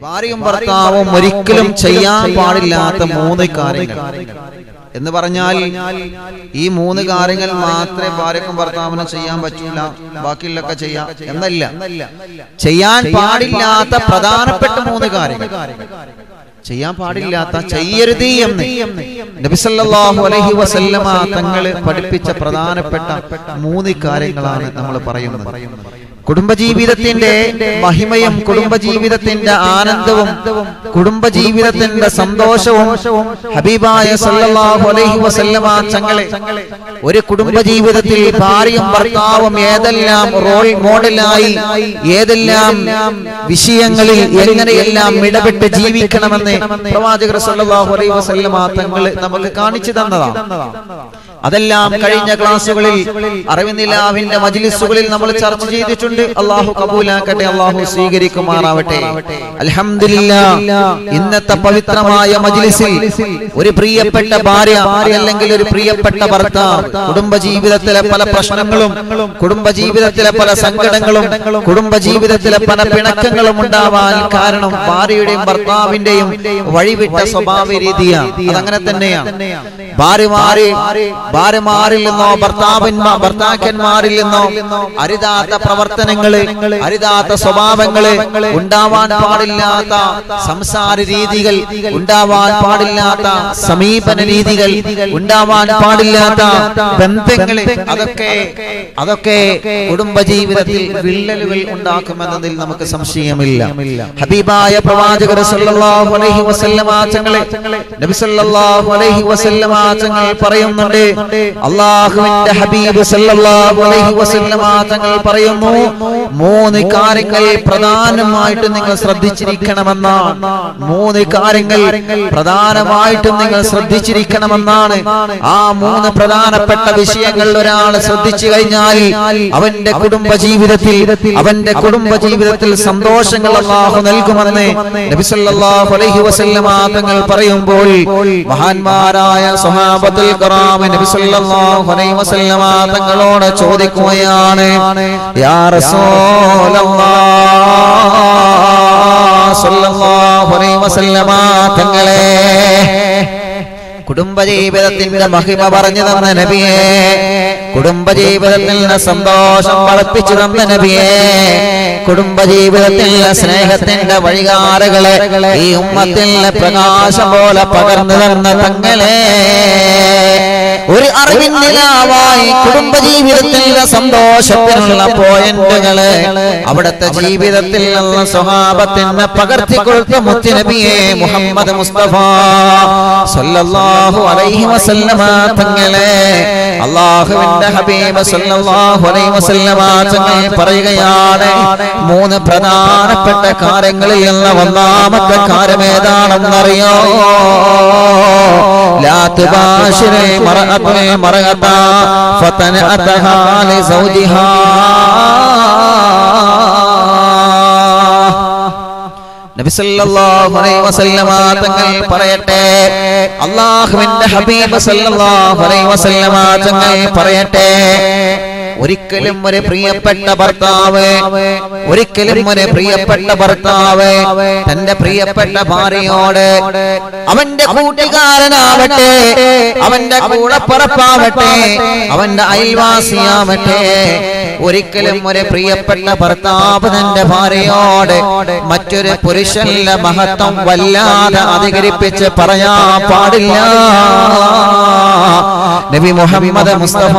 ഭാര്യയും ഭർത്താവും ഒരിക്കലും ചെയ്യാൻ പാടില്ലാത്ത മൂന്ന് കാര്യങ്ങൾ എന്ന് പറഞ്ഞാൽ ഈ മൂന്ന് കാര്യങ്ങൾ മാത്രമേ ഭാര്യക്കും ഭർത്താവിനും ചെയ്യാൻ പറ്റൂല ബാക്കിയുള്ളൊക്കെ ചെയ്യാം എന്നല്ല ചെയ്യാൻ പാടില്ലാത്ത പ്രധാനപ്പെട്ട മൂന്ന് കാര്യങ്ങൾ ചെയ്യാൻ പാടില്ലാത്ത ചെയ്യരുത് എന്ന് നബിസല്ലാഹു അലൈഹി വസല്ലമ തങ്ങൾ പഠിപ്പിച്ച പ്രധാനപ്പെട്ട മൂന്ന് കാര്യങ്ങളാണ് നമ്മൾ പറയുന്നത് കുടുംബജീവിതത്തിന്റെ മഹിമയും കുടുംബജീവിതത്തിന്റെ ആനന്ദവും കുടുംബജീവിതത്തിന്റെ സന്തോഷവും ഹബീബായ സല്ലല്ലാഹു അലൈഹി വസല്ലമ തങ്ങളെ ഒരു കുടുംബജീവിതത്തിൽ ഭാര്യയും ഭർത്താവും ഏതെല്ലാം റോൾ മോഡലായി ഏതെല്ലാം വിഷയങ്ങളിൽ എങ്ങനെയെല്ലാം ഇടപെട്ട് ജീവിക്കണമെന്ന് പ്രവാചകർ സല്ലല്ലാഹു അലൈഹി വസല്ലമ തങ്ങൾ നമുക്ക് കാണിച്ചു തന്നതാണ് അതെല്ലാം കഴിഞ്ഞ ക്ലാസ്സുകളിൽ അറിവിനിലാവിന്റെ മജ്ലിസുകളിൽ നമ്മൾ ചർച്ച ചെയ്തിട്ടുണ്ട് അള്ളാഹു കബൂലാക്കട്ടെ അള്ളാഹു സ്വീകരിക്കുമാറാവട്ടെ അൽഹംദുലില്ലാ ഇന്നത്തെ പവിത്രമായ മജ്ലിസിൽ ഒരു പ്രിയപ്പെട്ട ഭാര്യ അല്ലെങ്കിൽ ഒരു പ്രിയപ്പെട്ട ഭർത്താവ് കുടുംബ ജീവിതത്തിലെ പല പ്രശ്നങ്ങളും കുടുംബ ജീവിതത്തിലെ പല സങ്കടങ്ങളും കുടുംബ ജീവിതത്തിലെ പല പിണക്കങ്ങളും ഉണ്ടാവാൻ കാരണം ഭാര്യയുടെയും ഭർത്താവിന്റെയും വഴിവിട്ട സ്വഭാവ രീതിയാണ് അതങ്ങനെ തന്നെയാണ് ഭാര്യമാരെ ഭാര്യമാരിൽ നിന്നോ ഭർത്താവന്മാർ ഭർത്താക്കന്മാരിൽ നിന്നോ അരുതാത്ത പ്രവർത്തനങ്ങള് അരുതാത്ത സ്വഭാവങ്ങള് ഉണ്ടാവാൻ പാടില്ലാത്ത സംസാര രീതികൾ ഉണ്ടാവാൻ പാടില്ലാത്ത സമീപന രീതികൾ ഉണ്ടാവാൻ പാടില്ലാത്ത ബന്ധങ്ങള് അതൊക്കെ അതൊക്കെ കുടുംബജീവിതത്തിൽ വിള്ളലുകൾ ഉണ്ടാക്കുമെന്നതിൽ നമുക്ക് സംശയമില്ല ഹബീബായ പ്രവാചകർ സല്ലല്ലാഹു അലൈഹി വസല്ലമ തങ്ങളെ നബി സല്ലല്ലാഹു അലൈഹി വസല്ലമ തങ്ങൾ പറയുന്നുണ്ട് അള്ളാഹുവിന്റെ ഹബീബ് സല്ലല്ലാഹു അലൈഹി വസല്ലമ തങ്ങൾ പറയുന്നു മൂന്ന് കാര്യങ്ങൾ പ്രധാനമായിട്ടും നിങ്ങൾ ശ്രദ്ധിച്ചിരിക്കണമെന്നാണ് മൂന്ന് കാര്യങ്ങൾ പ്രധാനമായിട്ടും നിങ്ങൾ ശ്രദ്ധിച്ചിരിക്കണമെന്നാണ് ആ മൂന്ന് പ്രധാനപ്പെട്ട വിഷയങ്ങൾ ഒരാൾ ശ്രദ്ധിച്ചു കഴിഞ്ഞാൽ അവന്റെ കുടുംബ ജീവിതത്തിൽ അവന്റെ കുടുംബ ജീവിതത്തിൽ സന്തോഷങ്ങൾ അള്ളാഹു നൽകുമെന്ന് നബി സല്ലല്ലാഹു അലൈഹി വസല്ലമ തങ്ങൾ പറയുമ്പോൾ മഹാന്മാരായ സ്വഹാബത്തുൽ കറാം നബി സല്ലല്ലാഹു അലൈഹി വസല്ലമ തങ്ങളോട് ചോദിക്കുകയാണ് യാ റസൂലല്ലാഹ് സല്ലല്ലാഹു അലൈഹി വസല്ലമ തങ്ങളെ കുടുംബജീവിതത്തിന്റെ മഹിമ പറഞ്ഞു തന്ന നബിയെ കുടുംബജീവിതത്തിൽ നിന്ന് സന്തോഷം വളർപ്പിച്ചു തന്ന നബിയെ കുടുംബജീവിതത്തിൽ സ്നേഹത്തിന്റെ വഴികാറുകളെ ഈ ഉമ്മത്തിൽ പ്രകാശം പോലെ പകർന്നു തന്ന തങ്ങളെ ഒരു അറിവിൻ നിലാവായി കുടുംബജീവിതത്തിലെ സന്തോഷത്തിനുള്ള പോയിന്റുകള് അവിടുത്തെ ജീവിതത്തിൽ നിന്ന് സ്വഭാവത്തിന് പകർത്തി കൊടുത്ത മുത്തുനബിയെ മുഹമ്മദ് മുസ്തഫ സല്ലല്ലാഹു അലൈഹി വസല്ലമ തങ്ങളെ അള്ളാഹുവിന്റെ ഹബീബ് സല്ലല്ലാഹു അലൈഹി വസല്ലമ തങ്ങൾ പറയുകയാണ് മൂന്ന് പ്രധാനപ്പെട്ട കാര്യങ്ങളിൽ നിന്ന് ഒന്നാമത്തെ കാര്യം ഏതാണെന്നറിയോ ലാ തുബാശിറേ മറഅത്തെ മറഅത ഫതനഅതഹാ ലിസൗജിഹാ നബിസല്ലല്ലാഹു അലൈഹി വസല്ലമ തങ്ങൾ പറയട്ടെ അള്ളാഹുവിന്റെ ഹബീബ് സല്ലല്ലാഹു അലൈഹി വസല്ലമ തങ്ങൾ പറയട്ടെ ഒരിക്കലും ഒരു പ്രിയപ്പെട്ട ഭർത്താവ് ഒരിക്കലും ഒരു പ്രിയപ്പെട്ട ഭർത്താവ് തന്റെ പ്രിയപ്പെട്ട ഭാര്യയോട് അവന്റെ കൂട്ടുകാരനാവട്ടെ അവന്റെ കൂടപ്പറപ്പാവട്ടെ അവന്റെ അയൽവാസിയാവട്ടെ ഒരിക്കലും ഒരു പ്രിയപ്പെട്ട ഭർത്താവ് തന്റെ ഭാര്യയോട് മറ്റൊരു പുരുഷന്റെ മഹത്വം വല്ലാതെ അധികരിപ്പിച്ച് പറയാൻ പാടില്ല നബി മുഹമ്മദ് മുസ്തഫ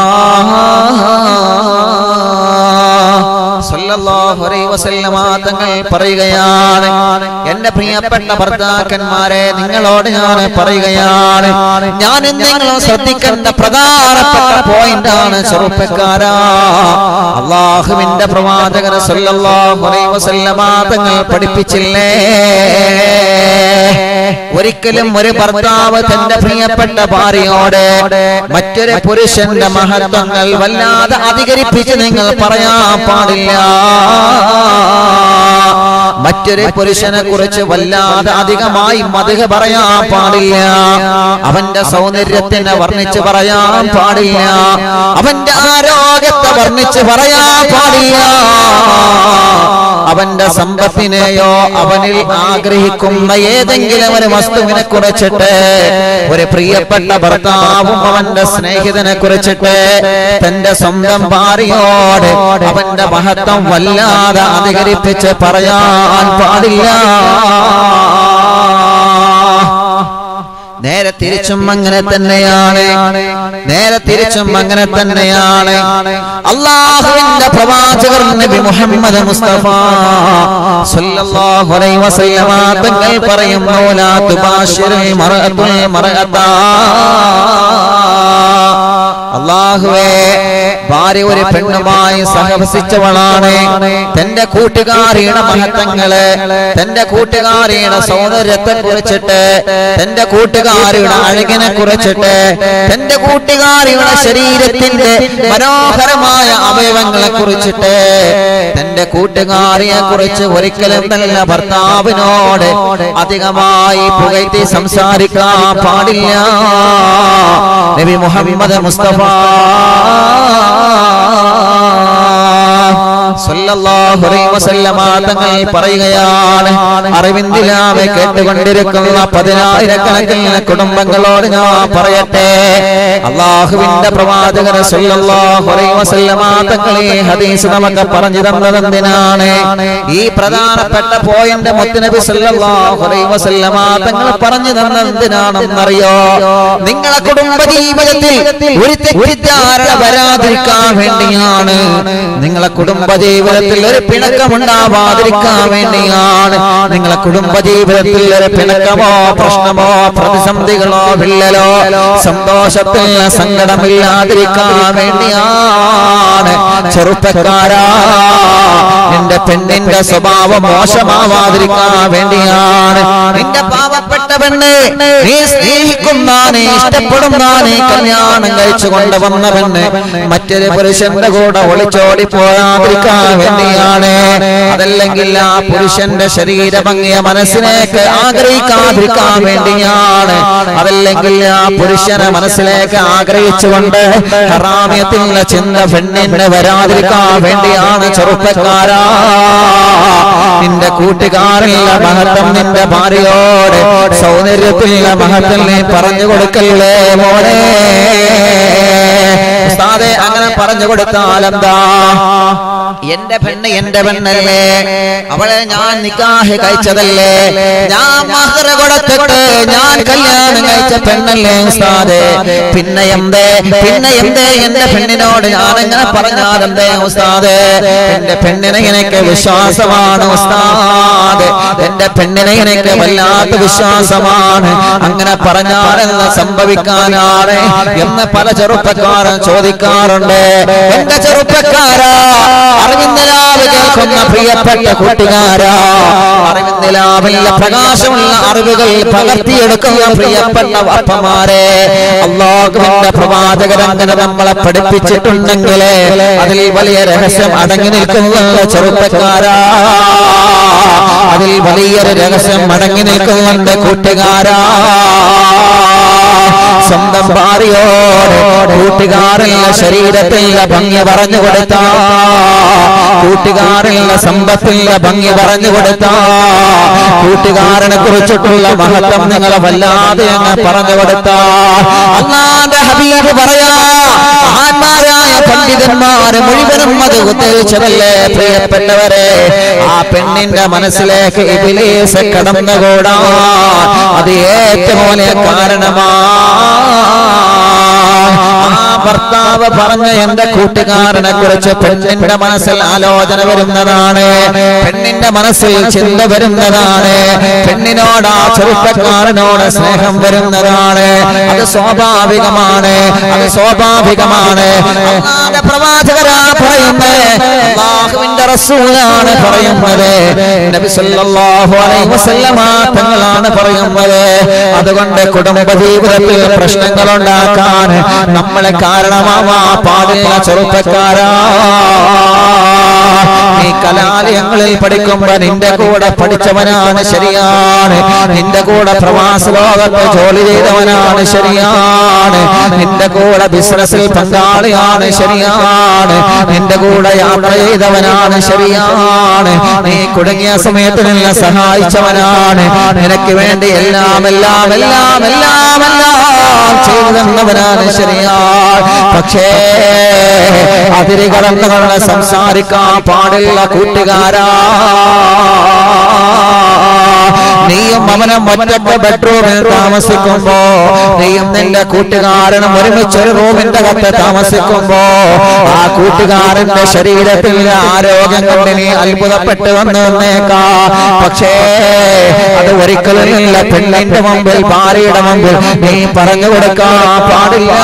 സല്ലല്ലാഹു അലൈഹി വസല്ലമ തങ്ങൾ പറയുകയാണ് എന്റെ പ്രിയപ്പെട്ട ഭർത്താക്കന്മാരെ നിങ്ങളോട് ഞാൻ പറയുകയാണ് ഞാൻ നിങ്ങളും ശ്രദ്ധിക്കേണ്ട പ്രധാനപ്പെട്ട പോയിന്റ് ആണ് ചെറുപ്പക്കാരാ അള്ളാഹുവിന്റെ പ്രവാചകൻ സല്ലല്ലാഹു അലൈഹി വസല്ലമ തങ്ങൾ പഠിപ്പിച്ചില്ലേ ഒരിക്കലും ഒരു ഭർത്താവ് തന്റെ പ്രിയപ്പെട്ട ഭാര്യയോട് മറ്റൊരു പുരുഷന്റെ മഹത്വങ്ങൾ വല്ലാതെ അധികരിപ്പിച്ച് നിങ്ങൾ പറയാൻ പാടില്ല മറ്റൊരു പുരുഷനെ കുറിച്ച് വല്ലാതെ അധികമായി മധുക പറയാൻ പാടില്ല അവന്റെ സൗന്ദര്യത്തിനെ വർണ്ണിച്ച് പറയാൻ പാടില്ല അവന്റെ ആരോഗ്യത്തെ വർണ്ണിച്ച് പറയാൻ പാടില്ല അവന്റെ സമ്പത്തിനെയോ അവനിൽ ആഗ്രഹിക്കുന്ന ഏതെങ്കിലും ഒരു വസ്തുവിനെ കുറിച്ചിട്ട് ഒരു പ്രിയപ്പെട്ട ഭർത്താവും അവന്റെ സ്നേഹിതനെ കുറിച്ചിട്ട് തന്റെ സ്വന്തം ഭാര്യയോട് അവന്റെ മഹത്വം വല്ലാതെ അധികരിപ്പിച്ച് പറയാൻ പാടില്ല നേരെ തിരിച്ചും അങ്ങനെ തന്നെയാണ് നേരെ തിരിച്ചും അങ്ങനെ തന്നെയാണ് അള്ളാഹുവിന്റെ പ്രവാചകർ നബി മുഹമ്മദ് മുസ്തഫ സല്ലല്ലാഹു അലൈഹി വസല്ലമ തങ്ങൾ പറയുന്നു ലാ തുബാശിറുൽ മർഅത്തുൽ മർഅതാ അള്ളാഹുവേ ഭാര്യ ഒരു പെണ്ണുമായി സഹവസിച്ചവളാണ് തന്റെ കൂട്ടുകാരിയുടെ മഹത്വങ്ങള് തന്റെ കൂട്ടുകാരിയുടെ സൗന്ദര്യത്തെ കുറിച്ചിട്ട് തന്റെ കൂട്ടുകാരിയുടെ അഴകിനെ കുറിച്ചിട്ട് തന്റെ കൂട്ടുകാരിയുടെ ശരീരത്തിന്റെ മനോഹരമായ അവയവങ്ങളെ കുറിച്ചിട്ട് തന്റെ കൂട്ടുകാരിയെ കുറിച്ച് ഒരിക്കലും നല്ല ഭർത്താവിനോട് അധികമായി പുകഴ്ത്തി സംസാരിക്കാൻ പാടില്ല നബി മുഹമ്മദ് മുസ്തഫ സല്ലല്ലാഹു അലൈഹി വസല്ലമ തങ്ങൾ പറയുകയാണ് അറിവിന്ദിലാവെ കേട്ടുകൊണ്ടിരിക്കുന്ന പതിനായിരക്കണക്കിന് കുടുംബങ്ങളോട് ഞാൻ പറയട്ടെ അള്ളാഹുവിന്റെ പ്രവാചകർ സല്ലല്ലാഹു അലൈഹി വസല്ലമ തങ്ങൾ ഈ ഹദീസ് നമുക്ക് പറഞ്ഞു തന്നത് എന്തിനാണ് ഈ പ്രധാനപ്പെട്ട പോയിന്റ് മുത്തുനബി സല്ലല്ലാഹു അലൈഹി വസല്ലമ തങ്ങൾ പറഞ്ഞു തന്നത് എന്തിനാണെന്നറിയോ നിങ്ങളെ കുടുംബ ജീവിതത്തിൽ ഒരു തെറ്റിദ്ധാരണ വരാതിരിക്കാൻ വേണ്ടിയാണ് നിങ്ങളെ കുടുംബ ജീവിതത്തിൽ ഒരു പിണക്കമുണ്ടാവാതിരിക്കാൻ വേണ്ടിയാണ് നിങ്ങളെ കുടുംബ ജീവിതത്തിൽ ഒരു പിണക്കമോ പ്രശ്നമോ പ്രതിസന്ധികളോ വിള്ളലോ സന്തോഷത്തിൽ സങ്കടമില്ലാതിരിക്കാൻ വേണ്ടിയാണ് ചെറുപ്പക്കാരാ നിന്റെ പെണ്ണിന്റെ സ്വഭാവം മോശമാവാതിരിക്കാൻ വേണ്ടിയാണ് നിന്റെ പാവപ്പെട്ട പെണ്ണ് നീ സ്നേഹിക്കുന്ന നീ ഇഷ്ടപ്പെടുന്ന നീ കല്യാണം കഴിച്ചു കൊണ്ടുവന്ന പെണ്ണ് മറ്റൊരു പുരുഷന്റെ കൂടെ ഒളിച്ചോടി പോകാതിരിക്കാൻ വേണ്ടിയാണ് അതല്ലെങ്കിൽ ആ പുരുഷന്റെ ശരീര ഭംഗിയ മനസ്സിലേക്ക് ആഗ്രഹിക്കാതിരിക്കാൻ വേണ്ടിയാണ് അതല്ലെങ്കിൽ ആ പുരുഷനെ മനസ്സിലേക്ക് ആഗ്രഹിച്ചുകൊണ്ട് ഹറാമ്യത്തിലുള്ള ചിന്ത പെണ്ണിന് വരാതിരിക്കാൻ വേണ്ടിയാണ് ചെറുപ്പക്കാരാ നിന്റെ കൂട്ടുകാരില്ല മഹത്വം നിന്റെ ഭാര്യയോട് സൗന്ദര്യത്തിലുള്ള മഹത്വം നീ പറഞ്ഞു കൊടുക്കല്ലേ മോനെ ഉസ്താദെ അങ്ങനെ പറഞ്ഞു കൊടുത്താൽ എന്താ എന്റെ പെണ്ണ് എന്റെ പെണ്ണല്ലേ അവളെ ഞാൻ നിക്കാഹ് കഴിച്ചതല്ലേ ഞാൻ മഹർ കൊടുത്തിട്ട് ഞാൻ കല്യാണം കഴിച്ച പെണ്ണല്ലേ ഉസ്താദെ പിന്നെ എന്തേ പിന്നെ എന്തേ എന്റെ പെണ്ണിനോട് ഞാൻ എങ്ങനെ പറഞ്ഞാൽ എന്തേ ഉസ്താദെ എന്റെ പെണ്ണിനെ എനിക്ക് വിശ്വാസമാണ് ഉസ്താദ് എന്റെ പെണ്ണിനെ എനിക്ക് വല്ലാത്ത വിശ്വാസമാണ് അങ്ങനെ പറഞ്ഞാൽ എന്ന് സംഭവിക്കാനാണ് എന്ന് പല ചെറുപ്പക്കാരും ചോദിക്കാറുണ്ട് എന്റെ ചെറുപ്പക്കാരാ അറിവിന്ദലാവ് കേൾക്കുന്ന പ്രിയപ്പെട്ട കൂട്ടുകാരാ അറിവിന്ദലാവില്ല പ്രകാശമുള്ള അറിവുകൾ പകർത്തിയെടുക്കുന്ന പ്രിയപ്പെട്ട വാപ്പമാരെ അള്ളാഹുവിന്റെ പ്രവാചകരങ്ങനെ നമ്മളെ പഠിപ്പിച്ചിട്ടുണ്ടെങ്കിൽ അതിൽ വലിയ രഹസ്യം അടങ്ങി നിൽക്കുന്ന ചെറുപ്പക്കാരാ അതിൽ വലിയൊരു രഹസ്യം അടങ്ങി നിൽക്കുന്നുണ്ട് കൂട്ടുകാരാ സ്വന്തം ഭാര്യയോട് കൂട്ടുകാരല്ല ശരീരത്തില്ല ഭംഗി പറഞ്ഞു കൊടുത്ത കൂട്ടുകാരല്ല സമ്പത്തില്ല ഭംഗി പറഞ്ഞു കൊടുത്ത കൂട്ടുകാരനെ കുറിച്ചിട്ടുള്ള മഹത്വം നിങ്ങളെ വല്ലാതെ അങ്ങ് പറഞ്ഞു കൊടുത്ത അള്ളാന്റെ ഹബീബ് പറയാ മഹാന്മാരായ പണ്ഡിതന്മാര് മുഴുവനും അത് ഉദ്ദേശിച്ചതല്ലേ പ്രിയപ്പെട്ടവരെ ആ പെണ്ണിന്റെ മനസ്സിലേക്ക് ഇബിലേസ് കടന്നുകൂടാ അത് ഏറ്റവും വലിയ കാരണമാ ആ ഭർത്താവ് പറഞ്ഞ എന്റെ കൂട്ടുകാരനെ കുറിച്ച് പെണ്ണിന്റെ മനസ്സിൽ ആലോചന വരുന്നതാണ് പെണ്ണിന്റെ മനസ്സിൽ ചിന്ത വരുന്നതാണ് പെണ്ണിനോട് ആ ചെറുപ്പക്കാരനോട് സ്നേഹം വരുന്നതാണ് അത് സ്വാഭാവികമാണ് അത് സ്വാഭാവികമാണ് അള്ളാന്റെ പ്രവാചകരാ പറയുന്നത് അള്ളാഹുവിന്റെ റസൂലാണ് പറയുന്നത് നബി സല്ലല്ലാഹു അലൈഹി വസല്ലമ തങ്ങളാണ് പറയുന്നത് അതുകൊണ്ട് കുടുംബ ജീവിതത്തിൽ പ്രശ്നങ്ങൾ ഉണ്ടാക്കാൻ നമ്മളെ കാരണമാവാ പാടില്ല ചെറുപ്പക്കാരാ നീ കലാലയങ്ങളിൽ പഠിക്കുമ്പോ നിന്റെ കൂടെ പഠിച്ചവനാണ് ശരിയാണ് നിന്റെ കൂടെ പ്രവാസ ലോകത്ത് ജോലി ചെയ്തവനാണ് ശരിയാണ് നിന്റെ കൂടെ ബിസിനസ്സിൽ പങ്കാളിയാണ് ശരിയാണ് നിന്റെ കൂടെ യാത്ര ചെയ്തവനാണ് ശരിയാണ് നീ കുടുങ്ങിയ സമയത്ത് നിന്നെ സഹായിച്ചവനാണ് നിനക്ക് വേണ്ടി എല്ലാം എല്ലാം എല്ലാം എല്ലാം എല്ലാം ചെയ്തു തന്നവനാണ് ശരിയാണ് പക്ഷേ അതിരി കടന്നുകൊണ്ട് സംസാരിക്കാൻ പാടില്ല കൂട്ടുകാരാ നീയും അവനും ഒറ്റക്ക് ബെഡ്റൂമിൽ താമസിക്കുമ്പോ നീയും നിന്റെ കൂട്ടുകാരനും ഒരുമിച്ച് ഒരു റൂമിന്റെ കത്ത് താമസിക്കുമ്പോ ആ കൂട്ടുകാരന്റെ ശരീരത്തിൽ ആരോഗ്യം കൊണ്ട് നീ അത്ഭുതപ്പെട്ട് വന്നു വന്നേക്കാ പക്ഷേ അത് ഒരിക്കലും ഇല്ല പെണ്ണിന്റെ മുമ്പിൽ ഭാര്യയുടെ മുമ്പിൽ നീ പറഞ്ഞു കൊടുക്കാൻ പാടില്ല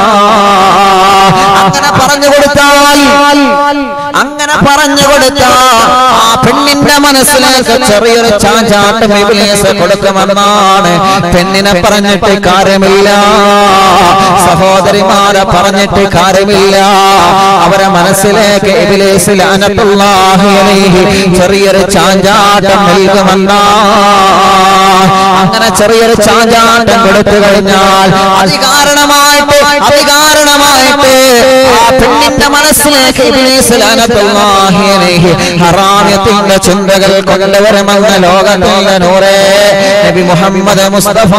അങ്ങനെ പറഞ്ഞു കൊടുത്താൽ അങ്ങനെ പറഞ്ഞു കൊടുത്ത ആ പെണ്ണിന്റെ മനസ്സിലേക്ക് ചെറിയൊരു ചാഞ്ചാട്ടം ഇബ്ലീസ് കൊടുക്കുമെന്നാണ് പെണ്ണിനെ പറഞ്ഞിട്ട് കാര്യമില്ല സഹോദരിമാരെ പറഞ്ഞിട്ട് കാര്യമില്ല അവരെ മനസ്സിലേക്ക് ഇബ്ലീസ് ലഅനത്തുല്ലാഹി അലൈഹി ചെറിയൊരു ചാഞ്ചാട്ടം നൽകുമെന്നാ അങ്ങനെ ചെറിയൊരു ചാഞ്ചാട്ടം കൊടുത്തു കഴിഞ്ഞാൽ അതികാരണമായിട്ട് അതികാരണമായിട്ട് ആ പെണ്ണിന്റെ മനസ്സിലേക്ക് ഇബ്ലീസ് ലഅനത്തുല്ലാഹി അലൈഹി ഹറാമിയത്തിന്റെ ചിന്തകൾ കൊണ്ടുവരുമെന്ന ലോകത്തിന്റെ നൂറേ നബി മുഹമ്മദ് മുസ്തഫ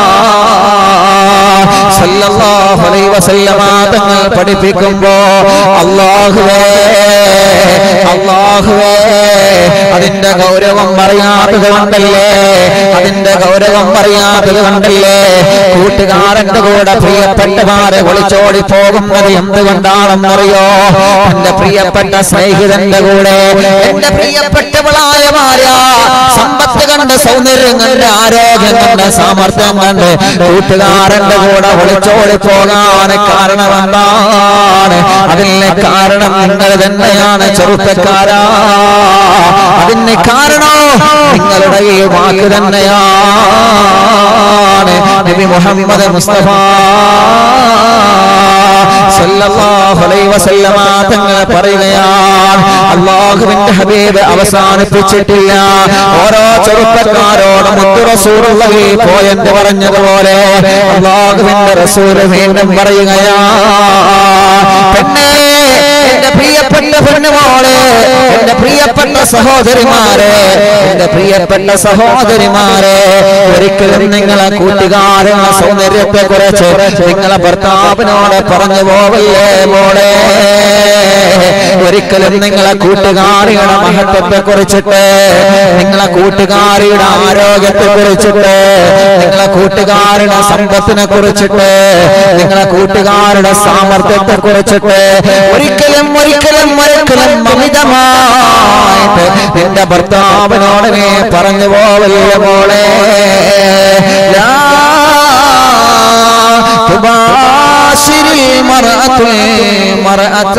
സല്ലല്ലാഹു അലൈഹി വസല്ലമ തങ്ങൾ പഠിപ്പിക്കുമ്പോ അല്ലാഹുവേ അല്ലാഹുവേ അതിന്റെ ഗൗരവം അറിയാത്തത് കൊണ്ടല്ലേ അതിന്റെ ഗൗരവം അറിയാത്തത് കൊണ്ടല്ലേ കൂട്ടുകാരന്റെ കൂടെ പ്രിയപ്പെട്ടമാരെ ഒളിച്ചോടി പോകുന്നത് എന്തുകൊണ്ടാണെന്നറിയോ എന്റെ പ്രിയപ്പെട്ട സ്നേഹിതന്റെ കൂടെ എന്റെ പ്രിയപ്പെട്ടവളായ ഭാര്യ സമ്പത്ത് കണ്ട് സൗന്ദര്യം കണ്ട് ആരോഗ്യം കണ്ട് സാമർത്ഥ്യം കണ്ട് കൂട്ടുകാരന്റെ കൂടെ ഒളിച്ചോടി പോകാൻ കാരണം എന്താണ് അതിന് കാരണം നിങ്ങൾ തന്നെയാണ് ചെറുപ്പക്കാരാ അതിന് കാരണം നിങ്ങളുടെ ഈ വാക്ക് തന്നെയാണ് നബി മുഹമ്മദ് മുസ്തഫ സല്ലല്ലാഹു അലൈഹി വസല്ലമ തങ്ങൾ പറയുകയാണ് അള്ളാഹുവിന്റെ ഹബീബ് അവസാനിപ്പിച്ചിട്ടില്ല ഓരോ ചെറുപ്പക്കാരോടും മുത്തു റസൂലുള്ളാഹി പോയെന്ന് പറഞ്ഞതുപോലെ അള്ളാഹുവിന്റെ റസൂൽ വീണ്ടും പറയുകയാ പെണ്ണേ എന്റെ പ്രിയപ്പെട്ട പെണ്ണുമോളെ എന്റെ പ്രിയപ്പെട്ട സഹോദരിമാരെ എന്റെ പ്രിയപ്പെട്ട സഹോദരിമാരെ ഒരിക്കലും നിങ്ങളെ കൂട്ടുകാരുടെ സൗന്ദര്യത്തെ കുറിച്ച് നിങ്ങളെ ഭർത്താവിനോട് പറഞ്ഞു പോവല്ലേ മോളെ ഒരിക്കലും നിങ്ങളെ കൂട്ടുകാരിയുടെ മഹത്വത്തെ കുറിച്ചിട്ട് നിങ്ങളെ കൂട്ടുകാരിയുടെ ആരോഗ്യത്തെ കുറിച്ചിട്ട് നിങ്ങളെ കൂട്ടുകാരുടെ സമ്പത്തിനെ കുറിച്ചിട്ട് നിങ്ങളെ കൂട്ടുകാരുടെ സാമർത്ഥ്യത്തെ കുറിച്ചിട്ട് ഒരിക്കലും ഒരിക്കലും ഒരിക്കലും അമിതമായിട്ട് നിന്റെ ഭർത്താവിനോട് നീ പറഞ്ഞു പോവല്ലേ മോളെ ലാ تباشر المرأة المرأة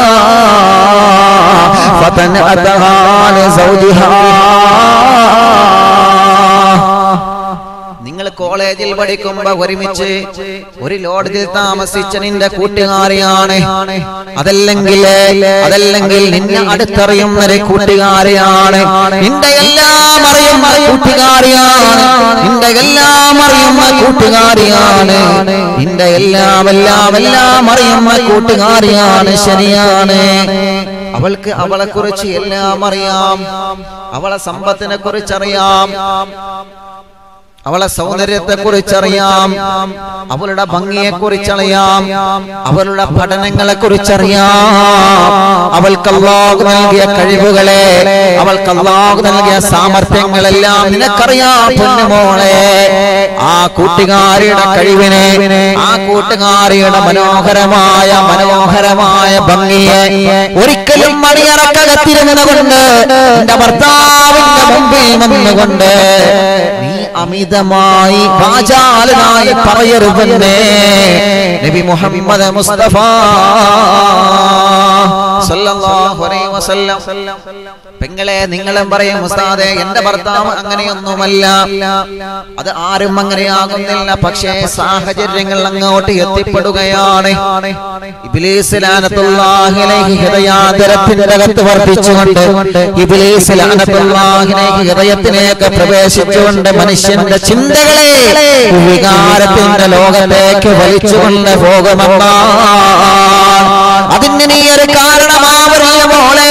فتنأتها لزوجها നിങ്ങൾ കോളേജിൽ പഠിക്കുമ്പോ ഒരുമിച്ച് ഒരു ലോഡ്ജിൽ താമസിച്ച നിന്റെ കൂട്ടുകാരിയാണ് അതല്ലെങ്കിൽ അതല്ലെങ്കിൽ നിന്നെ അടുത്തറിയുന്ന ഒരു കൂട്ടുകാരിയാണ് നിന്റെ എല്ലാം അറിയുന്ന കൂട്ടുകാരിയാണ് നിന്റെ എല്ലാം അറിയുന്ന കൂട്ടുകാരിയാണ് നിന്റെ എല്ലാം എല്ലാം എല്ലാം അറിയുന്ന കൂട്ടുകാരിയാണ് ശരിയാണ് അവൾക്ക് അവളെ കുറിച്ച് എല്ലാം അറിയാം അവളെ സമ്പത്തിനെ കുറിച്ചറിയാം അവളെ സൗന്ദര്യത്തെ കുറിച്ചറിയാം അവളുടെ ഭംഗിയെ കുറിച്ചറിയാം അവളുടെ പഠനങ്ങളെ കുറിച്ചറിയാം അവൾക്ക് അല്ലാഹു നൽകിയ കഴിവുകളെ അവൾക്ക് അല്ലാഹു നൽകിയ സാമർത്ഥ്യങ്ങളെല്ലാം നിനക്കറിയാം പൊന്നുമോളെ ആ കൂട്ടുകാരിയുടെ കഴിവിനെ ആ കൂട്ടുകാരിയുടെ മനോഹരമായ മനോഹരമായ ഭംഗിയെ ഒരിക്കലും മണിയറക്കകത്തിരുന്നത് കൊണ്ട് എന്റെ ഭർത്താവിന്റെ മുമ്പിൽ നിന്നുകൊണ്ട് നീ അമിത അമിതമായി വാചാലനായി പറയരുതെന്നേ നബി മുഹമ്മദ് മുസ്തഫ സല്ലല്ലാഹു അലൈഹി വസല്ലം പെങ്ങളെ നിങ്ങളും പറയും ഉസ്താദെ എന്റെ ഭർത്താവ് അങ്ങനെയൊന്നുമല്ല അത് ആരും അങ്ങനെയാകുന്നില്ല പക്ഷേ സാഹചര്യങ്ങൾ അങ്ങോട്ട് എത്തിപ്പെടുകയാണ് ഇബ്ലീസ് ലാനത്തുല്ലാഹി അലൈഹി ഹൃദയാന്തരത്തിന്റെ അകത്ത് വർദ്ധിച്ചുകൊണ്ട് ഇബ്ലീസ് ലാനത്തുല്ലാഹി അലൈഹി ഹൃദയത്തിലേക്ക് പ്രവേശിച്ചുകൊണ്ട് മനുഷ്യന്റെ ചിന്തകളെ വികാരത്തിന്റെ ലോകത്തേക്ക് വലിച്ചുകൊണ്ട് പോകുമെന്നാണ് അതിന് നീ ഒരു കാരണമാവറിയ മോളെ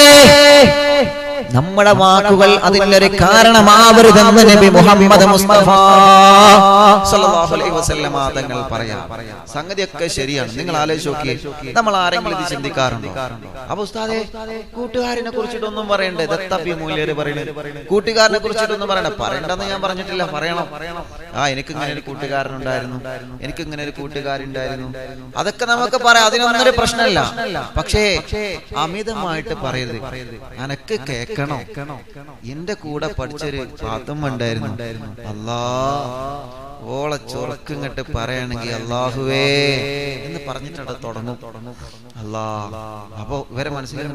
നമ്മുടെ വാക്കുകൾ അതിനൊരു കാരണമാവരുതെന്ന് നബി മുഹമ്മദ് മുസ്തഫ സല്ലല്ലാഹു അലൈഹി വസല്ലമ തങ്ങൾ പറയാം സംഗതിയൊക്കെ ശരിയാണ് നിങ്ങൾ ആലോചിച്ച് നോക്കിയേ നമ്മൾ ആരെങ്കിലും ഇത് ചിന്തിക്കാറുണ്ടോ അപ്പൊ ഉസ്താദെ കൂട്ടുകാരനെ കുറിച്ചിട്ടൊന്നും പറയണ്ടേ ദത്തപ്പി മൂല്യര് പറയണത് കൂട്ടുകാരനെ കുറിച്ചിട്ടൊന്നും പറയണ്ട പറയണ്ടെന്ന് ഞാൻ പറഞ്ഞിട്ടില്ല പറയണം ആ എനിക്ക് ഇങ്ങനെ ഒരു കൂട്ടുകാരനുണ്ടായിരുന്നു എനിക്ക് ഇങ്ങനെ ഒരു കൂട്ടുകാരുണ്ടായിരുന്നു അതൊക്കെ നമുക്ക് പറയാം അതിനൊന്നും ഒരു പ്രശ്നമല്ല പക്ഷേ അമിതമായിട്ട് പറയരുത് അനക്ക് കേൾക്കണോ എന്റെ കൂടെ പഠിച്ചൊരു പാത്തുമ്മ ഉണ്ടായിരുന്നു അല്ലാ ഓളെ ചൊറക്കിങ്ങട്ട് പറയണെങ്കി അള്ളാഹുവേ എന്ന് പറഞ്ഞിട്ട് തുടങ്ങും അല്ലാ അപ്പൊ ഇവരെ മനസ്സിലായി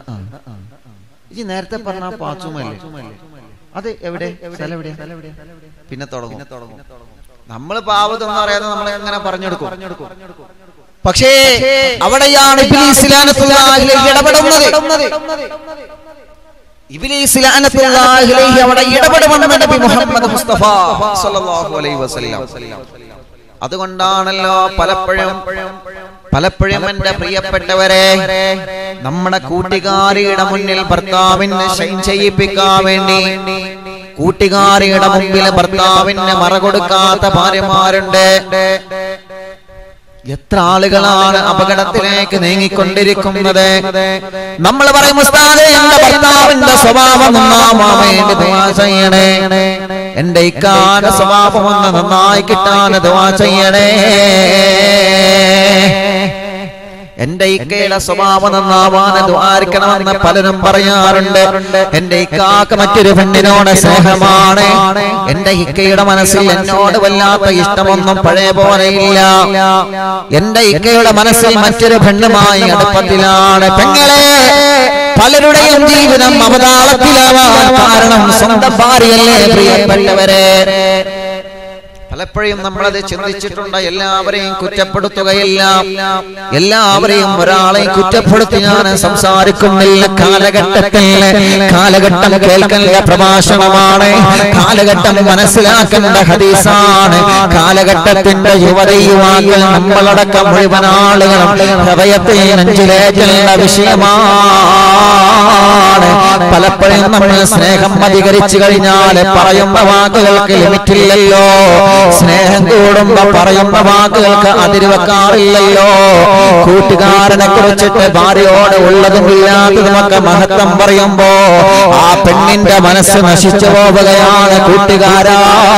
ഈ നേരത്തെ പറഞ്ഞ ആ പാച്ചുമല്ലേ അത് എവിടെ സ്ഥലം എവിടെയാ പിന്നെ തുടങ്ങും നമ്മൾ പാവത്തൊന്നും അറിയാതെ നമ്മൾ എങ്ങനെ പറഞ്ഞെടുക്കും പക്ഷേ അവിടെയാണ് ഇബ്ലീസ് ലാനത്തുല്ലാഹി അലൈഹി ഇടപെടുന്നത് ഇബ്ലീസ് ലാനത്തുല്ലാഹി അലൈഹി അവിടെ ഇടപെടുമെന്ന് നബി മുഹമ്മദ് മുസ്തഫ സല്ലല്ലാഹു അലൈഹി വസല്ലം അതുകൊണ്ടാണല്ലോ പലപ്പോഴും പലപ്പോഴും എന്റെ പ്രിയപ്പെട്ടവരെ നമ്മുടെ കൂട്ടുകാരിയുടെ മുന്നിൽ ഭർത്താവിനെ ഷൈൻ ചെയ്യിപ്പിക്കാൻ വേണ്ടി കൂട്ടുകാരിയുടെ മുമ്പിൽ ഭർത്താവിന് മറ കൊടുക്കാത്ത ഭാര്യമാരുണ്ട് എത്ര ആളുകളാണ് അപകടത്തിലേക്ക് നീങ്ങിക്കൊണ്ടിരിക്കുന്നത് നമ്മൾ പറയും ഉസ്താദേ എന്റെ ഭർത്താവിന്റെ സ്വഭാവം നന്നാവാൻ വേണ്ടി ദുആ ചെയ്യണേ എന്റെ ഇക്കാന സ്വഭാവം ഒന്ന് നന്നായി കിട്ടാൻ ദുആ ചെയ്യണേ എന്റെ ഇക്കയുടെ സ്വഭാവം നന്നാവാൻ ദ്വാരിക്കണമെന്ന് പലരും പറയാറുണ്ട് എന്റെ ഇക്കാക്ക് മറ്റൊരു പെണ്ണിനോട് സ്നേഹമാണ് എന്റെ ഇക്കയുടെ മനസ്സിൽ എന്നോട് വല്ലാത്ത ഇഷ്ടമൊന്നും പഴയ പോലെയില്ല എന്റെ ഇക്കയുടെ മനസ്സിൽ മറ്റൊരു പെണ്ണുമായി അടുപ്പത്തിലാണ് പെങ്ങളെ പലരുടെയും ജീവിതം അവതാളത്തിലാവാൻ കാരണം സ്വന്തം ഭാര്യയല്ലേ പ്രിയപ്പെട്ടവരെ പലപ്പോഴും നമ്മളത് ചിന്തിച്ചിട്ടുണ്ട് എല്ലാവരെയും കുറ്റപ്പെടുത്തുകയില്ല എല്ലാവരെയും ഒരാളെയും കുറ്റപ്പെടുത്തി ഞാൻ സംസാരിക്കുന്നില്ല കാലഘട്ടത്തിൽ കാലഘട്ടം കേൾക്കേണ്ട പ്രഭാഷണമാണ് കാലഘട്ടം മനസ്സിലാക്കേണ്ട ഹദീസാണ് കാലഘട്ടത്തിന്റെ യുവതി യുവാക്കൾ നമ്മളടക്കം മുഴുവൻ ആളുകളും ഹൃദയത്തെ നെഞ്ചിലേറ്റുള്ള വിഷയമാണ് പലപ്പോഴും നമ്മൾ സ്നേഹം അധികരിച്ചു കഴിഞ്ഞാൽ പറയുന്ന വാക്കുകൾക്ക് ലിമിറ്റില്ലല്ലോ സ്നേഹം കൂടുമ്പോ പറയുന്ന വാക്കുകൾക്ക് അതിര് വെക്കാറില്ലല്ലോ കൂട്ടുകാരനെ കുറിച്ചിട്ട് ഭാര്യയോട് ഉള്ളതും ഇല്ലാത്തതുമൊക്കെ മഹത്വം പറയുമ്പോ ആ പെണ്ണിന്റെ മനസ്സ് നശിച്ചു പോവുകയാണ് കൂട്ടുകാരാ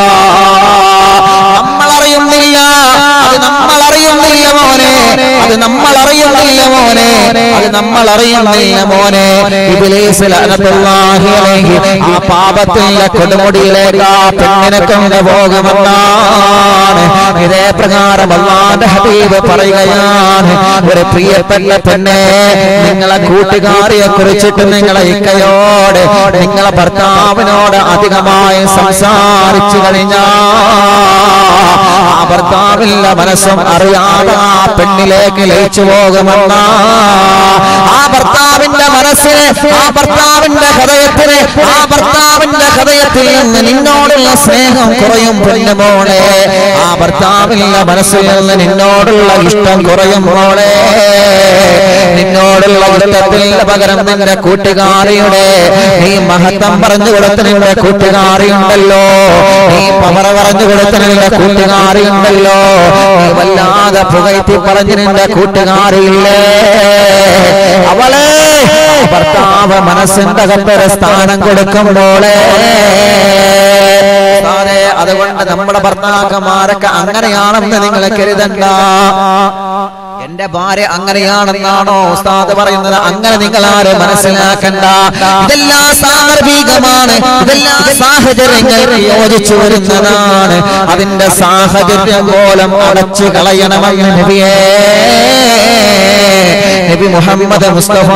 നമ്മളറിയുന്നില്ല അത് നമ്മളറിയുന്നില്ല മോനെ അത് നമ്മളറിയുന്നില്ല മോനെ അത് നമ്മളറിയുന്നില്ല മോനെ ഇബ്ലീസ് ലഅനത്തുല്ലാഹി അലൈഹി ആ പാപത്തിന്റെ കൊടുമുടിയിലേക്ക് ആ പെണ്ണിനെ കൊണ്ട് പോകുമെന്നാണ് ഇതേ പ്രകാരം അള്ളാന്റെ ഹബീബ് പറയുകയാണ് ഒരു പ്രിയപ്പെട്ട പെണ്ണെ നിങ്ങളെ കൂട്ടുകാരിയെ കുറിച്ചിട്ട് നിങ്ങളെ ഇക്കയോട് നിങ്ങളെ ഭർത്താവിനോട് അധികമായി സംസാരിച്ചു കഴിഞ്ഞാ ആ ഭർത്താവിന്റെ മനസ്സും അറിയാതെ ആ പെണ്ണിലേക്ക് ലയിച്ചു പോകുമെന്ന ആ ഭർത്താവിന്റെ മനസ്സിന് ആ ഭർത്താവിന്റെ ഹൃദയത്തിന് ആ ഭർത്താവിന്റെ ഹൃദയത്തിൽ നിന്ന് നിന്നോടുള്ള സ്നേഹം കുറയും പൊന്നുമോളെ ആ ഭർത്താവിന്റെ മനസ്സിൽ നിന്ന് നിന്നോടുള്ള ഇഷ്ടം കുറയും മോളെ നിന്നോടുള്ള ഇഷ്ടത്തിന് പകരം നിന്റെ കൂട്ടുകാരിയുടെ നീ മഹത്വം പറഞ്ഞു കൊടുത്ത നിന്റെ കൂട്ടുകാരിയുണ്ടല്ലോ നീ പവറ പറഞ്ഞു കൊടുത്ത നിന്റെ കൂട്ടുകാരിയുണ്ടല്ലോ നീ വല്ലാതെ പുകഴ്ത്തി പറഞ്ഞു നിന്റെ കൂട്ടുകാരിയില്ലേ അവളെ ഭർത്താവ് മനസ്സിന്റെ അകത്തൊരു സ്ഥാനം കൊടുക്കുമ്പോളെ അതുകൊണ്ട് അതുകൊണ്ട് നമ്മുടെ ഭർത്താക്കന്മാരൊക്കെ അങ്ങനെയാണെന്ന് നിങ്ങൾ കരുതണ്ട എന്റെ ഭാര്യ അങ്ങനെയാണെന്നാണോ ഉസ്താദ് പറയുന്നത് അങ്ങനെ നിങ്ങൾ ആരും മനസ്സിലാക്കണ്ട ഇതെല്ലാം സാന്ദർഭികമാണ് ഇതെല്ലാം സാഹചര്യങ്ങൾ യോജിച്ചു വരുന്നതാണ് അതിന്റെ സാഹചര്യം മൂലം അടച്ചു കളയണമെന്ന് നബിയേ നബി മുഹമ്മദ് മുസ്തഫ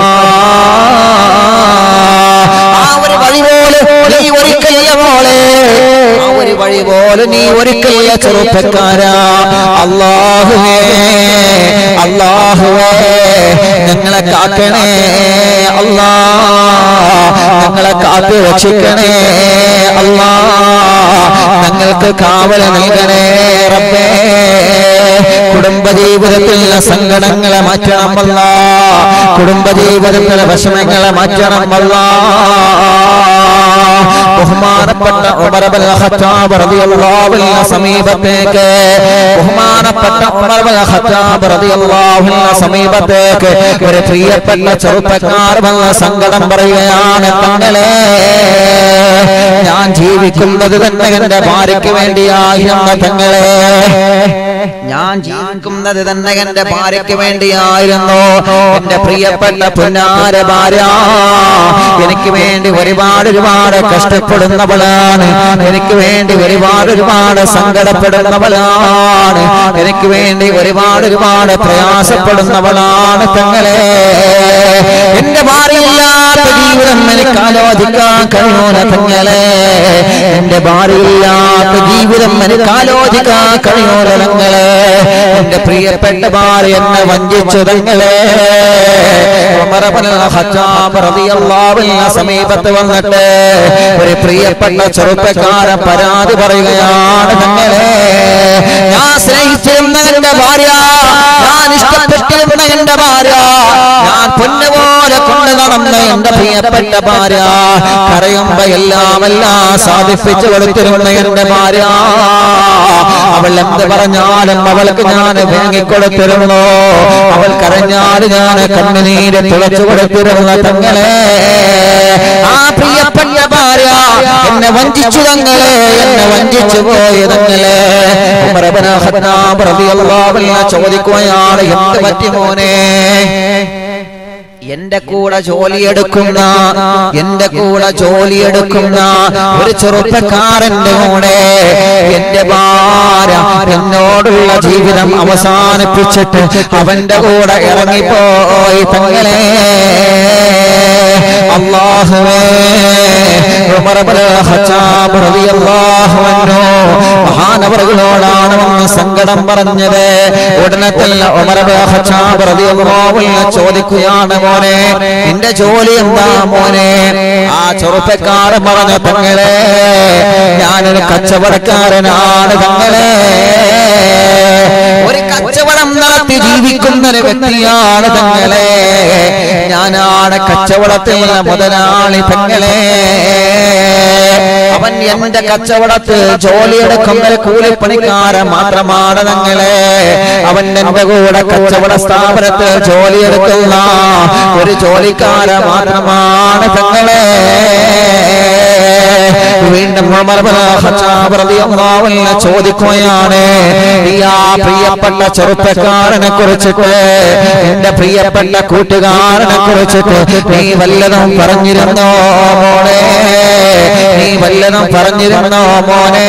ആ ഒരു വഴി പോലെ നീ ഒരിക്കലില്ല മോളെ ആ ഒരു വഴി പോലെ നീ ഒരിക്കലില്ല ചെറുപ്പക്കാരാ അള്ളാഹുവേ അള്ളാഹുവേ ഞങ്ങളെ കാക്കണേ അല്ലാ ഞങ്ങളെ കാത്തു രക്ഷിക്കണേ അല്ലാ ഞങ്ങൾക്ക് കാവൽ നൽകണേ റബ്ബേ കുടുംബജീവിതത്തിലെ സങ്കടങ്ങളെ മാറ്റണമല്ല കുടുംബജീവിതത്തിലെ വിഷമങ്ങളെ മാറ്റണമല്ല ബഹുമാനപ്പെട്ട ഉമർ ഇബ്നുൽ ഖത്താബ് റളിയല്ലാഹു അൻഹു സമീപത്തേക്ക് ബഹുമാനപ്പെട്ട ഉമർ ഇബ്നുൽ ഖത്താബ് റളിയല്ലാഹു അൻഹു സമീപത്തേക്ക് ഒരു പ്രിയപ്പെട്ട ചെറുപ്പക്കാർ വന്ന സങ്കടം പറയുകയാണ് തങ്ങളെ ഞാൻ ജീവിക്കുന്നത് തന്നെ എന്റെ ഭാര്യയ്ക്ക് വേണ്ടിയായിരുന്നു തങ്ങളെ ഞാൻ ജീവിക്കുന്നത് തന്നെ എന്റെ ഭാര്യയ്ക്ക് വേണ്ടിയായിരുന്നു എന്റെ പ്രിയപ്പെട്ട പുന്നാര ഭാര്യ എനിക്ക് വേണ്ടി ഒരുപാട് ഒരുപാട് കഷ്ടപ്പെടുന്നവളാണ് എനിക്ക് വേണ്ടി ഒരുപാട് ഒരുപാട് സങ്കടപ്പെടുന്നവളാണ് എനിക്ക് വേണ്ടി ഒരുപാട് ഒരുപാട് പ്രയാസപ്പെടുന്നവളാണ് തങ്ങളെ എന്റെ ഭാര്യയില്ലാത്ത ജീവിതം എനിക്ക് ആലോചിക്കാൻ കഴിയൂല തങ്ങളെ എന്റെ ഭാര്യയില്ലാത്ത ജീവിതം എനിക്ക് ആലോചിക്കാൻ കഴിയൂല തങ്ങളെ എന്റെ പ്രിയപ്പെട്ട ഭാര്യ എന്നെ വഞ്ചിച്ചു തങ്ങളെ ഉമർ ഇബ്നുൽ ഖത്താബ് റളിയല്ലാഹു അൻഹു സമീപത്ത് വന്നിട്ട് ഒരു പ്രിയപ്പെട്ട ചെറുപ്പക്കാരൻ പരാതി പറയുകയാണ് തങ്ങളെ ഞാൻ സ്നേഹിച്ചിരുന്ന എന്റെ ഭാര്യ ഞാൻ ഇഷ്ടപ്പെട്ടിരുന്ന എന്റെ ഭാര്യ ഞാൻ പൊന്നുപോലെ കൊണ്ട് നടന്ന എന്റെ പ്രിയപ്പെട്ട ഭാര്യ കരയുമ്പോ എല്ലാം എല്ലാം സാധിപ്പിച്ചു കൊടുത്തിരുന്ന എന്റെ ഭാര്യ അവൾ എന്ത് പറഞ്ഞാലും അവൾക്ക് ഞാൻ വാങ്ങിക്കൊടുത്തിരുന്നു അവൾ കരഞ്ഞാൽ ഞാൻ കണ്ണുനീര് തുളച്ചു കൊടുത്തിരുന്ന തങ്ങളെ ആ പ്രിയപ്പെട്ട ഭാര്യ എന്നെ വഞ്ചിച്ചു തങ്ങളെ എന്നെ വഞ്ചിച്ചു പോയി തങ്ങളെ ഉമർ ഇബ്നു ഖത്താബ് റളിയല്ലാഹു അൻഹു ചോദിക്കുകയാണ് എന്ത് പറ്റി മോനെ എന്റെ കൂടെ ജോലിയെടുക്കുന്ന എന്റെ കൂടെ ജോലിയെടുക്കുന്ന ഒരു ചെറുപ്പക്കാരന്റെ കൂടെ എന്റെ ഭാര്യ എന്നോടുള്ള ജീവിതം അവസാനിപ്പിച്ചിട്ട് അവന്റെ കൂടെ ഇറങ്ങിപ്പോയി തങ്ങളെ അള്ളാഹുവേ ഉമർ ഇബ്നുൽ ഖത്താബ് റളിയല്ലാഹു അൻഹു മഹാനവറുകളോടാണ് വന്ന് സങ്കടം പറഞ്ഞത് ഉടനെ തന്നെ ഉമർ ഇബ്നുൽ ഖത്താബ് റളിയല്ലാഹു അൻഹു ചോദിക്കുകയാണ് മോനെ നിന്റെ ജോലി എന്താ മോനെ ആ ചെറുപ്പക്കാരൻ പറഞ്ഞ തങ്ങളെ ഞാനൊരു കച്ചവടക്കാരനാണ് തങ്ങളെ ഒരു കച്ചവടം നടത്തി ജീവിക്കുന്ന ഒരു വ്യക്തിയാണ് തങ്ങളെ ഞാനാണ് കച്ചവടത്തിലുള്ള മുതലാളി തങ്ങളെ അവൻ എന്റെ കച്ചവടത്തിൽ ജോലിയെടുക്കുന്ന ഒരു കൂലിപ്പണിക്കാരൻ മാത്രമാണ് തങ്ങളെ അവൻ എന്റെ കൂടെ കച്ചവട സ്ഥാപനത്തിൽ ജോലിയെടുക്കുന്ന ഒരു ജോലിക്കാരൻ മാത്രമാണ് തങ്ങളെ വീണ്ടും ഉമർ ഇബ്നു ഖത്താബ് റളിയല്ലാഹു അൻഹു ചോദിക്കുകയാണ് ഈ ആ പ്രിയപ്പെട്ട ചെറുപ്പക്കാരനെ കുറിച്ചിട്ട് എന്റെ പ്രിയപ്പെട്ട കൂട്ടുകാരനെ കുറിച്ചിട്ട് നീ വല്ലതും പറഞ്ഞിരുന്നോ മോനെ നീ വല്ലതും പറഞ്ഞിരുന്നോ മോനെ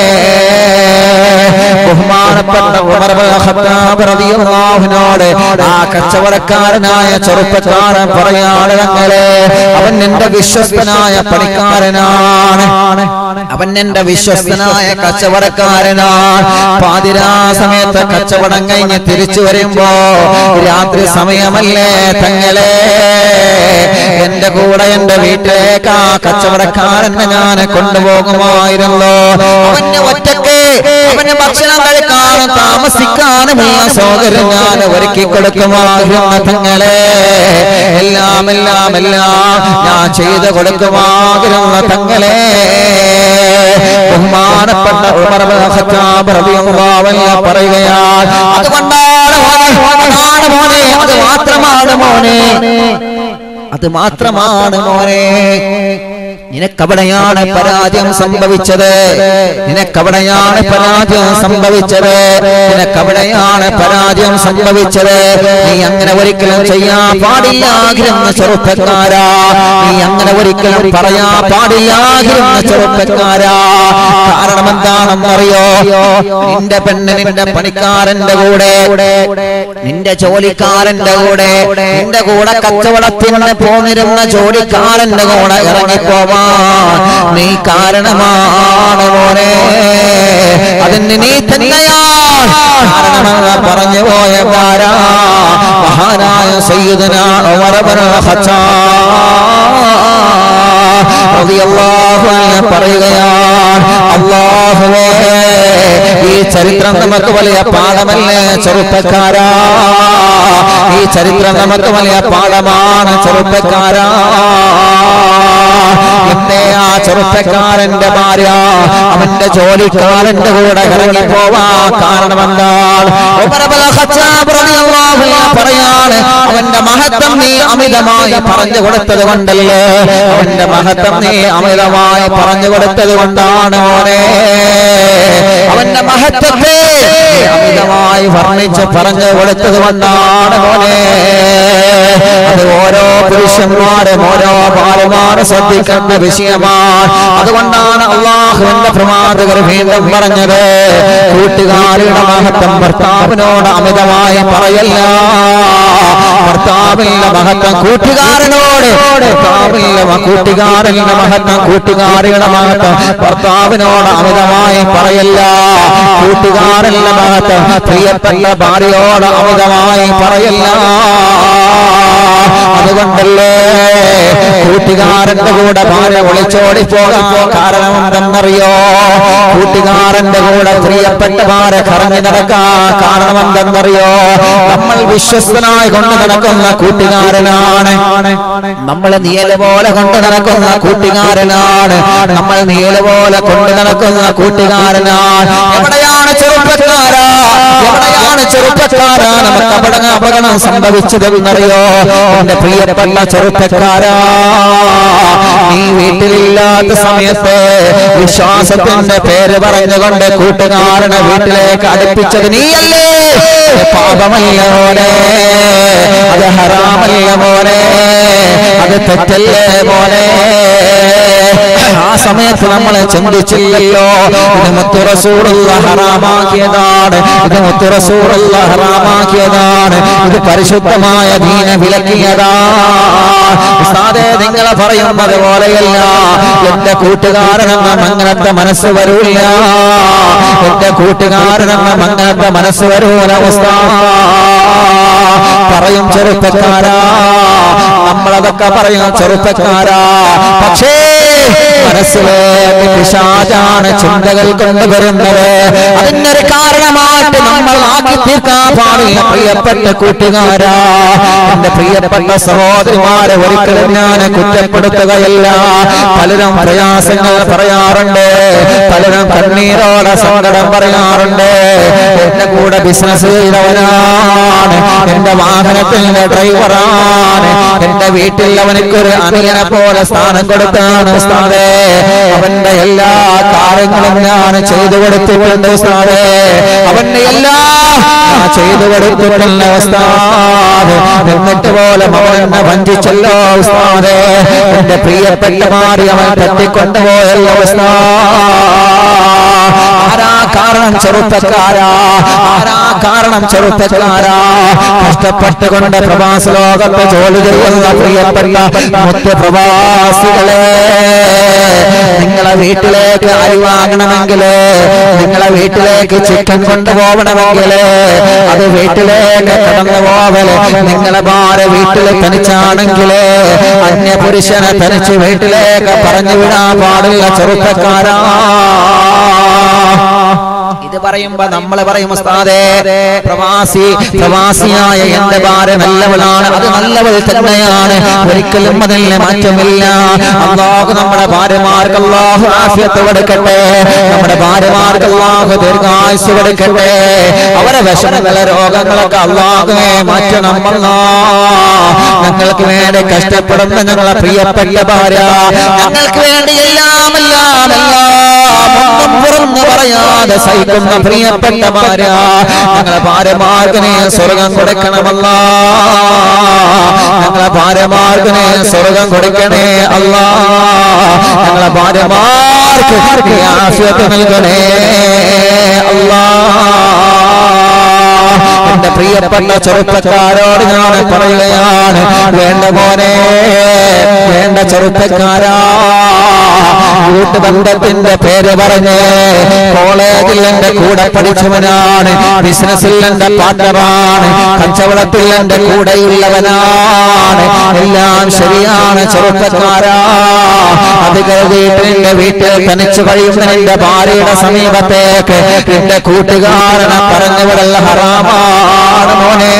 ബഹുമാനപ്പെട്ട ഉമർ ഇബ്നു ഖത്താബ് റളിയല്ലാഹു അൻഹുനോട് ആ കച്ചവടക്കാരനായ ചെറുപ്പക്കാരൻ പറയാണ് തങ്ങളെ അവൻ എന്റെ വിശ്വസ്തനായ പണിക്കാരനാണ് അവൻ എന്റെ വിശ്വസ്തനായ കച്ചവടക്കാരനാണ് പാതിരാ സമയത്ത് കച്ചവടം കഴിഞ്ഞ് തിരിച്ചു വരുമ്പോ രാത്രി സമയമല്ലേ തങ്ങളെ എന്റെ കൂടെ എന്റെ വീട്ടിലേക്ക് ആ കച്ചവടക്കാരനെ ഞാൻ കൊണ്ടുപോകുമായിരുന്നു അവന് ഒറ്റക്ക് അവന് ഭക്ഷണം കഴിക്കാനും താമസിക്കാനുമുള്ള സൗകര്യം ഞാൻ ഒരുക്കി കൊടുക്കുമായിരുന്നു തങ്ങളെ എല്ലാം എല്ലാം എല്ലാം ഞാൻ ചെയ്തു കൊടുക്കുമായിരുന്നു തങ്ങളെ ബഹുമാനപ്പെട്ട ഉമർ ഇബ്നു ഖത്താബ് റളിയല്ലാഹു അൻഹു പറയുകയാണ് അതുകൊണ്ടാണ് മോനെ അതാണ് മോനെ അത് മാത്രമാണ് മോനെ അത് മാത്രമാണ് മോനെ നിനക്കവിടെയാണ് പരാജയം സംഭവിച്ചത് നിനക്കവിടെയാണ് പരാജയം സംഭവിച്ചത് നിനക്കവിടെയാണ് പരാജയം സംഭവിച്ചത് നീ അങ്ങനെ ഒരിക്കലും ചെയ്യാൻ പാടില്ലാകിരുന്ന ചെറുപ്പക്കാരാ നീ അങ്ങനെ ഒരിക്കലും പറയാ പാടില്ലാകിരുന്ന ചെറുപ്പക്കാരാ കാരണം എന്താണെന്നറിയോ നിന്റെ പെണ്ണ് നിന്റെ പണിക്കാരന്റെ കൂടെ നിന്റെ ജോലിക്കാരന്റെ കൂടെ നിന്റെ കൂടെ കച്ചവടത്തിന് പോന്നിരുന്ന ജോലിക്കാരന്റെ കൂടെ ഇറങ്ങിപ്പോവാൻ നീ കാരണമാണ് മോനെ അതിന് നീ തന്നെയാണ് കാരണമെന്ന് പറഞ്ഞു പോയ കാരാ മഹാനായ സയ്യിദന ഉമർ ഇബ്നുൽ ഖത്താബ് റളിയല്ലാഹു അൻഹു പറയുകയാണ് അല്ലാഹുവേ ഈ ചരിത്രം നമുക്ക് വലിയ പാഠമല്ലേ ചെറുപ്പക്കാരാ ഈ ചരിത്രം നമുക്ക് വലിയ പാഠമാണ് ചെറുപ്പക്കാരാ എന്നെ ആ ചെറുപ്പക്കാരന്റെ ഭാര്യ അവന്റെ ജോലിക്കാരന്റെ കൂടെ ഇറങ്ങി പോവാ കാരണം എന്താണ് ഉമർ ഇബ്നുൽ ഖത്താബ് റളിയല്ലാഹു അൻഹു പറയാണ് അവന്റെ മഹത്വം നീ അമിതമായി പറഞ്ഞു കൊടുത്തത് കൊണ്ടല്ലേ അവന്റെ മഹത്വം നീ അമിതമായി പറഞ്ഞു കൊടുത്തത് കൊണ്ടാണ് മോനെ അവന്റെ മഹത്വത്തെ നീ അമിതമായി വർണ്ണിച്ച് പറഞ്ഞു കൊടുത്തത് കൊണ്ടാണ് മോനെ അത് ഓരോ പുരുഷന്മാരും ഓരോ ഭാര്യമാരും ശ്രദ്ധിക്കേണ്ട വിഷയമാണ് അതുകൊണ്ടാണ് അള്ളാഹുവിന്റെ പ്രമാതകർ വീണ്ടും പറഞ്ഞത് കൂട്ടുകാരുടെ മഹത്വം ഭർത്താവിനോട് അമിതമായി പറയല്ല ഭർത്താവിന്റെ മഹത്വം കൂട്ടുകാരനോട് ഭർത്താവിന്റെ മ- കൂട്ടുകാരന്റെ മഹത്വം കൂട്ടുകാരിയുടെ മഹത്വം ഭർത്താവിനോട് അമിതമായി പറയല്ല കൂട്ടുകാരന്റെ മഹത്വം പ്രിയപ്പെട്ട ഭാര്യയോട് അമിതമായി പറയല്ല അതുകൊണ്ടല്ലേ കൂട്ടുകാരന്റെ കൂടെ ഭാര്യ ഒളിച്ചോടി പോകാൻ കാരണം എന്തെന്നറിയോ കൂട്ടുകാരന്റെ കൂടെ പ്രിയപ്പെട്ട ഭാര്യ കറങ്ങി നടക്കാൻ കാരണം എന്തെന്നറിയോ നമ്മൾ വിശ്വസ്തനായി കൊണ്ട് നടക്കുന്ന കൂട്ടുകാരനാണ് നമ്മൾ നിയല പോലെ കൊണ്ട് നടക്കുന്ന കൂട്ടുകാരനാണ് നമ്മൾ നിയല പോലെ കൊണ്ട് നടക്കുന്ന കൂട്ടുകാരനാണ് എവിടെയാണ് ചെറുപ്പക്കാരാ എവിടെയാണ് ചെറുപ്പക്കാരാ നമുക്ക് അപകട അപകടം സംഭവിച്ചതെന്നറിയോ എന്റെ പ്രിയപ്പെട്ട ചെറുപ്പക്കാരാ നീ വീട്ടിലില്ലാത്ത സമയത്ത് വിശ്വാസത്തിന്റെ പേര് പറഞ്ഞുകൊണ്ട് കൂട്ടുകാരനെ വീട്ടിലേക്ക് അടുപ്പിച്ചത് നീയല്ലേ അത് പാപമല്ല മോനെ അത് ഹറാമല്ല മോനെ അത് തെറ്റല്ലേ മോനെ ആ സമയത്ത് നമ്മൾ ചിന്തിച്ചില്ലല്ലോ ഇത് മുത്തുറസൂറുള്ള ഹറാമാക്കിയതാണ് ഇത് മുത്തുറസൂറുള്ള ഹറാമാക്കിയതാണ് ഇത് പരിശുദ്ധമായ ദീന വിലക്കിയതാണ് ഉസ്താദേ നിങ്ങളെ പറയുന്നത് പോലെയല്ല എന്റെ കൂട്ടുകാരനെന്ന അങ്ങനത്തെ മനസ്സ് വരൂല്ല എന്റെ കൂട്ടുകാരനെന്ന അങ്ങനത്തെ മനസ്സ് വരൂല ഉസ്താദ് പറയും ചെറുപ്പക്കാരാ നമ്മളതൊക്കെ പറയും ചെറുപ്പക്കാരാ പക്ഷേ മനസ്സിലേക്ക് പിശാചാണ് ചിന്തകൾ കൊണ്ടുവരുന്നത് അതിനൊരു കാരണമായിട്ട് നമ്മൾ ആക്കി തീർക്കാൻ പാടില്ല പ്രിയപ്പെട്ട കൂട്ടുകാരാ എന്റെ പ്രിയപ്പെട്ട സഹോദരിമാരെ ഒരിക്കലും ഞാൻ കുറ്റപ്പെടുത്തുകയില്ല പലരും പ്രയാസങ്ങൾ പറയാറുണ്ട് പലരും കണ്ണീരോടെ സങ്കടം പറയാറുണ്ട് എന്റെ കൂടെ ബിസിനസ് ചെയ്തവനാണ് എന്റെ വാഹനത്തിന്റെ ഡ്രൈവറാണ് എന്റെ വീട്ടിൽ അവനക്കൊരു അനിയനെ പോലെ സ്ഥാനം കൊടുത്താണ് ഉസ്താദേ അവന്റെ എല്ലാ കാര്യങ്ങളും ഞാൻ ചെയ്തു കൊടുത്തിട്ടുണ്ട് ഉസ്താദേ അവന്റെ എല്ലാ ഞാൻ ചെയ്തു കൊടുത്തിട്ടുണ്ട് ഉസ്താദ് എന്നിട്ട് പോലെ അവൻ എന്നെ വഞ്ചിച്ചല്ലോ ഉസ്താദേ എന്റെ പ്രിയപ്പെട്ട മാറി അവൻ തട്ടിക്കൊണ്ടുപോയല്ലോ ഉസ്താദ് ആരാ കാരണം ചെറുപ്പക്കാരാ ആരാ കാരണം ചെറുപ്പക്കാരാ കഷ്ടപ്പെട്ടുകൊണ്ട് പ്രവാസ ലോകത്ത് ജോലി ചെയ്യുന്ന പ്രിയപ്പെട്ട മുഖ്യപ്രവാസികളെ നിങ്ങളെ വീട്ടിലേക്ക് അരി വാങ്ങണമെങ്കിൽ നിങ്ങളെ വീട്ടിലേക്ക് ചിക്കൻ കൊണ്ടുപോകണമെങ്കിൽ അത് വീട്ടിലേക്ക് കടന്നു പോവല് നിങ്ങളെ ഭാര്യ വീട്ടിൽ തനിച്ചാണെങ്കിൽ അന്യ പുരുഷനെ തനിച്ച് വീട്ടിലേക്ക് പറഞ്ഞു വിടാൻ പാടില്ല ചെറുപ്പക്കാരാ ഇത് പറയുമ്പോ നമ്മൾ പറയും ഉസ്താദേ പ്രവാസി പ്രവാസിയായ എന്റെ ഭാര്യ നല്ലവളാണ് അത് നല്ലവൾ തന്നെയാണ് ഒരിക്കലും അതിൽ മാറ്റമില്ല അള്ളാഹു നമ്മുടെ ഭാര്യമാർക്ക് അള്ളാഹു ആഫിയത്ത് കൊടുക്കട്ടെ നമ്മുടെ ഭാര്യമാർക്ക് അള്ളാഹു ദീർഘായുസ് കൊടുക്കട്ടെ അവരെ വിഷമങ്ങളെ രോഗങ്ങളൊക്കെ അള്ളാഹുവെ മാറ്റണം അല്ലാ. ഞങ്ങൾക്ക് വേണ്ടി കഷ്ടപ്പെടുന്ന ഞങ്ങളെ പ്രിയപ്പെട്ട ഭാര്യ ഞങ്ങൾക്ക് വേണ്ടി എല്ലാം എല്ലാം എല്ലാം ഒന്നും പുറന്നു പറയാതെ സഹിക്കുന്ന പ്രിയപ്പെട്ട ഭാര്യ ഞങ്ങളെ ഭാര്യമാർക്ക് നീ സ്വർഗം കൊടുക്കണമല്ല ഞങ്ങളെ ഭാര്യമാർക്ക് നീ സ്വർഗം കൊടുക്കണേ അല്ല ഞങ്ങളെ ഭാര്യമാർക്ക് നീ ആഫിയത്ത് നൽകണേ അല്ലാ എന്റെ പ്രിയപ്പെട്ട ചെറുപ്പക്കാരോട് ഞാൻ പറയുകയാണ് വേണ്ട മോനെ വേണ്ട ചെറുപ്പക്കാരാ കൂട്ടുബന്ധത്തിന്റെ പേര് പറഞ്ഞ് കോളേജിൽ എന്റെ കൂടെ പഠിച്ചവനാണ് ബിസിനസ്സിൽ എന്റെ പാർട്ണറാണ് കച്ചവടത്തിൽ എന്റെ കൂടെയുള്ളവനാണ് എല്ലാം ശരിയാണ് ചെറുപ്പക്കാരാ അത് കരുതിയിട്ട് എന്റെ വീട്ടിൽ തനിച്ചു കഴിയുന്ന എന്റെ ഭാര്യയുടെ സമീപത്തേക്ക് എന്റെ കൂട്ടുകാരനെ പറഞ്ഞുവിടല്ല ഹറാമാണ് മോനെ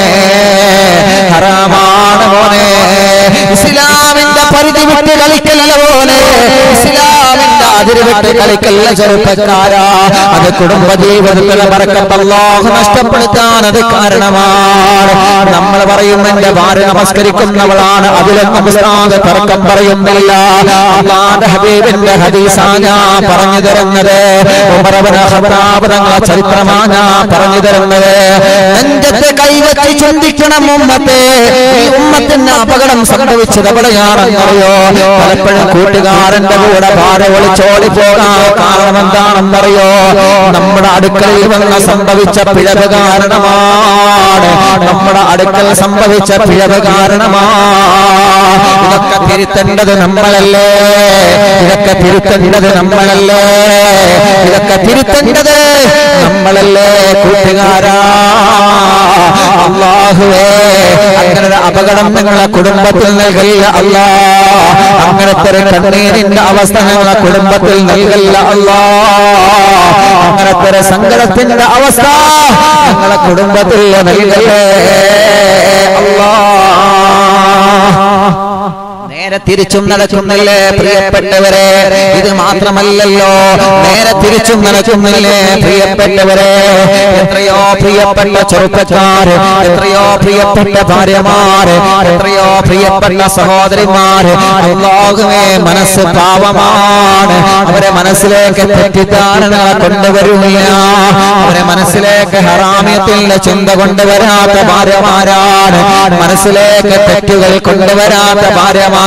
ഹറാമാണ് മോനെ ഇസ്ലാമിന്റെ പരിധി വിട്ട് കളിക്കല്ല മോനെ ഇസ്ലാമിന്റെ അതിര് വിട്ട് കളിക്കല്ല ചെറുപ്പക്കാരാ അത് കുടുംബ ജീവിതത്തിലെ മറക്കത്തല്ലാഹു നഷ്ടപ്പെടുത്താൻ അത് കാരണമാണ് നമ്മൾ പറയും എന്റെ ഭാര്യ നമസ്കരിക്കുന്നവളാണ് അതിലൊന്നും ഉസ്താദ് തർക്കം പറയുന്നില്ല അള്ളാന്റെ ഹബീബിന്റെ ഹദീസാ ഞാൻ പറഞ്ഞു തരുന്നത് ഉമറവന ഹബറാപതങ്ങളെ ചരിത്രമാ ഞാൻ പറഞ്ഞു തരുന്നത് നെഞ്ചത്തെ കൈവച്ച് ചിന്തിക്കണം ഉമ്മത്തെ ഈ ഉമ്മത്തിന് അപകടം സംഭവിച്ചത് എവിടെയാണെന്നറിയോ പലപ്പോഴും കൂട്ടുകാരന്റെ കൂടെ ഭാര്യ ഒളിച്ചോടി പോകാൻ കാരണം എന്താണെന്നറിയോ നമ്മുടെ അടുക്കളയിൽ വന്ന് സംഭവിച്ച പിഴവ് കാരണമാണ് നമ്മുടെ അടുക്കൽ സംഭവിച്ച പിഴവ് കാരണമാണ് ഇതൊക്കെ തിരുത്തേണ്ടത് നമ്മളല്ലേ ഇതൊക്കെ തിരുത്തേണ്ടത് നമ്മളല്ലേ ഇതൊക്കെ തിരുത്തേണ്ടത് നമ്മളല്ലേ കൂട്ടുകാരാ അള്ളാഹുവേ അങ്ങനെ ഒരു അപകടം നിങ്ങളെ കുടുംബത്തിൽ നൽകില്ല അല്ലാ അങ്ങനത്തെ ഒരു കണ്ണീരിന്റെ അവസ്ഥ ഞങ്ങളെ കുടുംബത്തിൽ നൽകില്ല അല്ലാ അങ്ങനത്തെ ഒരു സങ്കടത്തിന്റെ അവസ്ഥ ഞങ്ങളെ കുടുംബത്തിൽ നൽകല്ലേ അല്ലാ നേരെ തിരിച്ചും നടക്കുന്നില്ലേ പ്രിയപ്പെട്ടവരെ ഇത് മാത്രമല്ലല്ലോ നേരെ തിരിച്ചും നടക്കുന്നില്ലേ പ്രിയപ്പെട്ടവരെ എത്രയോ പ്രിയപ്പെട്ട ചെറുപ്പക്കാര് എത്രയോ പ്രിയപ്പെട്ട ഭാര്യമാര് എത്രയോ പ്രിയപ്പെട്ട സഹോദരിമാര് അള്ളാഹുവേ മനസ്സ് പാവമാണ് അവരെ മനസ്സിലേക്ക് തെറ്റിദ്ധാരണ കൊണ്ടുവരില്ല അവരെ മനസ്സിലേക്ക് ഹറാമ്യത്തിന്റെ ചിന്ത കൊണ്ടുവരാത്ത ഭാര്യമാരാണ് മനസ്സിലേക്ക് തെറ്റുകൾ കൊണ്ടുവരാത്ത ഭാര്യമാരാ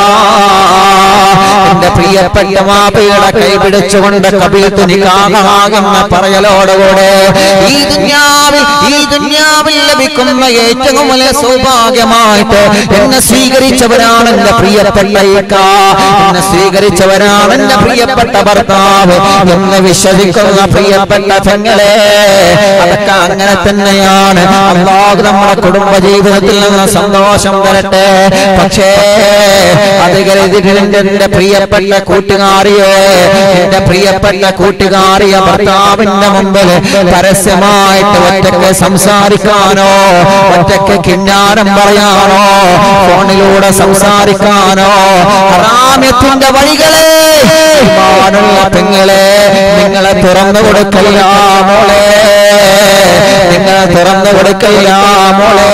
എന്റെ പ്രിയപ്പെട്ട മാപ്പയുടെ കൈ പിടിച്ചുകൊണ്ട് കബീത്ത് നികാഹമാകുന്ന പറയലോടുകൂടെ ഈ ദുന്യാവിൽ ഈ ദുന്യാവിൽ ലഭിക്കുന്ന ഏറ്റവും വലിയ സൗഭാഗ്യമായിട്ട് എന്നെ സ്വീകരിച്ചവരാണ് എന്റെ പ്രിയപ്പെട്ട ഇക്ക എന്നെ സ്വീകരിച്ചവരാണ് എന്റെ പ്രിയപ്പെട്ട ഭർത്താവ് എന്ന് വിശ്വസിക്കുന്ന പ്രിയപ്പെട്ട പെങ്ങളെ അതൊക്കെ അങ്ങനെ തന്നെയാണ് അള്ളാഹു നമ്മുടെ കുടുംബ ജീവിതത്തിൽ നിന്ന് സന്തോഷം തരട്ടെ പക്ഷേ അത് കരുതിയിട്ട് എന്റെ പ്രിയപ്പെട്ട കൂട്ടുകാരിയെ എന്റെ പ്രിയപ്പെട്ട കൂട്ടുകാരിയ ഭർത്താവിന്റെ മുമ്പിൽ പരസ്യമായിട്ട് ഒറ്റയ്ക്ക് സംസാരിക്കാനോ ഒറ്റയ്ക്ക് കിന്നാരം പറയാനോ ഫോണിലൂടെ സംസാരിക്കാനോ റാമ്യത്തിന്റെ വഴികളെ ഇമാനുള്ള പെങ്ങളെ നിങ്ങളെ തുറന്നു കൊടുക്കല്ല മോളെ നിങ്ങളെ തുറന്നു കൊടുക്കല്ല മോളെ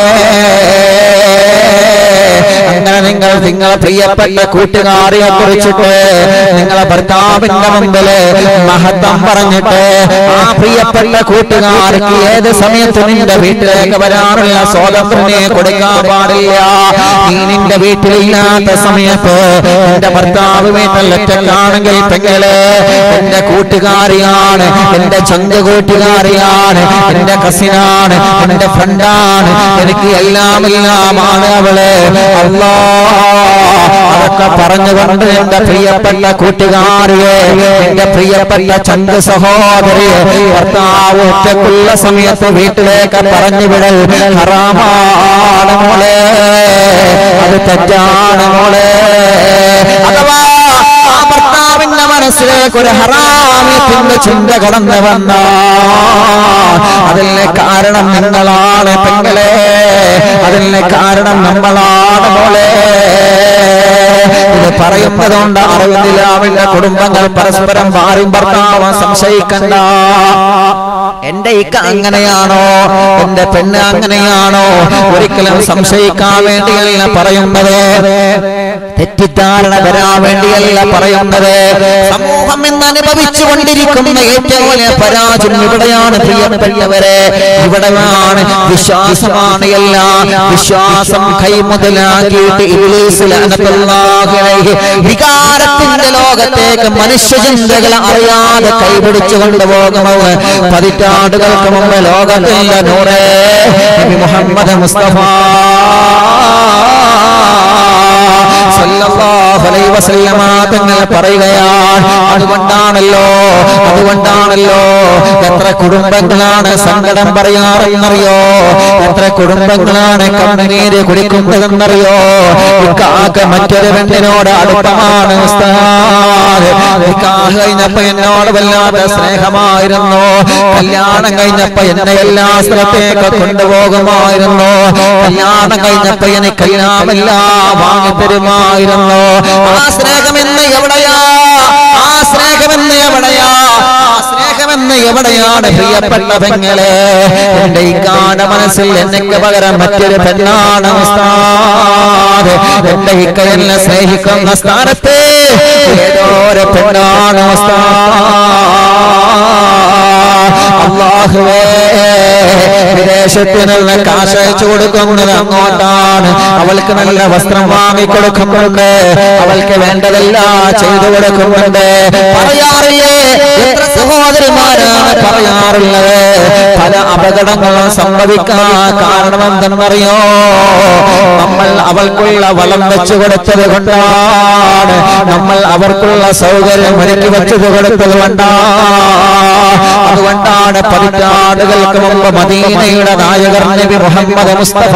അങ്ങനെ നിങ്ങൾ നിങ്ങളെ പ്രിയപ്പെട്ട കൂട്ടുകാരിയെ കുറിച്ചിട്ട് നിങ്ങളെ ഭർത്താവിന്റെ മുമ്പില് മഹത്വം പറഞ്ഞിട്ട് ആ പ്രിയപ്പെട്ട കൂട്ടുകാർക്ക് ഏത് സമയത്തും നിന്റെ വീട്ടിലേക്ക് വരാനുള്ള സ്വാതന്ത്ര്യം കൊടുക്കാൻ പാടില്ല നീ നിന്റെ വീട്ടിലില്ലാത്ത സമയത്ത് എന്റെ ഭർത്താവ് വീട്ടിൽ ഒറ്റക്കാണെങ്കിൽ പെങ്ങളെ എന്റെ കൂട്ടുകാരിയാണ് എന്റെ ചന്ത കൂട്ടുകാരിയാണ് എന്റെ കസിനാണ് എന്റെ ഫ്രണ്ടാണ് എനിക്ക് എല്ലാം എല്ലാമാണ് അവള് അല്ലാ അതൊക്കെ പറഞ്ഞുകൊണ്ട് എന്റെ പ്രിയപ്പെട്ട കൂട്ടുകാരിയെ എന്റെ പ്രിയപ്പെട്ട ചന്ത സഹോദരിയെ ഭർത്താവ് ഒറ്റക്കുള്ള സമയത്ത് വീട്ടിലേക്ക് പറഞ്ഞു വിടൽ ഹറാമാണ് മോളെ അത് തെറ്റാണ് മോളെ അഥവാ ആ ഭർത്താവിന്റെ മനസ്സിലേക്ക് ഒരു ഹറാമത്തിന്റെ ചിന്ത കടന്നു വന്ന അതിന് കാരണം നിങ്ങളാണ് പെങ്ങളെ അതിന് കാരണം നമ്മളാണ് മോളെ ഇത് പറയുന്നതുകൊണ്ട് അറിവില്ലാവിന്റെ കുടുംബങ്ങൾ പരസ്പരം ഭാര്യയും ഭർത്താവും സംശയിക്കണ്ട എന്റെ ഇക്ക അങ്ങനെയാണോ എന്റെ പെണ്ണ് അങ്ങനെയാണോ ഒരിക്കലും സംശയിക്കാൻ വേണ്ടിയല്ല പറയുന്നത് തെറ്റിദ്ധാരണ വരാൻ വേണ്ടിയല്ല പറയുന്നത് സമൂഹം എന്ന് അനുഭവിച്ചു കൊണ്ടിരിക്കുന്ന ഏറ്റവും വലിയ പരാജയം ഇവിടെയാണ് പ്രിയപ്പെട്ടവരെ ഇവിടെയാണ് വിശ്വാസമാണ് എല്ലാം വിശ്വാസം കൈമുതലാക്കിയിട്ട് ഇബ്ലീസ് ലഅനത്തുല്ലാഹി അലൈഹി വികാരത്തിന്റെ ലോകത്തേക്ക് മനുഷ്യചിന്തകൾ അറിയാതെ കൈപിടിച്ചു കൊണ്ടുപോകുന്നത് പതിറ്റാണ്ടുകൾക്ക് മുമ്പ് ലോകത്തിന്റെ നൂറേ നബി മുഹമ്മദ് മുസ്തഫ സല്ലല്ലാഹു അലൈഹി വസല്ലമ തങ്ങൾ പറയുകയാണ് അതുകൊണ്ടാണല്ലോ അതുകൊണ്ടാണല്ലോ എത്ര കുടുംബങ്ങളാണ് സങ്കടം പറയാറെന്നറിയോ എത്ര കുടുംബങ്ങളാണ് കണ്ണുനീര് കുടിക്കുന്നതെന്നറിയോ ഇക്കാക്ക് മറ്റൊരു പെണ്ണിനോട് അടുപ്പമാണ് ഉസ്താദ് നിക്കാഹ് കഴിഞ്ഞപ്പോ എന്നോട് വല്ലാത്ത സ്നേഹമായിരുന്നു കല്യാണം കഴിഞ്ഞപ്പോ എന്നെ എല്ലാ സ്ഥലത്തേക്ക് കൊണ്ടുപോകുമായിരുന്നു കല്യാണം കഴിഞ്ഞപ്പോ എനിക്കെല്ലാം എല്ലാം വാങ്ങിത്തരുമായിരുന്നു ആ സ്നേഹമെന്ന് എവിടെയാ ആ സ്നേഹമെന്ന് എവിടെയാ ആ സ്നേഹമെന്ന് എവിടെയാണ് പ്രിയപ്പെട്ട പെങ്ങളെ എന്റെ ഇക്കാന മനസ്സിൽ എനിക്ക് പകരം മറ്റൊരു പെണ്ണാണ് ഉസ്താദ് എന്റെ ഇക്ക എന്നെ സ്നേഹിക്കുന്ന സ്ഥാനത്ത് ഏതോ ഒരു പെണ്ണാണ് അള്ളാഹുവേ വിദേശത്ത് നിന്ന് കാശ് അയച്ചു കൊടുക്കുന്നത് അങ്ങോട്ടാണ് അവൾക്ക് നല്ല വസ്ത്രം വാങ്ങിക്കൊടുക്കുന്നുണ്ട് അവൾക്ക് വേണ്ടതെല്ലാം ചെയ്തു കൊടുക്കുന്നുണ്ട് പറയാറില്ലേ എത്ര സഹോദരിമാരാണ് പറയാറുള്ളത് പല അപകടങ്ങളും സംഭവിക്കാൻ കാരണം എന്തെന്നറിയോ നമ്മൾ അവൾക്കുള്ള വളം വെച്ചു കൊടുത്തത് കൊണ്ടാണ് നമ്മൾ അവർക്കുള്ള സൗകര്യം ഒരുക്കി വെച്ചത് കൊടുത്തത് കൊണ്ടാണ് അതുകൊണ്ടാണ് പതിറ്റാണ്ടുകൾക്ക് മുമ്പ് മദീനയുടെ നായകർ നബി മുഹമ്മദ് മുസ്തഫ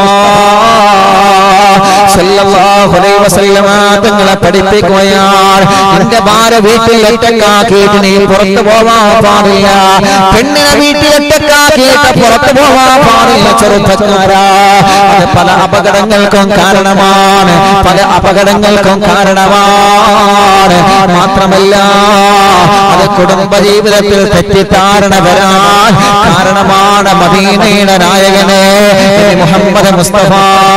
സല്ലല്ലാഹു അലൈഹി വസല്ലമ തങ്ങളെ പഠിപ്പിക്കുകയാണ് നിന്റെ ഭാര്യ വീട്ടിൽ ഒറ്റക്കാക്കിയിട്ട് നീ പുറത്തു പോവാൻ പാടില്ല പെണ്ണിനെ വീട്ടിൽ ഒറ്റക്കാക്കിയിട്ട് പുറത്തു പോവാൻ പാടില്ല ചെറുപ്പക്കാരാ അത് പല അപകടങ്ങൾക്കും കാരണമാണ് പല അപകടങ്ങൾക്കും കാരണമാണ് മാത്രമല്ല അത് കുടുംബ ജീവിതത്തിൽ തെറ്റിദ്ധാരണ വരാൻ കാരണമാണ് മദീനയുടെ നായകനെ മുഹമ്മദ് മുസ്തഫ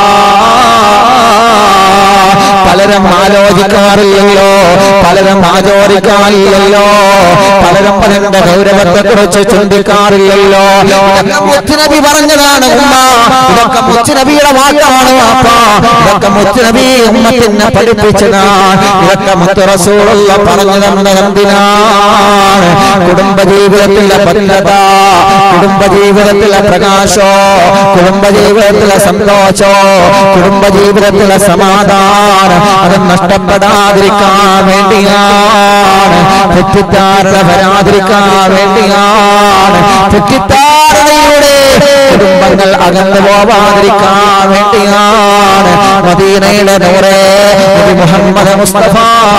പലരും ആലോചിക്കാറില്ലല്ലോ പലരും ആചോദിക്കാറില്ലല്ലോ പലരും അതിന്റെ ഗൗരവത്തെ കുറിച്ച് ചിന്തിക്കാറില്ലല്ലോ ഇതൊക്കെ മുത്തുനബി പറഞ്ഞതാണ് ഉമ്മ ഇതൊക്കെ മുത്തുനബിയുടെ വാക്കാണ് വാപ്പ ഇതൊക്കെ മുത്തുനബി ഉമ്മത്തിനെ പഠിപ്പിച്ചതാണ് ഇതൊക്കെ മുത്തു റസൂലുള്ള പറഞ്ഞു തന്നത് എന്തിനാണ് കുടുംബജീവിതത്തിലെ ഭദ്രത കുടുംബജീവിതത്തിലെ പ്രകാശോ കുടുംബജീവിതത്തിലെ സന്തോഷോ കുടുംബജീവിതത്തിലെ സമാധാനം അത് നഷ്ടപ്പെടാതിരിക്കാൻ വേണ്ടിയാണ് തെറ്റിദ്ധാരണ വരാതിരിക്കാൻ വേണ്ടിയാണ് തെറ്റിദ്ധാരണയുടെ കുടുംബങ്ങൾ അകന്നു പോവാതിരിക്കാൻ വേണ്ടിയാണ് മദീനയുടെ നൂറേ നബി മുഹമ്മദ് മുസ്തഫ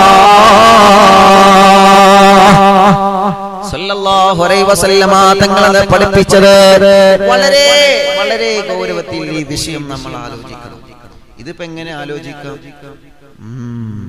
സല്ലല്ലാഹു അലൈഹി വസല്ലമ തങ്ങളത് പഠിപ്പിച്ചത് വളരെ വളരെ ഗൗരവത്തിൽ ഈ വിഷയം നമ്മൾ ആലോചിക്കണം ഇതിപ്പോ എങ്ങനെ ആലോചിക്കാം ഉം.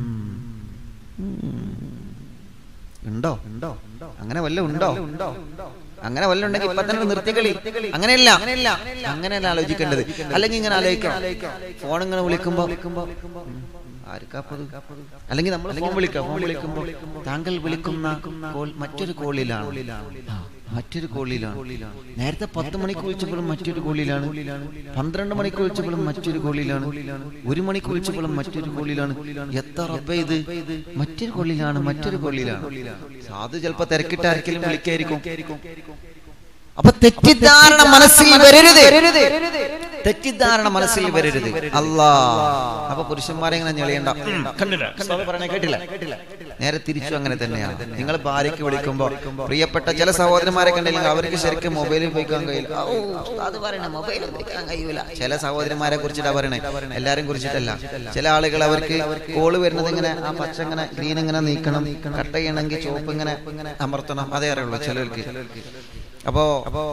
ഉണ്ടോ ഉണ്ടോ അങ്ങനെ വല്ല ഉണ്ടോ അങ്ങനെ വല്ല ഉണ്ടെങ്കിൽ ഇപ്പൊ തന്നെ നിർത്തിക്കളി അങ്ങനെയല്ല അങ്ങനെയല്ല ആലോചിക്കേണ്ടത് അല്ലെങ്കിൽ ഇങ്ങനെ ആലോചിക്കാം ഫോൺ ഇങ്ങനെ വിളിക്കുമ്പോ ഉം, ആർക്കാപ്പത് അല്ലെങ്കിൽ നമ്മൾ ഫോൺ വിളിക്കാം ഫോൺ വിളിക്കുമ്പോ താങ്കൾ വിളിക്കുന്ന കോൾ മറ്റൊരു കോളിലാണ് ആ, മറ്റൊരു കോളിലാണ് നേരത്തെ പത്ത് മണിക്ക് വിളിച്ചപ്പോഴും മറ്റൊരു കോളിലാണ് പന്ത്രണ്ട് മണിക്ക് വിളിച്ചപ്പോഴും മറ്റൊരു കോളിലാണ് ഒരു മണിക്ക് വിളിച്ചപ്പോഴും മറ്റൊരു കോളിലാണ് എത്ര റബ്ബേ ഇത് മറ്റൊരു കോളിലാണ് മറ്റൊരു കോളിലാണ് സാധു ചിലപ്പോ തിരക്കിട്ട് ആർക്കെങ്കിലും വിളിക്കായിരിക്കും അപ്പൊ തെറ്റിദ്ധാരണ മനസ്സിൽ വരരുത് തെറ്റിദ്ധാരണ മനസ്സിൽ വരരുത് അല്ലാ അപ്പൊ പുരുഷന്മാരെ ഇങ്ങനെ ഞെളിയണ്ട ഉം, കണ്ടില്ല കണ്ടോ? പറയണേ കേട്ടില്ല നേരെ തിരിച്ചു അങ്ങനെ തന്നെയാണ് നിങ്ങൾ ഭാര്യയ്ക്ക് വിളിക്കുമ്പോ പ്രിയപ്പെട്ട ചില സഹോദരന്മാരെ കണ്ടില്ലെങ്കിൽ അവർക്ക് ശരിക്കും മൊബൈലിൽ ഉപയോഗിക്കാൻ കഴിയില്ല ഔ, അത് പറയണേ മൊബൈൽ ഉപയോഗിക്കാൻ കഴിയൂല ചില സഹോദരന്മാരെ കുറിച്ചിട്ടാ പറയണേ എല്ലാരും കുറിച്ചിട്ടല്ല ചില ആളുകൾ അവർക്ക് കോള് വരുന്നത് ഇങ്ങനെ ആ പച്ച ഇങ്ങനെ ഗ്രീൻ ഇങ്ങനെ നീക്കണം കട്ട് ചെയ്യണമെങ്കിൽ ചുവപ്പ് ഇങ്ങനെ അമർത്തണം അതേ അറിയുള്ളൂ ചിലർക്ക് അപ്പോ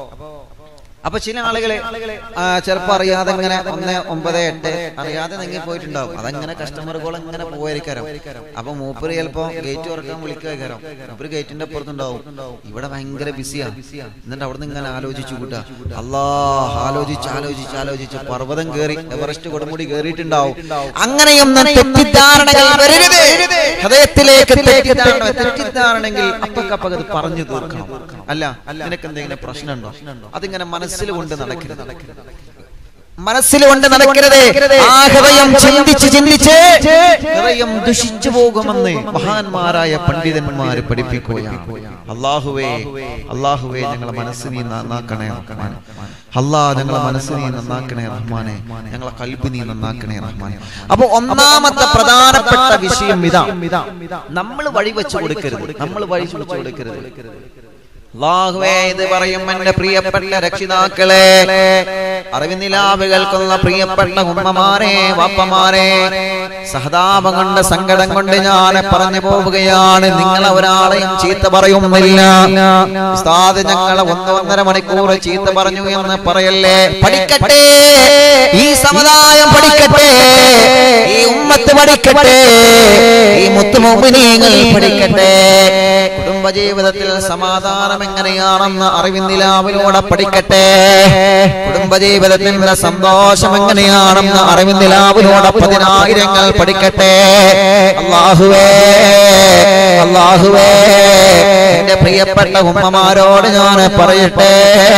അപ്പൊ ചില ആളുകളെ ആ, ചിലപ്പോ അറിയാതെ ഇങ്ങനെ ഒന്ന് ഒമ്പത് എട്ട് അറിയാതെ നിങ്ങൾ പോയിട്ടുണ്ടാവും അതങ്ങനെ കസ്റ്റമർ കോൾ ഇങ്ങനെ പോയിരിക്കാരം അപ്പൊ മൂപ്പര് ചിലപ്പോ ഗേറ്റ് തുറക്കാൻ വിളിക്കാരം മൂപ്പര് ഗേറ്റിന്റെ അപ്പുറത്തുണ്ടാവും ഇവിടെ ഭയങ്കര ബിസിയാ എന്നിട്ട് അവിടെ നിന്ന് ഇങ്ങനെ ആലോചിച്ചു കൂട്ടാ അല്ലാ ആലോചിച്ച് ആലോചിച്ച് ആലോചിച്ച് പർവ്വതം കേറി എവറസ്റ്റ് കൊടുമുടി കേറിയിട്ടുണ്ടാവും അങ്ങനെയൊന്നും തെറ്റിദ്ധാരണകൾ വരരുത് ഹൃദയത്തിലേക്ക് തെറ്റിദ്ധാരണ തെറ്റിദ്ധാരണെങ്കിൽ അപ്പക്കപ്പക അത് പറഞ്ഞു തീർക്കണം അല്ല നിനക്ക് എന്തെങ്കിലും പ്രശ്നമുണ്ടോ അതിങ്ങനെ മനസ്സിൽ കൊണ്ട് നടക്കരുത് മനസ്സിൽ കൊണ്ട് നടക്കരുത് ആ ഹൃദയം ചിന്തിച്ച് ചിന്തിച്ച് ഹൃദയം ദുഷിച്ചു പോകുമെന്ന് മഹാന്മാരായ പണ്ഡിതന്മാര് പഠിപ്പിക്കുകയാണ് അള്ളാഹുവേ അള്ളാഹുവേ ഞങ്ങളെ മനസ്സ് നീ നന്നാക്കണേ റഹ്മാൻ അല്ലാ ഞങ്ങളെ മനസ്സ് നീ നന്നാക്കണേ റഹ്മാനെ ഞങ്ങളെ കൽബ് നീ നന്നാക്കണേ റഹ്മാൻ അപ്പൊ ഒന്നാമത്തെ പ്രധാനപ്പെട്ട വിഷയം ഇതാ നമ്മൾ വഴി വെച്ച് കൊടുക്കരുത് നമ്മൾ വഴി വെച്ച് കൊടുക്കരുത് അല്ലാഹുവേ ഇത് പറയും എന്റെ പ്രിയപ്പെട്ട രക്ഷിതാക്കളെ അറിവിനിലാവ് കേൾക്കുന്ന പ്രിയപ്പെട്ട ഉമ്മമാരെ വാപ്പമാരെ സഹതാപം കൊണ്ട് സങ്കടം കൊണ്ട് ഞാൻ പറഞ്ഞു പോവുകയാണ് നിങ്ങൾ ഒരാളെയും ചീത്ത പറയുന്നില്ല ഉസ്താദ് ഞങ്ങളെ ഒന്ന് ഒന്നര മണിക്കൂർ ചീത്ത പറഞ്ഞു എന്ന് പറയല്ലേ പഠിക്കട്ടെ ഈ സമുദായം പഠിക്കട്ടെ ഈ ഉമ്മത്ത് പഠിക്കട്ടെ ഈ മുത്തുമോമിനീങ്ങൾ പഠിക്കട്ടെ കുടുംബജീവിതത്തിൽ സമാധാനം എങ്ങനെയാണെന്ന് അറിവിന്ദിലാവിലൂടെ പഠിക്കട്ടെ കുടുംബജീവിതത്തിന്റെ സന്തോഷം എങ്ങനെയാണെന്ന് അറിവിന്ദിലാവിലൂടെ പതിനായിരങ്ങൾ പഠിക്കട്ടെ അള്ളാഹുവേ അള്ളാഹുവേ എന്റെ പ്രിയപ്പെട്ട ഉമ്മമാരോട് ഞാൻ പറയട്ടെ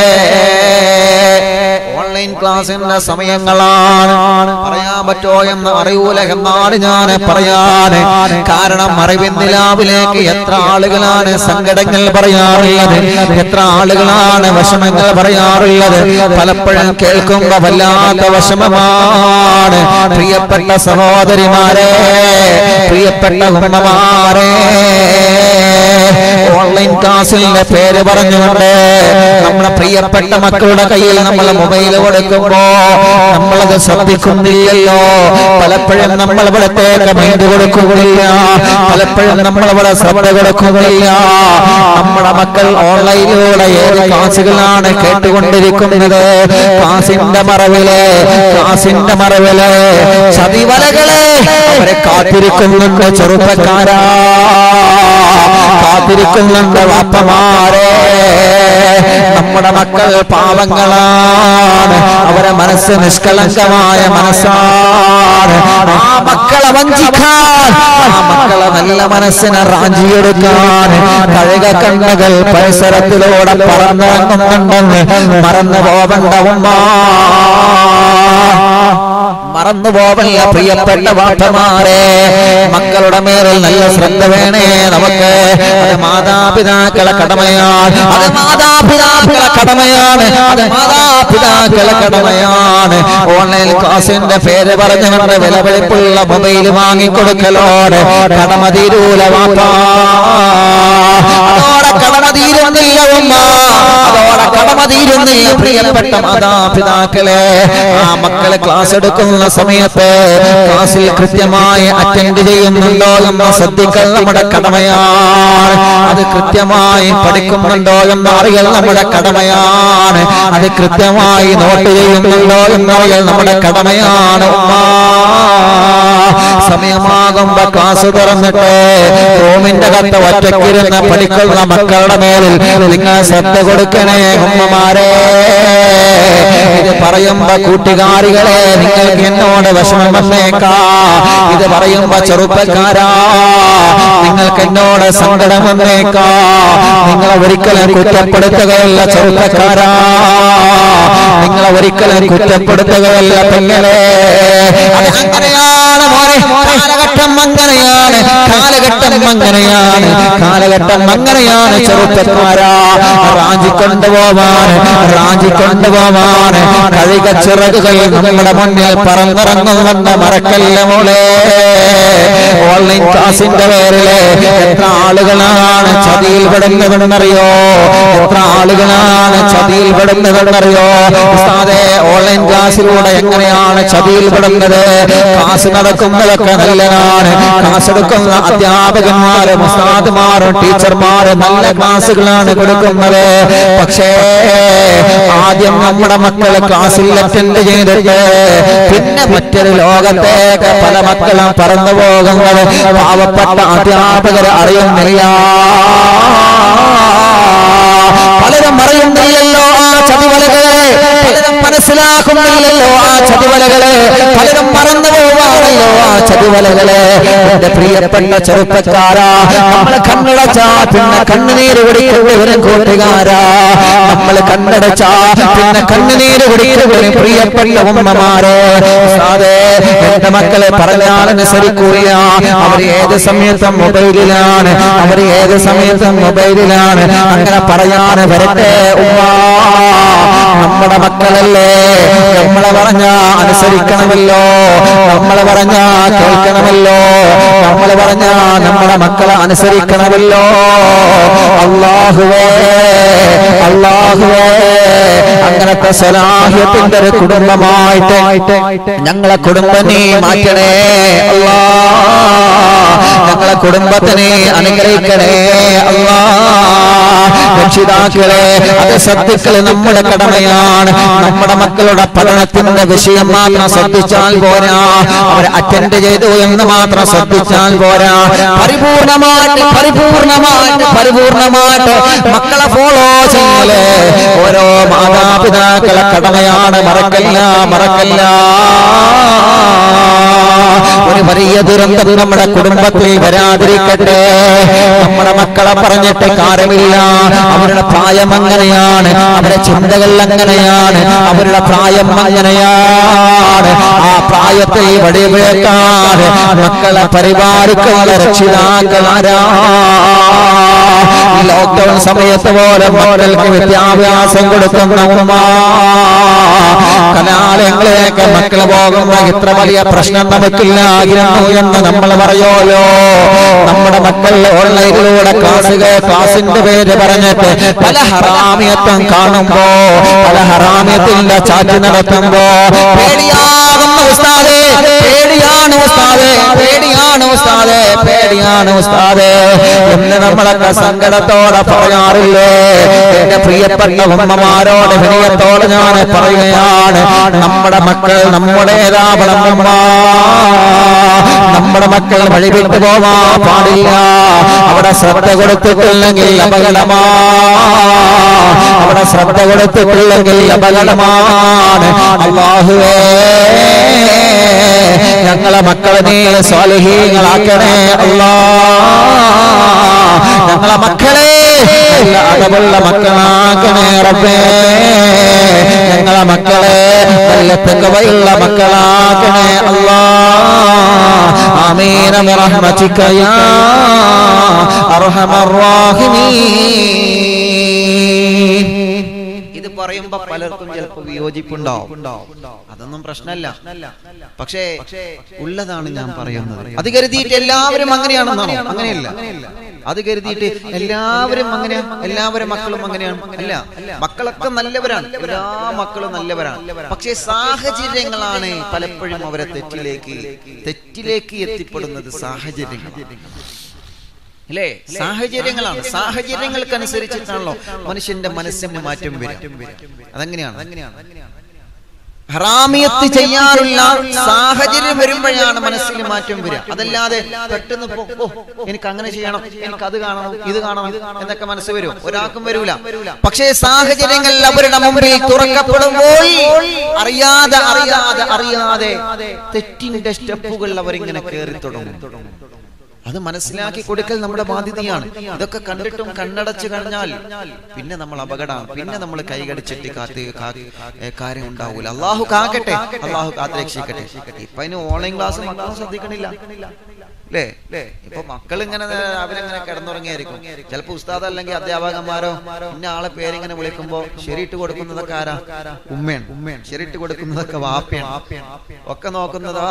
ഓൺലൈൻ ക്ലാസിന്റെ സമയങ്ങളാണ് പറയാൻ പറ്റോ എന്ന് അറിയൂല എന്നാണ് ഞാൻ പറയാൻ കാരണം അറിവിന്ദിലാവിലേക്ക് എത്ര ആളുകളാണ് സങ്കടങ്ങൾ പറയാറുള്ളത് എത്ര ആളുകളാണ് വിഷമങ്ങൾ പറയാറുള്ളത് പലപ്പോഴും കേൾക്കുമ്പോ വല്ലാത്ത വിഷമമാണ് പ്രിയപ്പെട്ട സഹോദരിമാരെ പ്രിയപ്പെട്ട ഉമ്മമാരെ ഓൺലൈൻ ക്ലാസ്സിന്റെ പേര് പറഞ്ഞുകൊണ്ട് നമ്മുടെ പ്രിയപ്പെട്ട മക്കളുടെ കയ്യിൽ നമ്മൾ മൊബൈൽ കൊടുക്കുമ്പോ നമ്മളത് ശ്രദ്ധിക്കുന്നില്ലല്ലോ പലപ്പോഴും നമ്മൾ ഇവിടത്തേക്ക് മൈൻഡ് കൊടുക്കുന്നില്ല പലപ്പോഴും നമ്മൾ ഇവിടെ ശ്രദ്ധ കൊടുക്കുന്നില്ല നമ്മുടെ മക്കൾ ഓൺലൈനിലൂടെ ഏത് ക്ലാസ്സുകളാണ് കേട്ടുകൊണ്ടിരിക്കുന്നത് ക്ലാസിന്റെ മറവില് ക്ലാസിന്റെ മറവില് ചതിവലകളെ അവരെ കാത്തിരിക്കുന്നുണ്ട് ചെറുപ്പക്കാരാ കാത്തിരിക്കുന്നുണ്ട് വാപ്പമാരെ നമ്മുടെ മക്കൾ പാവങ്ങളാണ് അവരെ മനസ്സ് നിഷ്കളങ്കമായ മനസ്സാണ് ആ മക്കളെ വഞ്ചിക്കാൻ ആ മക്കളെ നല്ല മനസ്സിനെ റാഞ്ചിയെടുക്കാൻ കഴുക കണ്ണുകൾ പരിസരത്തിലൂടെ പറന്നിറങ്ങുന്നുണ്ടെന്ന് മറന്നു പോവണ്ട ഉമ്മ മറന്നു പോവല്ല പ്രിയപ്പെട്ട വാട്ടമാരെ മക്കളുടെ മേലിൽ നല്ല ശ്രദ്ധ വേണേ നമുക്ക് അത് മാതാപിതാക്കളെ കടമയാണ് അത് മാതാപിതാക്കളെ കടമയാണ് അത് മാതാപിതാക്കളെ കടമയാണ് ഓൺലൈൻ ക്ലാസിന്റെ പേര് പറഞ്ഞുകൊണ്ട് വിലപിടിപ്പുള്ള മൊബൈൽ വാങ്ങിക്കൊടുക്കലോട് കടമ തീരൂല വാപ്പാ അതോടെ കടമ തീരുന്നില്ല ഉമ്മ അതോടെ കടമ തീരുന്നില്ല പ്രിയപ്പെട്ട മാതാപിതാക്കളെ ആ മക്കളെ ക്ലാസ് എടുക്കുന്ന സമയത്ത് ക്ലാസ്സിൽ കൃത്യമായി അറ്റൻഡ് ചെയ്യുന്നുണ്ടോ എന്ന് ശ്രദ്ധിക്കൽ നമ്മുടെ കടമയാണ് അത് കൃത്യമായി പഠിക്കുന്നുണ്ടോ എന്ന് അറിയൽ നമ്മുടെ കടമയാണ് അത് കൃത്യമായി നോട്ട് ചെയ്യുന്നുണ്ടോ എന്നറിയൽ നമ്മുടെ കടമയാണ് ഉമ്മ സമയമാകുമ്പോ ക്ലാസ് തുറന്നിട്ട് റൂമിന്റെ കത്ത് ഒറ്റക്കിരുന്ന് പഠിക്കുന്ന മക്കളുടെ മേലിൽ നിങ്ങൾ ശ്രദ്ധ കൊടുക്കണേ ഉമ്മമാരെ ഇത് പറയുമ്പോ കൂട്ടുകാരികളെ നിങ്ങൾക്ക് എന്നോട് വിഷമം വന്നേക്കാ ഇത് പറയുമ്പോ ചെറുപ്പക്കാരാ നിങ്ങൾക്ക് എന്നോട് സങ്കടം വന്നേക്കാ നിങ്ങളെ ഒരിക്കലും കുറ്റപ്പെടുത്തുകയല്ല ചെറുപ്പക്കാരാ നിങ്ങളെ ഒരിക്കലും കുറ്റപ്പെടുത്തുകയല്ല പെങ്ങളെ അത് അങ്ങനെയാണ് മോനെ കാലഘട്ടം അങ്ങനെയാണ് കാലഘട്ടം അങ്ങനെയാണ് കാലഘട്ടം അങ്ങനെയാണ് ചെറുപ്പക്കാരാ റാഞ്ചിക്കൊണ്ടു പോവാൻ റാഞ്ചിക്കൊണ്ട് കൊണ്ടുപോവാൻ കഴുക ചിറകുകൾ നമ്മുടെ മുന്നിൽ പറന്നിറങ്ങുമെന്ന് മറക്കല്ല മോളെ ഓൺലൈൻ ക്ലാസിന്റെ പേരില് എത്ര ആളുകളാണ് ചതിയിൽ പെടുന്നതെന്നറിയോ എത്ര ആളുകളാണ് ചതിയിൽ പെടുന്നതെന്നറിയോ ഉസ്താദേ ഓൺലൈൻ ക്ലാസ്സിലൂടെ എങ്ങനെയാണ് ചതിയിൽ പെടുന്നത് ക്ലാസ് നടക്കുന്നതൊക്കെ നല്ലതാണ് ക്ലാസ് എടുക്കുന്ന അധ്യാപകന്മാരും ഉസ്താദുമാരും ടീച്ചർമാരും നല്ല ക്ലാസ്സുകളാണ് കൊടുക്കുന്നത് പക്ഷേ ആദ്യം നമ്മുടെ മക്കളെ ക്ലാസ്സിൽ അറ്റൻഡ് ചെയ്തിട്ട് പിന്നെ മറ്റൊരു ലോകത്തേക്ക് പല മക്കളും പറന്നു പോകുന്നത് പാവപ്പെട്ട അധ്യാപകർ അറിയുന്നില്ല പലരും പറയുന്നില്ലല്ലോ ആ ചതിവലകളെ പലരും മനസ്സിലാക്കുന്നില്ലല്ലോ ആ ചതിവലകളെ പലരും മറന്നു പോവാണല്ലോ ആ ചതിവലകളെ എന്റെ പ്രിയപ്പെട്ട ചെറുപ്പക്കാരാ നമ്മൾ കണ്ണടച്ചാ പിന്നെ കണ്ണുനീര് കുടിക്കുന്നവരും കൂട്ടുകാരാ നമ്മൾ കണ്ണടച്ചാ പിന്നെ കണ്ണുനീര് കുടിക്കുന്നവരും പ്രിയപ്പെട്ട ഉമ്മമാരെ സാധേ എന്റെ മക്കളെ പറഞ്ഞാൽ അനുസരിക്കൂല അവർ ഏത് സമയത്തും മൊബൈലിലാണ് അവർ ഏത് സമയത്തും മൊബൈലിലാണ് അങ്ങനെ പറയാൻ വരട്ടെ ഉമ്മ നമ്മുടെ മക്കളല്ലേ നമ്മളെ പറഞ്ഞ അനുസരിക്കണമല്ലോ നമ്മളെ പറഞ്ഞ കേൾക്കണമല്ലോ നമ്മളെ പറഞ്ഞ നമ്മുടെ മക്കളെ അനുസരിക്കണമല്ലോ അള്ളാഹുവേ അള്ളാഹുവേ അങ്ങനത്തെ സലാഹ്യത്തിന്റെ ഒരു കുടുംബമായിട്ട് ഞങ്ങളെ കുടുംബം നീ മാറ്റണേ അല്ലാ ഞങ്ങളെ കുടുംബത്തിനെ അനുഗ്രഹിക്കണേ അല്ലാ രക്ഷിതാക്കളെ അത് ശ്രദ്ധിക്കൽ നമ്മുടെ കടമയാണ് നമ്മുടെ മക്കളുടെ പഠനത്തിന്റെ വിഷയം മാത്രം ശ്രദ്ധിച്ചാൽ പോരാ അവർ അറ്റൻഡ് ചെയ്തു എന്ന് മാത്രം ശ്രദ്ധിച്ചാൽ പോരാ പരിപൂർണമായിട്ട് പരിപൂർണമായിട്ട് പരിപൂർണമായിട്ട് മക്കളെ ഫോളോ ചെയ്യല് ഓരോ മാതാപിതാക്കളെ കടമയാണ് മറക്കല്ല മറക്കല്ല ഒരു വലിയ ദുരന്തം നമ്മുടെ കുടുംബത്തിൽ വരാതിരിക്കട്ടെ നമ്മുടെ മക്കളെ പറഞ്ഞിട്ട് കാര്യമില്ല അവരുടെ പ്രായം അങ്ങനെയാണ് അവരുടെ ചിന്തകൾ അങ്ങനെയാണ് അവരുടെ പ്രായം അങ്ങനെയാണ് ആ പ്രായത്തിൽ വടിവേക്കാതെ മക്കളെ പരിപാലിക്കുന്ന രക്ഷിതാക്കളാരാ ഈ ലോക്ക്ഡൌൺ സമയത്ത് പോലെ മക്കൾക്ക് വിദ്യാഭ്യാസം കൊടുക്കുന്ന ഉമ്മ കലാലയങ്ങളിലേക്ക് മക്കള് പോകുമ്പോ ഇത്ര വലിയ പ്രശ്നം നമുക്കില്ലായിരുന്നു എന്ന് നമ്മൾ പറയുമല്ലോ നമ്മുടെ മക്കൾ ഓൺലൈനിലൂടെ ക്ലാസ്സുകൾ ക്ലാസിന്റെ പേര് പറഞ്ഞിട്ട് പല ഹറാമിയത്വം കാണുമ്പോ പല ഹറാമിയത്തിന്റെ ചാറ്റ് നടത്തുമ്പോ പേടിയാകുന്ന ഉസ്താദേ പേടിയാണ് ഉസ്താദേ പേടിയാണ് ഉസ്താദേ പേടിയാണ് ഉസ്താദേ എന്ന് നമ്മളൊക്കെ സങ്കടത്തോടെ പറയാറില്ലേ എന്റെ പ്രിയപ്പെട്ട ഉമ്മമാരോട് വിനയത്തോടെ ഞാൻ പറയുകയാണ് നമ്മുടെ മക്കൾ നമ്മുടേതാവണം ഉമ്മ നമ്മുടെ മക്കൾ വഴിവിട്ടു പോവാ പാടില്ല അവിടെ ശ്രദ്ധ കൊടുത്തിട്ടില്ലെങ്കിൽ അപകടമാ അവിടെ ശ്രദ്ധ കൊടുത്തിട്ടില്ലെങ്കിൽ അപകടമാണ് അള്ളാഹുവേ ഞങ്ങളെ മക്കളെ നീ സ്വാലിഹീങ്ങളാക്കണേ അല്ലാ ഞങ്ങളെ മക്കളെ നല്ല അടവുള്ള മക്കളാക്കണേ റബ്ബേ ഞങ്ങളെ മക്കളെ നല്ല തെക്കവയുള്ള മക്കളാക്കണേ അല്ലാ ആമീന ബിറഹ്മതിക യാ അർഹമർ റാഹിമീൻ ഇത് പറയുമ്പോ പലർക്കും ചിലപ്പോൾ വിയോജിപ്പുണ്ടാവും അതൊന്നും പ്രശ്നമല്ല പക്ഷേ ഉള്ളതാണ് ഞാൻ പറയുന്നത് അത് കരുതിയിട്ട് എല്ലാവരും അങ്ങനെയാണെന്നാണോ അങ്ങനെയല്ല അത് കരുതിയിട്ട് എല്ലാവരും അങ്ങനെ എല്ലാവരും മക്കളും അങ്ങനെയാണ് അല്ല മക്കളൊക്കെ നല്ലവരാണ് എല്ലാ മക്കളും നല്ലവരാണ് പക്ഷേ സാഹചര്യങ്ങളാണ് പലപ്പോഴും അവരെ തെറ്റിലേക്ക് തെറ്റിലേക്ക് എത്തിപ്പെടുന്നത് സാഹചര്യങ്ങളാണ് അല്ലേ സാഹചര്യങ്ങളാണ് സാഹചര്യങ്ങൾക്കനുസരിച്ചിട്ടാണല്ലോ മനുഷ്യന്റെ മനസ്സിന് മാറ്റം വരും അതെങ്ങനെയാണ് ഹറാമിയത്ത് ചെയ്യാനുള്ള സാഹചര്യം വരുമ്പോഴാണ് മനസ്സിൽ മാറ്റം വരിക അതല്ലാതെ പെട്ടെന്ന് ഇപ്പോ, ഓ എനിക്ക് അങ്ങനെ ചെയ്യണം എനിക്ക് അത് കാണണം ഇത് കാണണം എന്നൊക്കെ മനസ്സ് വരും ഒരാൾക്കും വരൂല പക്ഷേ സാഹചര്യങ്ങൾ അവരുടെ മുമ്പിൽ തുറക്കപ്പെടുമ്പോൾ അറിയാതെ അറിയാതെ അറിയാതെ തെറ്റിന്റെ സ്റ്റെപ്പുകൾ അവരിങ്ങനെ കയറി തുടങ്ങും അത് മനസ്സിലാക്കി കൊടുക്കൽ നമ്മുടെ ബാധ്യതയാണ് ഇതൊക്കെ കണ്ടിട്ടും കണ്ണടച്ചു കഴിഞ്ഞാൽ പിന്നെ നമ്മൾ അപകടമാണ് പിന്നെ നമ്മൾ കൈകടിച്ചിട്ട് കാത്ത് കാ- ഏ, കാര്യം ഉണ്ടാവൂല അള്ളാഹു കാക്കട്ടെ അള്ളാഹു കാത്ത് രക്ഷിക്കട്ടെ ഇപ്പൊ അതിന് ഓൺലൈൻ ക്ലാസ് മക്കളും ശ്രദ്ധിക്കണില്ല അല്ലേ ഇപ്പൊ മക്കൾ ഇങ്ങനെ അവരിങ്ങനെ കിടന്നുറങ്ങിയായിരിക്കും ചിലപ്പോ ഉസ്താദ് അല്ലെങ്കിൽ അധ്യാപകന്മാരോ ഇന്ന ആളെ പേരിങ്ങനെ വിളിക്കുമ്പോ ശരിയിട്ട് കൊടുക്കുന്നതൊക്കെ ആരാ ഉമ്മയാണ് ഉമ്മയാണ് ശരിയിട്ട് കൊടുക്കുന്നതൊക്കെ വാപ്പയാണ് ഒക്കെ നോക്കുന്നതാ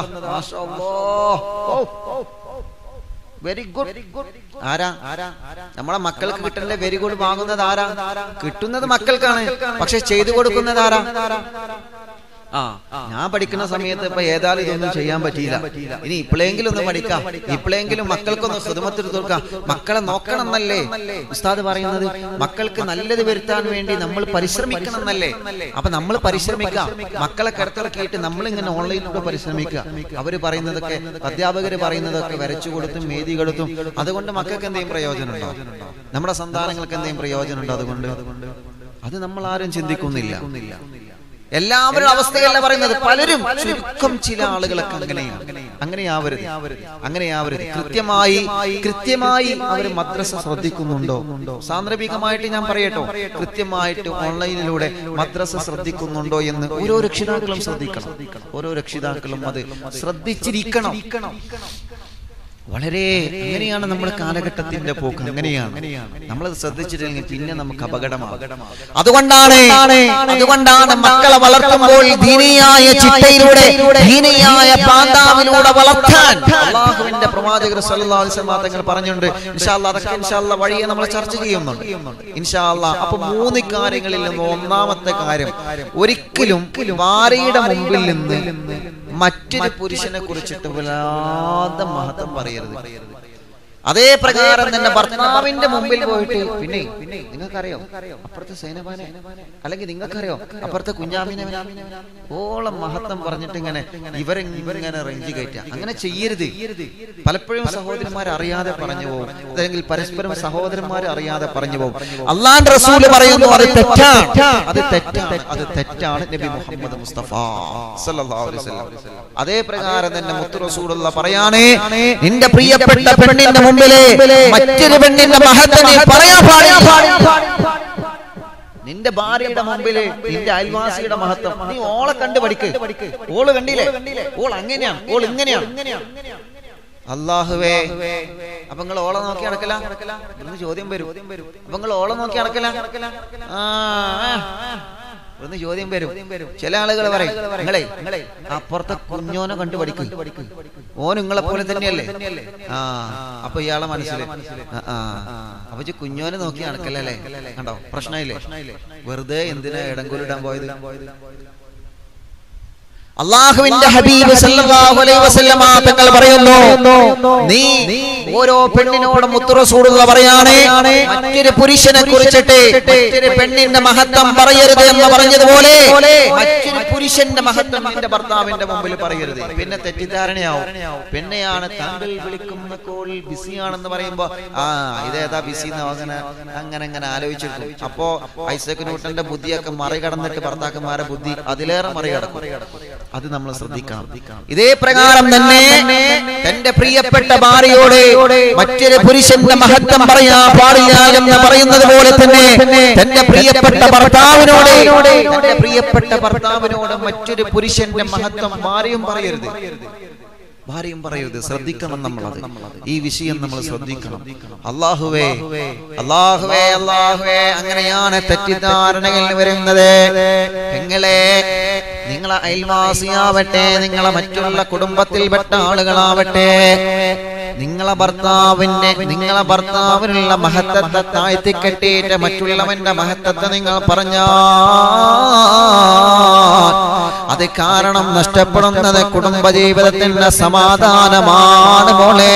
വെരി ഗുഡ് ആരാ ആരാ നമ്മളെ മക്കൾക്ക് കിട്ടേണ്ട വെരി ഗുഡ് വാങ്ങുന്നത് ആരാ കിട്ടുന്നത് മക്കൾക്കാണ് പക്ഷെ ചെയ്തു കൊടുക്കുന്നത് ആരാ ആ ഞാൻ പഠിക്കുന്ന സമയത്ത് ഇപ്പൊ ഏതായാലും ഇതൊന്നും ചെയ്യാൻ പറ്റിയില്ല ഇനി ഇപ്പോഴെങ്കിലും ഒന്ന് പഠിക്കാം ഇപ്പോഴെങ്കിലും മക്കൾക്കൊന്ന് സുതമത്തിൽ തീർക്കാം മക്കളെ നോക്കണം എന്നല്ലേ ഉസ്താദ് പറയുന്നത് മക്കൾക്ക് നല്ലത് വരുത്താൻ വേണ്ടി നമ്മൾ പരിശ്രമിക്കണം എന്നല്ലേ അപ്പൊ നമ്മൾ പരിശ്രമിക്കാം മക്കളെ കിടത്തിറക്കിയിട്ട് നമ്മൾ ഇങ്ങനെ ഓൺലൈനിലൂടെ പരിശ്രമിക്കുക അവര് പറയുന്നതൊക്കെ അധ്യാപകര് പറയുന്നതൊക്കെ വരച്ചു കൊടുത്തും മേതി കൊടുത്തും അതുകൊണ്ട് മക്കൾക്ക് എന്തെങ്കിലും പ്രയോജനമുണ്ടോ നമ്മുടെ സന്താനങ്ങൾക്ക് എന്തെങ്കിലും പ്രയോജനമുണ്ടോ അതുകൊണ്ട് അത് നമ്മൾ ആരും ചിന്തിക്കുന്നില്ല എല്ലാവരുടെ അവസ്ഥയല്ല പറയുന്നത് പലരും ചുരുക്കം ചില ആളുകളൊക്കെ അങ്ങനെയാണ് അങ്ങനെയാവരുത് അങ്ങനെയാവരുത് കൃത്യമായി കൃത്യമായി അവർ മദ്രസ ശ്രദ്ധിക്കുന്നുണ്ടോ സാന്ദർഭികമായിട്ട് ഞാൻ പറയട്ടോ കൃത്യമായിട്ട് ഓൺലൈനിലൂടെ മദ്രസ ശ്രദ്ധിക്കുന്നുണ്ടോ എന്ന് ഓരോ രക്ഷിതാക്കളും ശ്രദ്ധിക്കണം ഓരോ രക്ഷിതാക്കളും അത് ശ്രദ്ധിച്ചിരിക്കണം വളരെ അങ്ങനെയാണ് നമ്മുടെ കാലഘട്ടത്തിന്റെ പോക്ക് അങ്ങനെയാണ് നമ്മളത് ശ്രദ്ധിച്ചിട്ടില്ലെങ്കിൽ പിന്നെ നമുക്ക് അപകടമാകും അതുകൊണ്ടാണ് അതുകൊണ്ടാണ് മക്കളെ വളർത്തുമ്പോൾ ദീനിയായ ചിട്ടയിലൂടെ ദീനിയായ പാന്താവിലൂടെ വളർത്താൻ അള്ളാഹുവിന്റെ പ്രവാചകർ സല്ലല്ലാഹു അലൈഹി വസല്ലം തങ്ങൾ പറഞ്ഞിട്ടുണ്ട് ഇൻഷാ അല്ലാ അതൊക്കെ ഇൻഷാ അല്ലാ വഴിയെ നമ്മൾ ചർച്ച ചെയ്യുന്നുണ്ട് ഇൻഷാ അല്ലാ അപ്പൊ മൂന്ന് കാര്യങ്ങളിൽ നിന്ന് ഒന്നാമത്തെ കാര്യം ഒരിക്കലും ഭാര്യയുടെ മുമ്പിൽ നിന്ന് മറ്റൊരു പുരുഷനെ കുറിച്ചിട്ട് വല്ലാതെ മഹത്വം പറയരുത് അതേ പ്രകാരം തന്നെ ഭർത്താവിന്റെ മുമ്പിൽ പോയിട്ട് പിന്നെ നിങ്ങൾക്കറിയോ അപ്പുറത്തെ സേനപാനെ അല്ലെങ്കിൽ നിങ്ങൾക്കറിയോ അപ്പുറത്തെ കുഞ്ഞാമിനെ ഓളം മഹത്വം പറഞ്ഞിട്ട് ഇങ്ങനെ ഇവരെ ഇവരിങ്ങനെ റേഞ്ച് കയറ്റുക അങ്ങനെ ചെയ്യരുത് പലപ്പോഴും സഹോദരന്മാർ അറിയാതെ പറഞ്ഞു പോകും അല്ലെങ്കിൽ പരസ്പരം സഹോദരന്മാർ അറിയാതെ പറഞ്ഞു പോകും അള്ളാന്റെ റസൂല് പറയുന്നു അത് തെറ്റാണ് അത് തെറ്റാണ് അത് തെറ്റാണ് നബി മുഹമ്മദ് മുസ്തഫ സല്ലല്ലാഹു അലൈഹി വസല്ലം അതേ പ്രകാരം തന്നെ മുത്തു റസൂലുള്ള പറയാനേ നിന്റെ പ്രിയപ്പെട്ട പെണ്ണിന്റെ മുമ്പിലെ മറ്റൊരു പെണ്ണിന്റെ മഹത്വം നീ പറയാൻ പാടില്ല നിന്റെ ഭാര്യയുടെ മുമ്പില് നിന്റെ അയൽവാസിയുടെ മഹത്വം നീ ഓളെ കണ്ട് പഠിക്ക് ഓള് കണ്ടില്ലേ ഓൾ അങ്ങനെയാണ് ഓൾ ഇങ്ങനെയാണ് അള്ളാഹുവേ അപ്പൊ നിങ്ങൾ ഓളെ നോക്കി നടക്കല എന്ന് ചോദ്യം വരും അപ്പൊ നിങ്ങൾ ഓളെ നോക്കി നടക്കല ആ ആ. ഒന്ന് ചോദ്യം വരും ചില ആളുകൾ പറയും നിങ്ങളെ അപ്പുറത്തെ കുഞ്ഞോനെ കണ്ട് പഠിക്കും ഓൻ നിങ്ങളെ പോലെ തന്നെയല്ലേ ആ അപ്പൊ ഇയാളെ മനസ്സിൽ ആ അപ്പൊ ഇജ്ജ് കുഞ്ഞോനെ നോക്കി നടക്കല്ലേ കണ്ടോ പ്രശ്നമില്ലേ വെറുതെ എന്തിനാ ഇടങ്കൂലിടാൻ പോയത് അള്ളാഹുവിന്റെ ഹബീബ് സല്ലല്ലാഹു അലൈഹി വസല്ലമ തങ്ങൾ പറയുന്നു നീ ഓരോ പെണ്ണിനോടും മുത്തുറസൂടുള്ള പറയാണ് മറ്റൊരു പുരുഷനെ കുറിച്ചിട്ട് മറ്റൊരു പെണ്ണിന്റെ മഹത്വം പറയരുത് എന്ന് പറഞ്ഞതുപോലെ മറ്റൊരു പുരുഷന്റെ മഹത്വം നിന്റെ ഭർത്താവിന്റെ മുമ്പിൽ പറയരുത് പിന്നെ തെറ്റിദ്ധാരണയാവും പിന്നെയാണ് താങ്കൾ വിളിക്കുന്ന കോളിൽ ബിസിയാണെന്ന് പറയുമ്പോ ആ ഇതേതാ ബിസി അങ്ങനെ അങ്ങനെ അങ്ങനെ ആലോചിച്ചിരിക്കും അപ്പോ ഐസക് ന്യൂട്ടന്റെ ബുദ്ധിയൊക്കെ മറികടന്നിട്ട് ഭർത്താക്കന്മാരെ ബുദ്ധി അതിലേറെ മറികടക്കും അത് നമ്മൾ ശ്രദ്ധിക്കണം ഇതേ പ്രകാരം തന്നെ തന്റെ പ്രിയപ്പെട്ട ഭാര്യയോട് മറ്റൊരു പുരുഷന്റെ മഹത്വം പറയാൻ പാടില്ല എന്ന് പറയുന്നത് പോലെ തന്നെ തന്റെ പ്രിയപ്പെട്ട ഭർത്താവിനോട് തന്റെ പ്രിയപ്പെട്ട ഭർത്താവിനോട് മറ്റൊരു പുരുഷന്റെ മഹത്വം ഭാര്യയും പറയരുത് ഭാര്യയും പറയരുത് ശ്രദ്ധിക്കണം നമ്മളത് ഈ വിഷയം നമ്മൾ ശ്രദ്ധിക്കണം അള്ളാഹുവേ അള്ളാഹുവേ അള്ളാഹുവേ അങ്ങനെയാണ് തെറ്റിദ്ധാരണകൾ വരുന്നത് നിങ്ങളെ നിങ്ങളെ അയൽവാസിയാവട്ടെ നിങ്ങളെ മറ്റുള്ള കുടുംബത്തിൽപ്പെട്ട ആളുകളാവട്ടെ നിങ്ങളെ ഭർത്താവിന്റെ നിങ്ങളെ ഭർത്താവിനുള്ള മഹത്വത്തെ താഴ്ത്തി കെട്ടിയിട്ട് മറ്റുള്ളവന്റെ മഹത്വത്തെ നിങ്ങൾ പറഞ്ഞാ അത് കാരണം നഷ്ടപ്പെടുന്നത് കുടുംബജീവിതത്തിന്റെ സമാധാനമാണ് മോളെ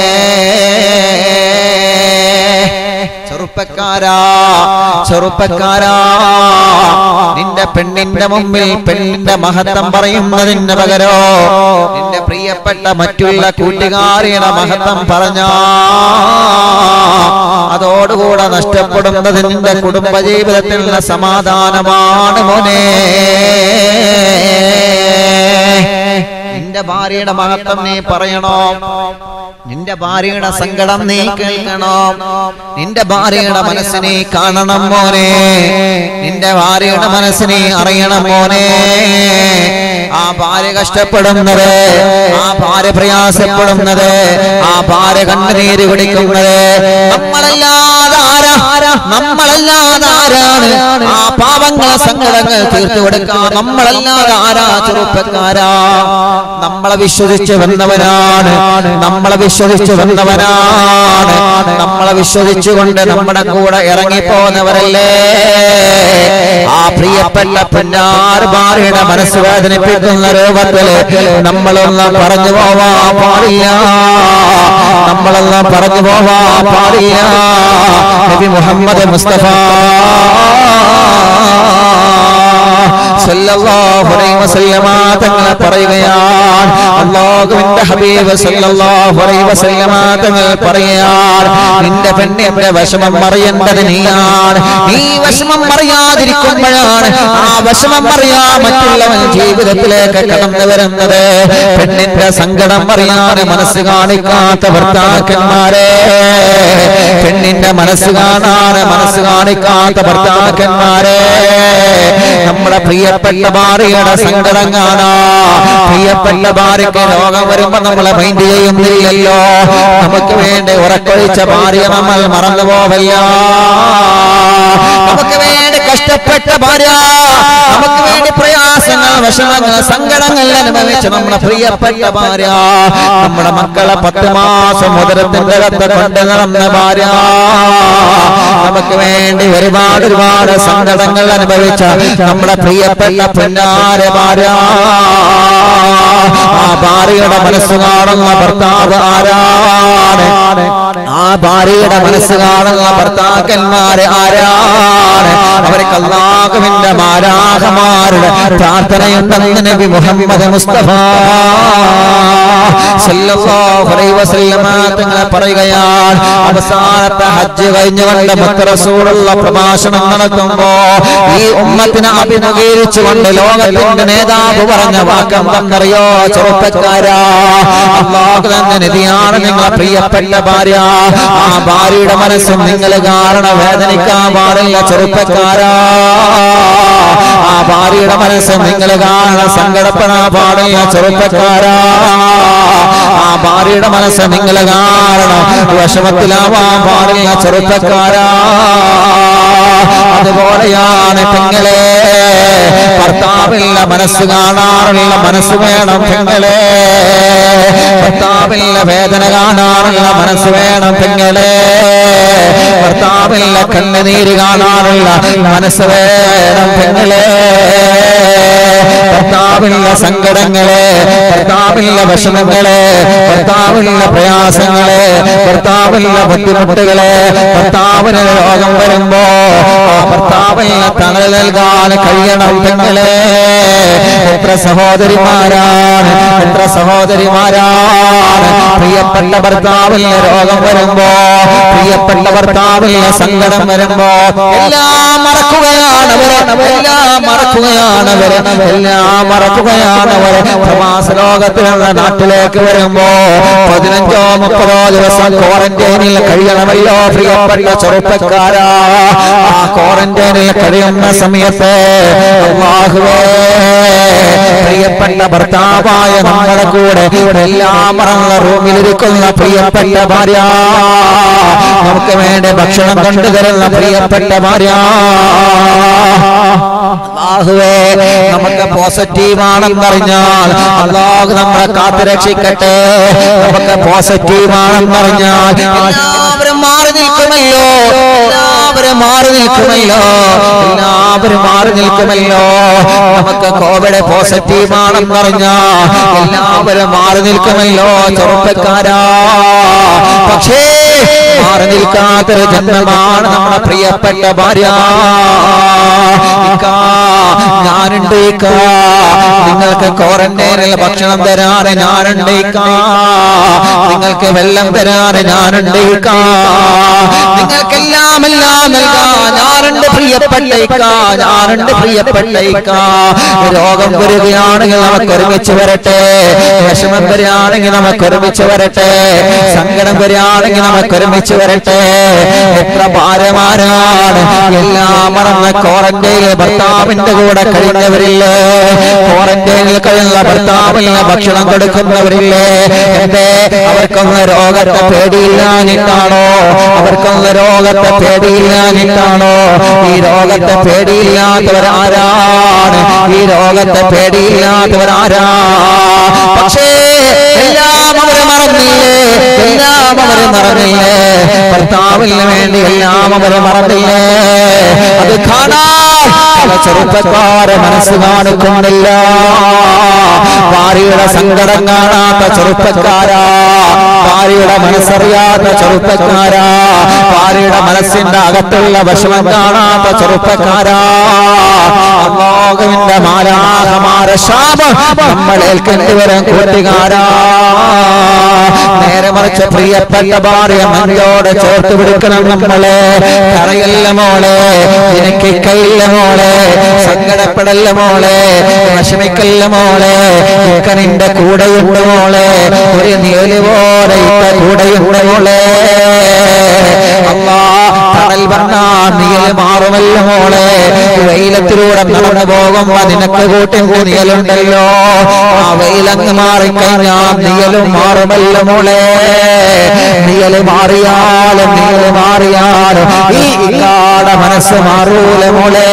ചെറുപ്പക്കാരാ ചെറുപ്പക്കാരാ നിന്റെ പെണ്ണിന്റെ മുമ്പിൽ പെണ്ണിന്റെ മഹത്വം പറയുന്നതിന് പകരോ നിന്റെ പ്രിയപ്പെട്ട മറ്റുള്ള കൂട്ടുകാരിയുടെ മഹത്വം പറഞ്ഞാ അതോടുകൂടെ നഷ്ടപ്പെടുന്നത് നിന്റെ കുടുംബജീവിതത്തിലുള്ള സമാധാനമാണ് മോനെ നിന്റെ ഭാര്യയുടെ മഹത്വം നീ പറയണോ നിന്റെ ഭാര്യയുടെ സങ്കടം നീ കേൾക്കണോ നിന്റെ ഭാര്യയുടെ മനസ്സിനെ കാണണം മോനെ നിന്റെ ഭാര്യയുടെ മനസ്സിനെ അറിയണം മോനെ ആ ഭാര്യ കഷ്ടപ്പെടുന്നത് ആ ഭാര്യ പ്രയാസപ്പെടുന്നത് ആ ഭാര്യ കണ്ണുനീര് കുടിക്കുന്നത് നമ്മളല്ലാതെ ആരാ നമ്മളല്ലാതെ ആരാണ് ആ പാവങ്ങളെ സങ്കടങ്ങൾ തീർത്തു കൊടുക്കാൻ നമ്മളല്ലാതെ ആരാ ചെറുപ്പക്കാരാ നമ്മളെ വിശ്വസിച്ച് വന്നവനാണ് നമ്മളെ വിശ്വസിച്ച് വന്നവനാണ് നമ്മളെ വിശ്വസിച്ചുകൊണ്ട് നമ്മുടെ കൂടെ ഇറങ്ങിപ്പോന്നവരല്ലേ ആ പ്രിയപ്പെട്ട പൊന്നാർ ഭാര്യയുടെ മനസ്സ് വേദനിപ്പിക്കുന്ന രൂപത്തില് നമ്മളൊന്നും പറഞ്ഞു പോവാ പാടില്ല നമ്മളൊന്നും പറഞ്ഞു പോവാ പാടില്ല നബി മുഹമ്മദ് മുസ്തഫ സല്ലല്ലാഹു അലൈഹി വസല്ലമ തങ്ങൾ പറയുകയാണ് അല്ലാഹുവിന്റെ ഹബീബ് സല്ലല്ലാഹു അലൈഹി വസല്ലമ തങ്ങൾ പറയുകയാണ് നിന്റെ പെണ്ണിന്റെ വിഷമം അറിയേണ്ടത് നീയാണ് നീ വിഷമം അറിയാതിരിക്കുമ്പോഴാണ് ആ വിഷമം അറിയാ മറ്റുള്ളവൻ ജീവിതത്തിലേക്ക് കടന്നു വരുന്നത് പെണ്ണിന്റെ സങ്കടം അറിയാൻ മനസ്സ് കാണിക്കാത്ത ഭർത്താക്കന്മാരെ പെണ്ണിന്റെ മനസ്സ് കാണാൻ മനസ്സ് കാണിക്കാത്ത ഭർത്താക്കന്മാരെ നമ്മുടെ പ്രിയപ്പെട്ട ഭാര്യയുടെ സങ്കടം കാണാ പ്രിയപ്പെട്ട ഭാര്യയ്ക്ക് രോഗം വരുമ്പോ നമ്മളെ മൈൻഡ് ചെയ്യുന്നില്ലല്ലോ നമുക്ക് വേണ്ടി ഉറക്കൊഴിച്ച ഭാര്യ നമ്മൾ മറന്നു പോവല്ല നമുക്ക് വേണ്ടി കഷ്ടപ്പെട്ട ഭാര്യ നമുക്ക് വേണ്ടി പ്രയാസങ്ങൾ വിഷമങ്ങൾ സങ്കടങ്ങൾ അനുഭവിച്ച നമ്മുടെ പ്രിയപ്പെട്ട ഭാര്യ നമ്മുടെ മക്കളെ പത്ത് മാസം മുതലത്തിന്റെ കത്ത് കൊണ്ട് നടന്ന ഭാര്യ നമുക്ക് വേണ്ടി ഒരുപാട് ഒരുപാട് സങ്കടങ്ങൾ അനുഭവിച്ച നമ്മുടെ പ്രിയപ്പെട്ട പൊന്നാര ഭാര്യ ആ ഭാര്യയുടെ മനസ്സ് കാണുന്ന ഭർത്താവ് ആരാണ് ആ ഭാര്യയുടെ മനസ്സ് കാണുന്ന ഭർത്താക്കന്മാര് ആരാണ് അവർക്ക് അള്ളാഹുവിന്റെ മാരാഹമാരുടെ പ്രാർത്ഥനയുണ്ടെന്ന് നബി മുഹമ്മദ് മുസ്തഫ സല്ലല്ലാഹു അലൈഹി വസല്ലമ തങ്ങളെ പറയുകയാണ് അവസാനത്തെ ഹജ്ജ് കഴിഞ്ഞുകൊണ്ട് മുത്ത് റസൂലുള്ള പ്രഭാഷണം നടത്തുമ്പോ ഈ ഉമ്മത്തിനെ അഭിമുഖീകരിച്ചുകൊണ്ട് ലോകത്തിന്റെ നേതാവ് പറഞ്ഞ വാക്കെന്തെന്നറിയോ ചെറുപ്പക്കാരാ അള്ളാഹു തന്നെ നിധിയാണ് നിങ്ങളെ പ്രിയപ്പെട്ട ഭാര്യ ആ ഭാര്യയുടെ മനസ്സും നിങ്ങൾ കാരണം വേദനിക്കാൻ പാടില്ല ചെറുപ്പക്കാരാ ആ ഭാര്യയുടെ മനസ്സ് നിങ്ങൾ കാണണം സങ്കടപ്പെടാൻ പാടില്ല ചെറുപ്പക്കാരാ ആ ഭാര്യയുടെ മനസ്സ് നിങ്ങൾ കാണണം വിഷമത്തിലാവാൻ പാടില്ല ചെറുപ്പക്കാരാ അതുപോലെയാണ് പെങ്ങളെ ഭർത്താവില്ല മനസ്സ് കാണാറുള്ള മനസ്സ് വേണം പെങ്ങളെ ഭർത്താവില്ല വേദന കാണാറുള്ള മനസ്സ് വേണം പെങ്ങളെ ഭർത്താവില്ല കണ്ണുനീര് കാണാറുള്ള മനസ്സ് വേണം പെങ്ങളെ ഭർത്താവില്ല സങ്കടങ്ങളെ ഭർത്താവില്ല വിഷമങ്ങളെ ഭർത്താവില്ല പ്രയാസങ്ങളെ ഭർത്താവില്ല ബുദ്ധിമുട്ടുകളെ ഭർത്താവിന് രോഗം വരുമ്പോ ആ ഭർത്താവില്ല തണൽ നൽകാൻ കഴിയണം പെങ്ങളെ എത്ര സഹോദരിമാരാണ് എത്ര സഹോദരിമാരാണ് പ്രിയപ്പെട്ട ഭർത്താവില്ല രോഗം വരുമ്പോ പ്രിയപ്പെട്ട ഭർത്താവില്ല സങ്കടം വരുമ്പോ എല്ലാം മറക്കുകയാണവർ എല്ലാം മറക്കുകയാണവർ എല്ലാം മറക്കുകയാണവർ പ്രവാസ ലോകത്തിലുള്ള നാട്ടിലേക്ക് വരുമ്പോ പതിനഞ്ചോ മുപ്പതോ ദിവസം ക്വാറന്റൈനിൽ കഴിയണമല്ലോ പ്രിയപ്പെട്ട ചെറുപ്പക്കാരാ ആ ക്വാറന്റൈനിൽ കഴിയുന്ന സമയത്ത് അല്ലാഹുവേ പ്രിയപ്പെട്ട ഭർത്താവായ നമ്മുടെ കൂടെ എല്ലാം മറന്ന റൂമിലിരിക്കുന്ന പ്രിയപ്പെട്ട ഭാര്യ നമുക്ക് വേണ്ടി ഭക്ഷണം കൊണ്ടുതരുന്ന പ്രിയപ്പെട്ട ഭാര്യ അല്ലാഹുവേ നമുക്ക് പോസിറ്റീവ് ആണെന്നറിഞ്ഞാൽ അള്ളാഹു നമ്മളെ കാത്തുരക്ഷിക്കട്ടെ നമുക്ക് പോസിറ്റീവ് ആണെന്നറിഞ്ഞാൽ എല്ലാവരും മാറി നിൽക്കുമല്ലോ എല്ലാവരും മാറി നിൽക്കുമല്ലോ എല്ലാവരും മാറി നിൽക്കുമല്ലോ നമുക്ക് കോവിഡ് പോസിറ്റീവ് ആണെന്നറിഞ്ഞാൽ എല്ലാവരും മാറി നിൽക്കുമല്ലോ ചെറുപ്പക്കാരാ പക്ഷേ മാറി നിൽക്കാത്തൊരു ജന്മമാണ് നമ്മുടെ പ്രിയപ്പെട്ട ഭാര്യ ഇക്കാ, ഞാനുണ്ട് ഇക്കാ. നിങ്ങൾക്ക് ക്വാറന്റൈനിൽ ഭക്ഷണം തരാൻ ഞാനുണ്ട് ഇക്കാ. നിങ്ങൾക്ക് വെള്ളം തരാൻ ഞാനുണ്ട് ഇക്കാ. നിങ്ങൾക്കെല്ലാം എല്ലാം നൽകാൻ ഞാനുണ്ട് പ്രിയ പ്രിയപ്പെട്ട ഞാനുണ്ട് പ്രിയപ്പെട്ട രോഗം വരികയാണെങ്കിൽ നമുക്ക് ഒരുമിച്ച് വരട്ടെ വിഷമം വരികയാണെങ്കിൽ നമുക്ക് ഒരുമിച്ച് വരട്ടെ സങ്കടം വരികയാണെങ്കിൽ നമുക്ക് ഒരുമിച്ച് വരട്ടെ എത്ര ഭാരമാരാണ് എല്ലാം മറന്ന ക്വാറന്റൈനിൽ ഭർത്താവിന്റെ കൂടെ കഴിഞ്ഞവരില്ലേ ക്വാറന്റൈനിൽ കഴിയുന്ന ഭർത്താവിന് ഭക്ഷണം കൊടുക്കുന്നവരില്ലേ എന്തേ അവർക്കൊന്ന് രോഗത്തെ പേടിയില്ലാഞ്ഞിട്ടാണോ അവർക്കൊന്ന് രോഗത്തെ പേടിയില്ലാഞ്ഞിട്ടാണോ ഈ രോഗത്തെ പേടിയില്ലാത്തവരാരാണ് ഈ രോഗത്തെ പേടിയില്ലാത്തവരാരാ പക്ഷേ എല്ലാം അവര് മറന്നില്ലേ എല്ലാം അവര് മറന്നില്ലേ ഭർത്താവിന് വേണ്ടി എല്ലാം അവര് മറന്നില്ലേ അത് കാണാൻ പല ചെറുപ്പക്കാരെ മനസ്സ് കാണിക്കുന്നില്ല ഭാര്യയുടെ സങ്കടം കാണാത്ത ചെറുപ്പക്കാരാ ഭാര്യയുടെ മനസ്സറിയാത്ത ചെറുപ്പക്കാരാ ഭാര്യയുടെ മനസ്സിന്റെ അകത്തുള്ള വിഷമം കാണാത്ത ചെറുപ്പക്കാരാ അള്ളാഹുവിന്റെ മാലാഹമാര ശാപം നമ്മൾ ഏൽക്കേണ്ടി വരും കൂട്ടുകാരാ നേരെ മറിച്ച് പ്രിയപ്പെട്ട ഭാര്യ മഞ്ഞോടെ ചേർത്ത് പിടിക്കണം നമ്മളെ കറയല്ല മോളെ എനിക്ക് കയ്യില്ല മോളെ സങ്കടപ്പെടല്ല മോളെ വിഷമിക്കല്ല മോളെ ഇക്ക നിന്റെ കൂടെയുണ്ട് മോളെ ഒരു നീല് പോലെ ഇക്ക കൂടെയുണ്ട് മോളെ അല്ലാ തണൽ പറഞ്ഞാ നീല് മാറുമല്ല മോളെ വെയിലത്തിലൂടെ നടന്നു പോകുമ്പോ നിനക്ക് കൂട്ടിൻ നീലുണ്ടല്ലോ ആ വെയിലങ്ങ് മാറിക്കഴിഞ്ഞാ നീലും മാറുമല്ല മോളെ നീല് മാറിയാലും നീല് മാറിയാലും ഈ കാട മനസ്സ് മാറൂല മോളെ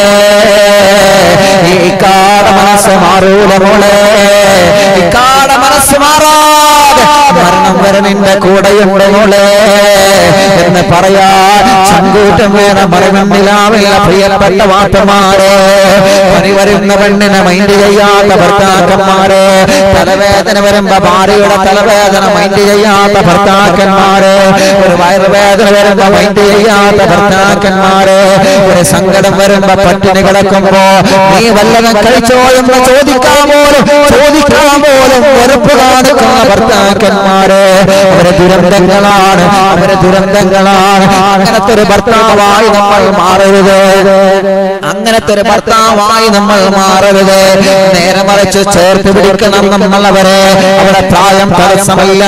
ഈ കാട മനസ്സ് മാറൂല മോളെ ഈ കാട മനസ്സ് മാറാതെ മരണം വരെ നിന്റെ കൂടെയുണ്ട് മോളെ എന്ന് പറയാൻ ചങ്കൂറ്റം വേണം മറിമണ്ണിലാവില്ല പ്രിയപ്പെട്ട വാട്ടന്മാരെ പണി വരുന്ന പെണ്ണിനെ മൈൻഡ് ചെയ്യാത്ത ഭർത്താക്കന്മാരെ തലവേദന വരുമ്പോ ഭാര്യയുടെ തലവേദന മൈൻഡ് ചെയ്യാത്ത ഭർത്താക്കന്മാരെ ഒരു വയറുവേദന വരുമ്പോ മൈൻഡ് ചെയ്യാത്ത ഭർത്താക്കന്മാരെ ഒരു സങ്കടം വരുമ്പോ പട്ടിണി കിടക്കുമ്പോ നീ വല്ലതും കഴിച്ചോ എന്ന് ചോദിക്കാൻ പോലും ചോദിക്കാൻ പോലും വെറുപ്പ് കാണിക്കുന്ന ഭർത്താക്കന്മാരെ അവരെ ദുരന്തങ്ങളാണ് അവരെ ദുരന്തങ്ങളാണ് അങ്ങനത്തെ ഒരു ഭർത്താവായി നമ്മൾ മാറരുത് അങ്ങനത്തെ ഒരു ഭർത്താവായി നമ്മൾ മാറരുത് നേരെ മറിച്ച് ചേർത്ത് പിടിക്കണം നമ്മളവരെ അവരുടെ പ്രായം തടസ്സമല്ല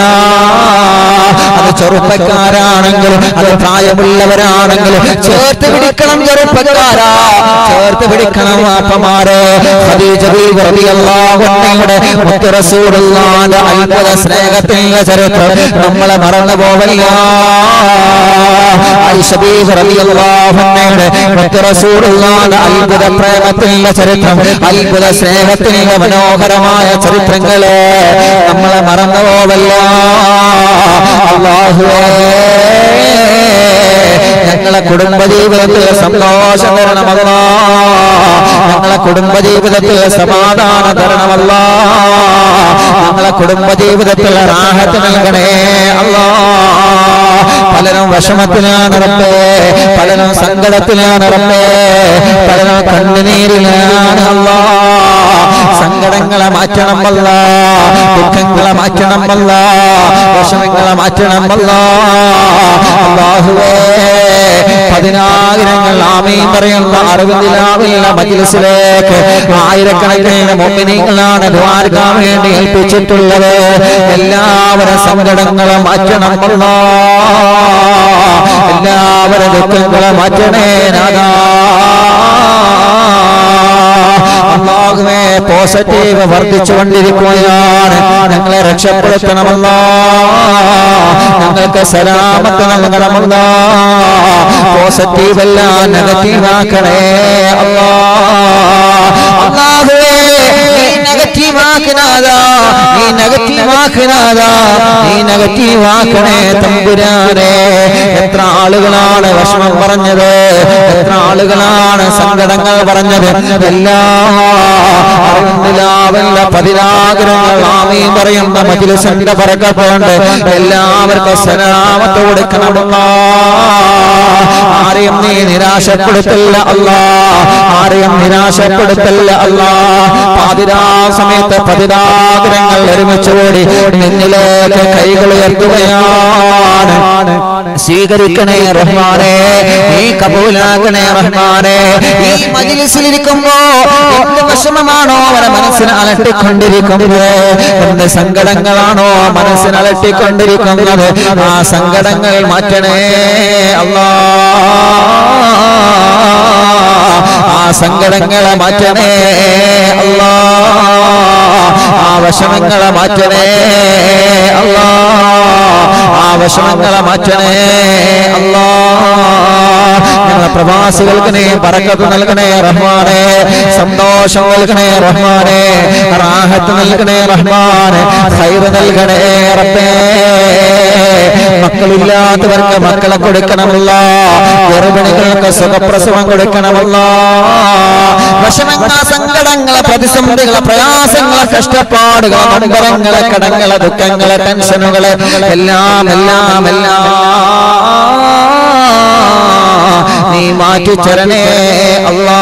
അത് ചെറുപ്പക്കാരാണെങ്കിലും അത് പ്രായമുള്ളവരാണെങ്കിലും ചേർത്ത് പിടിക്കണം ചെറുപ്പക്കാരാ ചേർത്ത് പിടിക്കണം വാപ്പമാരെ ഖദീജ ബീവി റളിയല്ലാഹു അൻഹയുടെ മുത്ത് റസൂലുള്ളാഹിന്റെ അത്ഭുത സ്നേഹത്തിന്റെ ചരിത്രം നമ്മളെ മറന്നു പോവല്ല ആയിഷ ബീവി റളിയല്ലാഹു അൻഹയുടെ മുത്ത് റസൂലുള്ളാഹിന്റെ അത്ഭുത പ്രേമത്തിന്റെ ചരിത്രം അത്ഭുത സ്നേഹത്തിന്റെ മനോഹരമായ ചരിത്രങ്ങളെ നമ്മളെ മറന്നു പോവല്ല അള്ളാഹുവേ ഞങ്ങളെ കുടുംബ ജീവിതത്തിൽ സന്തോഷം തരണമല്ല ഞങ്ങളെ കുടുംബ ജീവിതത്തിൽ സമാധാനം തരണമല്ല ഞങ്ങളെ കുടുംബ ജീവിതത്തിൽ റാഹത്ത് നൽകണേ അല്ലാ പലരും വിഷമത്തിലാണ് റബ്ബേ പലരും സങ്കടത്തിലാണ് റബ്ബേ പലരും കണ്ണുനീരിലാണ് അല്ലാ സങ്കടങ്ങളെ മാറ്റണമല്ല ദുഃഖങ്ങളെ മാറ്റണമല്ല വിഷമങ്ങളെ മാറ്റണമല്ല അല്ലാഹുവേ പതിനായിരങ്ങൾ ആമീൻ പറയുന്ന അറിവിന്ദിലാവില്ല മജിലിസിലേക്ക് ആയിരക്കണക്കിന് മുമ്പിനികളാണ് ദ്വാരക്കാൻ വേണ്ടി ഏൽപ്പിച്ചിട്ടുള്ളത് എല്ലാവരും സങ്കടങ്ങളെ മാറ്റണം അല്ലാ. എല്ലാവരും ദുഃഖങ്ങളെ മാറ്റണേ നാദാ അള്ളാഹുവേ പോസിറ്റീവ് വർദ്ധിച്ചുകൊണ്ടിരിക്കുകയാണ് ഞങ്ങളെ രക്ഷപ്പെടുത്തണമല്ല ഞങ്ങൾക്ക് സലാമത്ത് നൽകണമല്ല പോസിറ്റീവ് അല്ല നെഗറ്റീവ് ആക്കണേ അല്ലാ അള്ളാഹുവേ നീ നെഗറ്റീവ് ആക്കനാതാ നീ നെഗറ്റീവ് ആക്കനാതാ നീ നെഗറ്റീവ് ആക്കണേ തമ്പുരാനെ എത്ര ആളുകളാണ് വിഷമം പറഞ്ഞത് എത്ര ആളുകളാണ് സങ്കടങ്ങൾ പറഞ്ഞത് എല്ലാം അറിവില്ലാവല്ല പതിനാഗ്രഹങ്ങൾ ആമീൻ പറയുന്ന മജിലിസിന്റെ പറക്കപ്പോണ്ട് എല്ലാവർക്കും സലാമത്ത് കൊടുക്കണമല്ല ആരെയും നീ നിരാശപ്പെടുത്തില്ല അല്ല ആരെയും നിരാശപ്പെടുത്തില്ല അല്ല പാതിരാ സമയത്ത് സമയത്ത് പതിനാഗ്രഹങ്ങൾ ഒരുമിച്ചുകൂടി നിന്നിലേക്ക് കൈകൾ ഉയർത്തുകയാണ് സ്വീകരിക്കണേ റഹ്മാനെ നീ കബൂലാക്കണേ റഹ്മാനെ ഈ മജിലിസിലിരിക്കുമ്പോ എന്ത് വിഷമമാണോ അവരെ മനസ്സിന് അലട്ടിക്കൊണ്ടിരിക്കുന്നത് എന്ത് സങ്കടങ്ങളാണോ മനസ്സിന് അലട്ടിക്കൊണ്ടിരിക്കുന്നത് ആ സങ്കടങ്ങൾ മാറ്റണേ അല്ലാ ആ സങ്കടങ്ങളെ മാറ്റണേ അല്ലാ ആ വിഷമങ്ങളെ മാറ്റണേ അല്ലാ ആ വിഷമങ്ങളെ മാറ്റണേ അല്ലാ ഞങ്ങളെ പ്രവാസികൾക്ക് നീ പറക്കത്ത് നൽകണേ റഹ്മാനെ സന്തോഷം നൽകണേ റഹ്മാനെ റാഹത്ത് നൽകണേ റഹ്മാനെ ഹൈറ് നൽകണേ റബ്ബേ മക്കളില്ലാത്തവർക്ക് മക്കളെ കൊടുക്കണമല്ല ഗർഭിണികൾക്ക് സുഖപ്രസവം കൊടുക്കണമല്ല വിഷമങ്ങളെ സങ്കടങ്ങളെ പ്രതിസന്ധികളെ പ്രയാസങ്ങളെ കഷ്ടപ്പാടുകളെ നമ്പരങ്ങളെ കടങ്ങളെ ദുഃഖങ്ങളെ ടെൻഷനുകളെ എല്ലാം എല്ലാം എല്ലാം നീ മാറ്റിച്ചരണേ അല്ലാ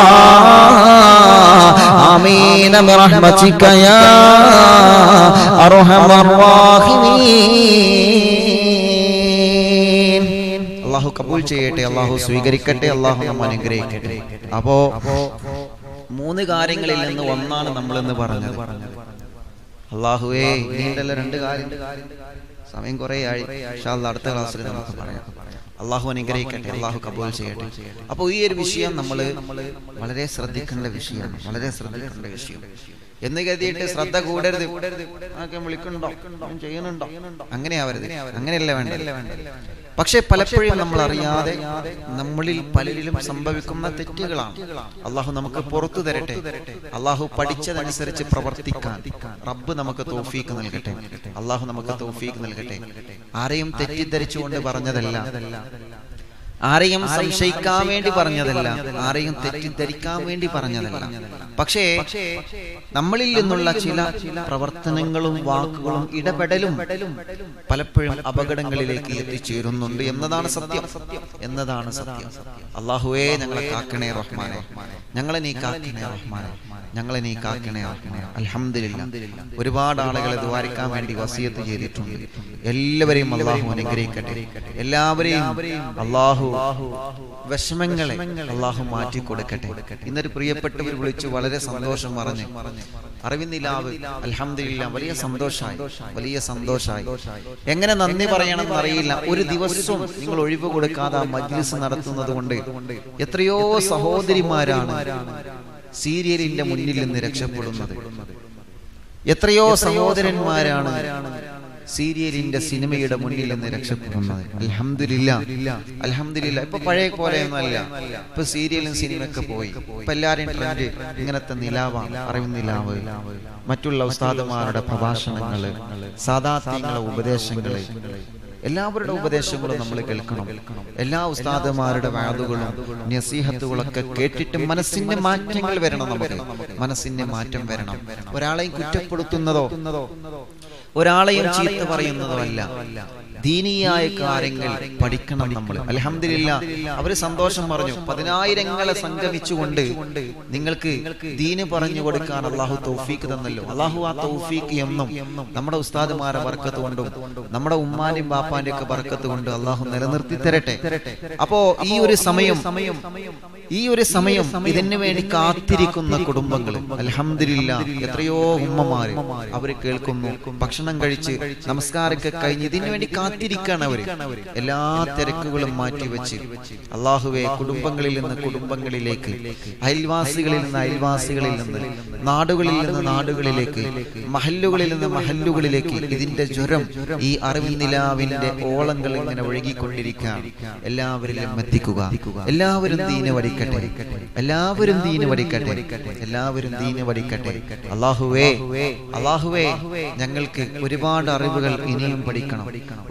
ആമീന برحمتك يا أرحم الراحمين അള്ളാഹു കബൂൽ ചെയ്യട്ടെ അള്ളാഹു സ്വീകരിക്കട്ടെ അള്ളാഹു നമ്മ അനുഗ്രഹിക്കട്ടെ അപ്പോ മൂന്ന് കാര്യങ്ങളിൽ നിന്ന് ഒന്നാണ് നമ്മളെന്ന് പറഞ്ഞത് അള്ളാഹുവേ നീണ്ടല്ല രണ്ട് കാര്യം സമയം കുറെ ആയി ഇൻഷാ അല്ലാ അടുത്ത ക്ലാസ്സിൽ നമുക്ക് പറയാം അള്ളാഹു അനുഗ്രഹിക്കട്ടെ അള്ളാഹു കബൂൽ ചെയ്യട്ടെ അപ്പോൾ ഈ ഒരു വിഷയം നമ്മൾ വളരെ ശ്രദ്ധിക്കേണ്ട വിഷയമാണ് വളരെ ശ്രദ്ധിക്കേണ്ട വിഷയം എന്ന് കരുതിയിട്ട് ശ്രദ്ധ കൂടരുത് ആക്കെ വിളിക്കണ്ടോ ഞാൻ ചെയ്യുന്നുണ്ടോ അങ്ങനെ ആവരുത് അങ്ങനെയല്ല വേണ്ട പക്ഷെ പലപ്പോഴും നമ്മൾ അറിയാതെ നമ്മളിൽ പലരിലും സംഭവിക്കുന്ന തെറ്റുകളാണ് അള്ളാഹു നമുക്ക് പുറത്തു തരട്ടെ അള്ളാഹു പഠിച്ചതനുസരിച്ച് പ്രവർത്തിക്കാൻ റബ്ബ് നമുക്ക് തോഫീക്ക് നൽകട്ടെ അള്ളാഹു നമുക്ക് തോഫീക്ക് നൽകട്ടെ ആരെയും തെറ്റിദ്ധരിച്ചുകൊണ്ട് പറഞ്ഞതല്ല ആരെയും സംശയിക്കാൻ വേണ്ടി പറഞ്ഞതല്ല ആരെയും തെറ്റിദ്ധരിക്കാൻ വേണ്ടി പറഞ്ഞതല്ല പക്ഷേ നമ്മളിൽ നിന്നുള്ള ചില പ്രവർത്തനങ്ങളും വാക്കുകളും ഇടപെടലും പലപ്പോഴും അപകടങ്ങളിലേക്ക് എത്തിച്ചേരുന്നുണ്ട് എന്നതാണ് സത്യം എന്നതാണ് സത്യം അള്ളാഹുവേ ഞങ്ങളെ കാക്കണേ റഹ്മാനെ ഞങ്ങളെ നീ കാക്കണേ റഹ്മാനെ ഞങ്ങളെ നീ കാക്കണേ റഹ്മാനെ അൽഹംദുലില്ല ഒരുപാട് ആളുകളെ ദ്വാരിക്കാൻ വേണ്ടി വസിയത്ത് ചെയ്തിട്ടുണ്ട് എല്ലാവരെയും അള്ളാഹു അനുഗ്രഹിക്കട്ടെ എല്ലാവരെയും അള്ളാഹു വിഷമങ്ങളെ അള്ളാഹു മാറ്റി കൊടുക്കട്ടെ ഇന്നൊരു പ്രിയപ്പെട്ടവർ വിളിച്ചു വളരെ സന്തോഷം പറഞ്ഞു അറിവിന്നിലാവ് അൽഹംദുലില്ല വലിയ സന്തോഷമായി വലിയ സന്തോഷമായി എങ്ങനെ നന്ദി പറയണമെന്ന് അറിയില്ല ഒരു ദിവസവും നിങ്ങൾ ഒഴിവ് കൊടുക്കാതെ ആ മജ്ലിസ് നടത്തുന്നത് കൊണ്ട് എത്രയോ സഹോദരിമാരാണ് സീരിയലിന്റെ മുന്നിൽ നിന്ന് രക്ഷപ്പെടുന്നത് എത്രയോ സഹോദരന്മാരാണ് സീരിയലിന്റെ സിനിമയുടെ മുന്നിൽ നിന്ന് രക്ഷപ്പെടുന്നത് അൽഹംദുലില്ല അൽഹംദുലില്ല ഇപ്പൊ പഴയ പോലെയൊന്നുമല്ല ഇപ്പൊ സീരിയലും സിനിമയൊക്കെ പോയി ഇപ്പൊ എല്ലാരെയും ട്രെൻഡ് ഇങ്ങനത്തെ നിലാവാണ് അറിവ് നിലാവ് മറ്റുള്ള ഉസ്താദുമാരുടെ പ്രഭാഷണങ്ങള് സാധാത്യങ്ങളെ ഉപദേശങ്ങള് എല്ലാവരുടെ ഉപദേശങ്ങളും നമ്മൾ കേൾക്കണം എല്ലാ ഉസ്താദുമാരുടെ വാതുകളും നസീഹത്തുകളൊക്കെ കേട്ടിട്ട് മനസ്സിന്റെ മാറ്റങ്ങൾ വരണം നമുക്ക് മനസ്സിന്റെ മാറ്റം വരണം ഒരാളെയും കുറ്റപ്പെടുത്തുന്നതോ ഒരാളെയും ചീത്ത പറയുന്നതോ അല്ല ദീനീയായ കാര്യങ്ങൾ പഠിക്കണം നമ്മൾ അലഹമില്ല അവര് സന്തോഷം പറഞ്ഞു പതിനായിരങ്ങളെ സംഗമിച്ചുകൊണ്ട് നിങ്ങൾക്ക് ദീന് പറഞ്ഞു കൊടുക്കാൻ അള്ളാഹു തൗഫീക്ക് തന്നല്ലോ അള്ളാഹു ആ തൗഫീക്ക് എന്നും നമ്മുടെ ഉസ്താദുമാരെ ബർക്കത്ത് കൊണ്ടും നമ്മുടെ ഉമ്മാന്റെയും ബാപ്പാന്റെയും ഒക്കെ ബർക്കത്ത് കൊണ്ട് അള്ളാഹു നിലനിർത്തി തരട്ടെ അപ്പോ ഈ ഒരു സമയം ഈ ഒരു സമയം ഇതിനു വേണ്ടി കാത്തിരിക്കുന്ന കുടുംബങ്ങൾ അലഹമില്ല എത്രയോ ഉമ്മമാര് അവര് കേൾക്കുന്നു ഭക്ഷണം കഴിച്ച് നമസ്കാരമൊക്കെ കഴിഞ്ഞ് ഇതിനു വേണ്ടി കാത്തിരിക്കാണ് അവര് എല്ലാ തിരക്കുകളും മാറ്റിവെച്ച് അള്ളാഹുവെ കുടുംബങ്ങളിൽ നിന്ന് കുടുംബങ്ങളിലേക്ക് അയൽവാസികളിൽ നിന്ന് അയൽവാസികളിൽ നിന്ന് നാടുകളിൽ നിന്ന് നാടുകളിലേക്ക് മഹല്ലുകളിൽ നിന്ന് മഹല്ലുകളിലേക്ക് ഇതിന്റെ ജ്വരം ഈ അറിവിൻ നിലാവിന്റെ ഓളങ്ങൾ ഇങ്ങനെ ഒഴുകിക്കൊണ്ടിരിക്കുകയാണ് എല്ലാവരിലും എത്തിക്കുക എല്ലാവരും ദീന വടിക്കട്ടെ എല്ലാവരും ദീന വടിക്കട്ടെ എല്ലാവരും ദീന വടിക്കട്ടെ അള്ളാഹുവേ അള്ളാഹുവേ ഞങ്ങൾക്ക് ഒരുപാട് അറിവുകൾ ഇനിയും പഠിക്കണം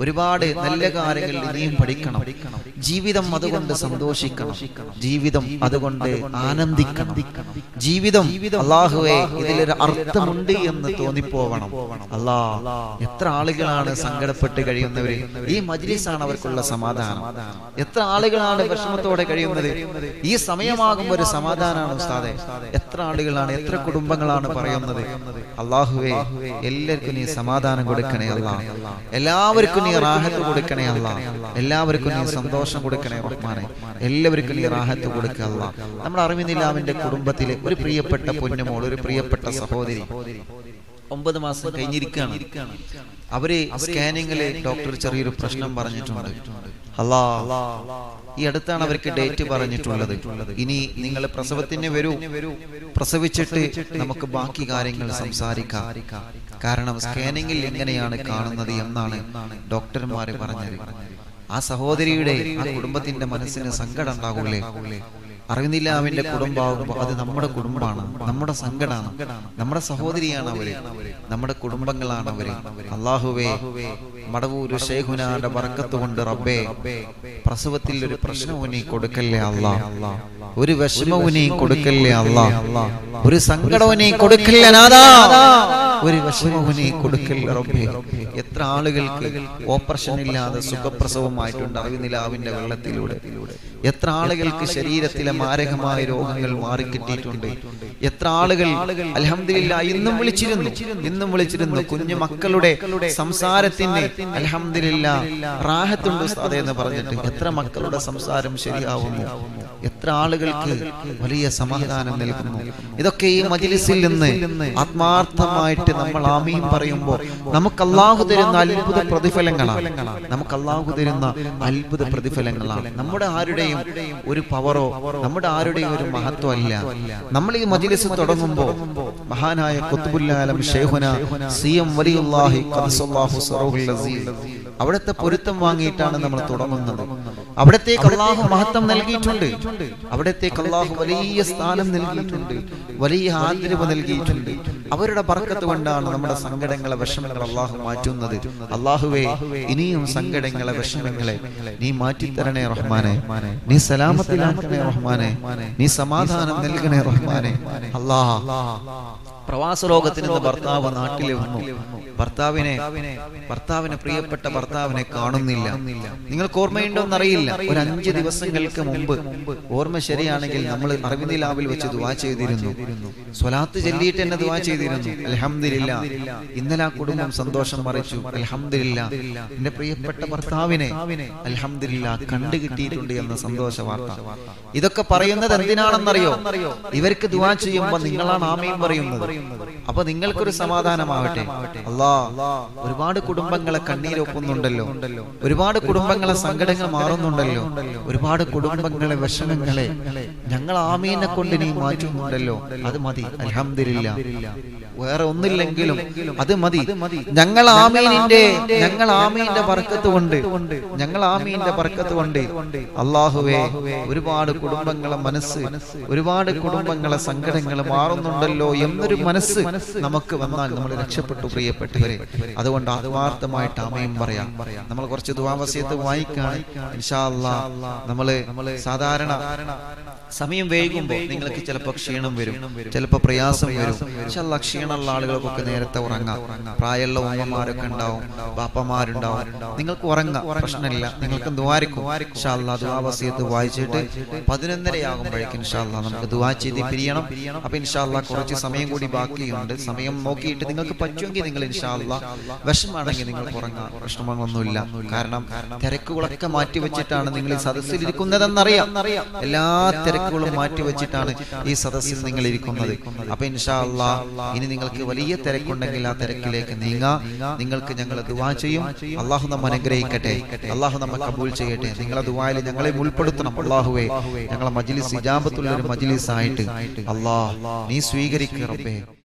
ഒരുപാട് നല്ല കാര്യങ്ങൾ ഇനിയും പഠിക്കണം ജീവിതം അതുകൊണ്ട് സന്തോഷിക്കണം ജീവിതം അതുകൊണ്ട് ആനന്ദിക്കണം ജീവിതം അള്ളാഹുവെ ഇതിലൊരു അർത്ഥമുണ്ട് എന്ന് തോന്നിപ്പോവണം അല്ലാ എത്ര ആളുകളാണ് സങ്കടപ്പെട്ട് കഴിയുന്നവര് ഈ മജ്ലിസാണ് അവർക്കുള്ള സമാധാനം എത്ര ആളുകളാണ് വിഷമത്തോടെ കഴിയുന്നത് ഈ സമയമാകുമ്പോൾ ഒരു സമാധാനമാണ് ഉസ്താദെ എത്ര ആളുകളാണ് എത്ര കുടുംബങ്ങളാണ് പറയുന്നത് അള്ളാഹുവേ എല്ലാവർക്കും നീ സമാധാനം കൊടുക്കണേ അല്ല എല്ലാവർക്കും നീ റാഹത്ത് കൊടുക്കണേ അല്ല എല്ലാവർക്കും നീ സന്തോഷം കൊടുക്കണേ റഹ്മാനെ എല്ലാവർക്കും നീ റാഹത്ത് കൊടുക്കുക അല്ല നമ്മുടെ അറിവിനിലാവിന്റെ കുടുംബത്തിലെ ഒരു പ്രിയപ്പെട്ട പൊന്നുമോൾ ഒരു പ്രിയപ്പെട്ട സഹോദരി ഒമ്പത് മാസം കഴിഞ്ഞിരിക്കുകയാണ് അവര് സ്കാനിങ്ങില് ഡോക്ടർ ചെറിയൊരു പ്രശ്നം പറഞ്ഞിട്ടുണ്ട് അല്ലാ ഈ അടുത്താണ് അവർക്ക് ഡേറ്റ് പറഞ്ഞിട്ടുള്ളത് ഇനി നിങ്ങൾ പ്രസവത്തിന് വരൂ പ്രസവിച്ചിട്ട് നമുക്ക് ബാക്കി കാര്യങ്ങൾ സംസാരിക്കാം കാരണം സ്കാനിങ്ങിൽ എങ്ങനെയാണ് കാണുന്നത് എന്നാണ് ഡോക്ടർമാര് പറഞ്ഞത് ആ സഹോദരിയുടെ ആ കുടുംബത്തിന്റെ മനസ്സിന് സങ്കടം ഉണ്ടാകൂലേ അറിയുന്നില്ല അവന്റെ കുടുംബമാകുമ്പോൾ അത് നമ്മുടെ കുടുംബമാണ് നമ്മുടെ സങ്കടമാണ് നമ്മുടെ സഹോദരിയാണ് അവര് നമ്മുടെ കുടുംബങ്ങളാണ് അവര് അള്ളാഹുവേ മടവൂര് ഷേഖുനാന്റെ ബർക്കത്ത് കൊണ്ട് റബ്ബേ പ്രസവത്തിൽ ഒരു പ്രശ്നവും നീ കൊടുക്കല്ലേ അല്ലാ ഒരു വിഷമവും നീ കൊടുക്കല്ലേ അല്ലാ ഒരു സങ്കടവും നീ കൊടുക്കല്ലേ നാദാ ഒരു വിഷമവും നീ കൊടുക്കല്ലേ റബ്ബേ എത്ര ആളുകൾക്ക് ഓപ്പറേഷൻ ഇല്ലാതെ സുഖപ്രസവമായിട്ടുണ്ട് അറിവിനിലാവിന്റെ വെള്ളത്തിലൂടെ എത്ര ആളുകൾക്ക് ശരീരത്തിലെ മാരകമായ രോഗങ്ങൾ മാറിക്കിട്ടിയിട്ടുണ്ട് എത്ര ആളുകൾ അലഹമില്ല ഇന്നും വിളിച്ചിരുന്നു ഇന്നും വിളിച്ചിരുന്നു കുഞ്ഞു മക്കളുടെ സംസാരത്തിന് അലഹമില്ല റാഹത്തുണ്ട് ഉസ്താദേ എന്ന് പറഞ്ഞിട്ട് എത്ര മക്കളുടെ സംസാരം ശരിയാവുന്നു എത്ര ആളുകൾക്ക് വലിയ സമാധാനം നൽകുന്നു ഇതൊക്കെ ഈ മജിലിസിൽ നിന്ന് ആത്മാർത്ഥമായിട്ട് നമ്മൾ ആമീൻ പറയുമ്പോൾ നമുക്ക് അള്ളാഹു തരുന്ന അത്ഭുത പ്രതിഫലങ്ങളാണ് നമുക്ക് അള്ളാഹു തരുന്ന അത്ഭുത പ്രതിഫലങ്ങളാണ് നമ്മുടെ ആരുടെയും ഒരു പവറോ നമ്മുടെ ആരുടെയും ഒരു മഹത്വം അല്ല നമ്മൾ ഈ മജിലിസ് തുടങ്ങുമ്പോൾ മഹാനായ കുത്തുബുല്ലാലം ഷെയ്ഖുന സി എം വലിയുല്ലാഹി ഖദ്സല്ലാഹു സറഹുൽ അസീസ് അവിടുത്തെ പൊരുത്തം വാങ്ങിയിട്ടാണ് നമ്മൾ തുടങ്ങുന്നത് അവിടത്തേക്ക് അള്ളാഹു മഹത്വം നൽകിയിട്ടുണ്ട് അവിടത്തേക്ക് അള്ളാഹു വലിയ സ്ഥാനം നൽകിയിട്ടുണ്ട് വലിയ ആദരവ് നൽകിയിട്ടുണ്ട് അവരുടെ ബർക്കത്ത് കൊണ്ടാണ് നമ്മുടെ സങ്കടങ്ങളെ വിഷമങ്ങൾ അള്ളാഹു മാറ്റുന്നത് അള്ളാഹുവേ ഇനിയും സങ്കടങ്ങളെ വിഷമങ്ങളെ നീ മാറ്റിത്തരണേ റഹ്മാനെ നീ സലാമത്തിലാക്കണേ റഹ്മാനെ നീ സമാധാനം നൽകണേ റഹ്മാനെ അള്ളാഹ് പ്രവാസ ലോകത്തിൽ നിന്ന് ഭർത്താവ് നാട്ടിൽ വന്നു ഭർത്താവിനെ ഭർത്താവിനെ പ്രിയപ്പെട്ട ഭർത്താവിനെ കാണുന്നില്ല നിങ്ങൾക്ക് ഓർമ്മയുണ്ടോന്ന് അറിയില്ല ഒരു അഞ്ച് ദിവസങ്ങൾക്ക് മുമ്പ് ഓർമ്മ ശരിയാണെങ്കിൽ നമ്മൾ അറിവിന്ദിലാവിൽ വെച്ച് ദുവാ ചെയ്തിരുന്നു സ്വലാത്ത് ചൊല്ലിയിട്ട് എന്നെ ദുവാ ചെയ്തിരുന്നു അലഹമില്ല ഇന്നലെ ആ കുടുംബം സന്തോഷം മറിച്ചു അലഹമില്ല എന്റെ പ്രിയപ്പെട്ട ഭർത്താവിനെ അലഹമില്ല കണ്ടു കിട്ടിയിട്ടുണ്ട് എന്ന സന്തോഷ വാർത്ത ഇതൊക്കെ പറയുന്നത് എന്തിനാണെന്നറിയോ ഇവർക്ക് ദുവാ ചെയ്യുമ്പോൾ നിങ്ങളാണ് ആമയും പറയുന്നത് അപ്പൊ നിങ്ങൾക്കൊരു സമാധാനമാവട്ടെ അല്ലാ ഒരുപാട് കുടുംബങ്ങളെ കണ്ണീരൊപ്പുന്നുണ്ടല്ലോ ഒരുപാട് കുടുംബങ്ങളെ സങ്കടങ്ങൾ മാറുന്നുണ്ടല്ലോ ഒരുപാട് കുടുംബങ്ങളെ വിഷമങ്ങളെ ഞങ്ങൾ ആമീനെ കൊണ്ട് നീ മാറ്റുന്നുണ്ടല്ലോ അത് മതി അലഹമില്ല വേറെ ഒന്നില്ലെങ്കിലും അത് മതി ഞങ്ങൾ ആമീനിന്റെ ഞങ്ങൾ ആമീന്റെ ബർക്കത്ത് കൊണ്ട് ഞങ്ങൾ ആമീന്റെ ബർക്കത്ത് കൊണ്ട് അള്ളാഹുവേ ഒരുപാട് കുടുംബങ്ങളെ മനസ്സ് ഒരുപാട് കുടുംബങ്ങളെ സങ്കടങ്ങൾ മാറുന്നുണ്ടല്ലോ എന്നൊരു മനസ്സ് നമുക്ക് വന്നാൽ നമ്മൾ രക്ഷപ്പെട്ടു പ്രിയപ്പെട്ടവരെ അതുകൊണ്ട് ആത്മാർത്ഥമായിട്ട് ആമയും പറയാം നമ്മൾ കുറച്ച് ദുവാവസ്യത്ത് വായിക്കാൻ ഇൻഷാല്ലാ നമ്മള് സാധാരണ സമയം വൈകുമ്പോൾ നിങ്ങൾക്ക് ചിലപ്പോൾ ക്ഷീണം വരും ചിലപ്പോൾ പ്രയാസം വരും ഇൻഷാല്ലാ ക്ഷീണമുള്ള ആളുകൾക്കൊക്കെ നേരത്തെ ഉറങ്ങാം പ്രായമുള്ള ഉമ്മമാരൊക്കെ ഉണ്ടാവും ബാപ്പമാരുണ്ടാവും നിങ്ങൾക്ക് ഉറങ്ങാം പ്രശ്നമില്ല നിങ്ങൾക്ക് ദ്വാരിക്കും ഇൻഷാല്ലാ ദുവാവസ്യത്ത് വായിച്ചിട്ട് പതിനൊന്നരയാകുമ്പോഴേക്കും ഇൻഷാല്ലാ നമുക്ക് ദുവാ ചെയ്ത് പിരിയണം അപ്പൊ ഇൻഷാല്ലാ കുറച്ച് സമയം കൂടി ബാക്കിയുണ്ട് സമയം നോക്കിയിട്ട് നിങ്ങൾക്ക് പറ്റുമെങ്കിൽ നിങ്ങൾ ഇൻഷാല്ലാ വിഷമാണെങ്കിൽ നിങ്ങൾക്ക് ഉറങ്ങാം പ്രശ്നങ്ങളൊന്നുമില്ല കാരണം തിരക്കുകളൊക്കെ മാറ്റി വെച്ചിട്ടാണ് നിങ്ങൾ ഈ സദസ്സിൽ ഇരിക്കുന്നതെന്നറിയാം എല്ലാ തിരക്കുകളും മാറ്റി വെച്ചിട്ടാണ് ഈ സദസ്സിൽ നിങ്ങൾ ഇരിക്കുന്നത് അപ്പൊ ഇൻഷാല്ലാ ഇനി നിങ്ങൾക്ക് വലിയ തിരക്കുണ്ടെങ്കിൽ ആ തിരക്കിലേക്ക് നീങ്ങാം നിങ്ങൾക്ക് ഞങ്ങൾ ദുവാ ചെയ്യും അള്ളാഹു നമ്മ അനുഗ്രഹിക്കട്ടെ അള്ളാഹു നമ്മ കബൂൽ ചെയ്യട്ടെ നിങ്ങളെ ദുവായിൽ ഞങ്ങളെ ഉൾപ്പെടുത്തണം അള്ളാഹുവേ ഞങ്ങളെ മജ്ലിസ് ഇജാബത്തുള്ള ഒരു മജ്ലിസ് ആയിട്ട് അള്ളാഹ് നീ സ്വീകരിക്കുക റബ്ബേ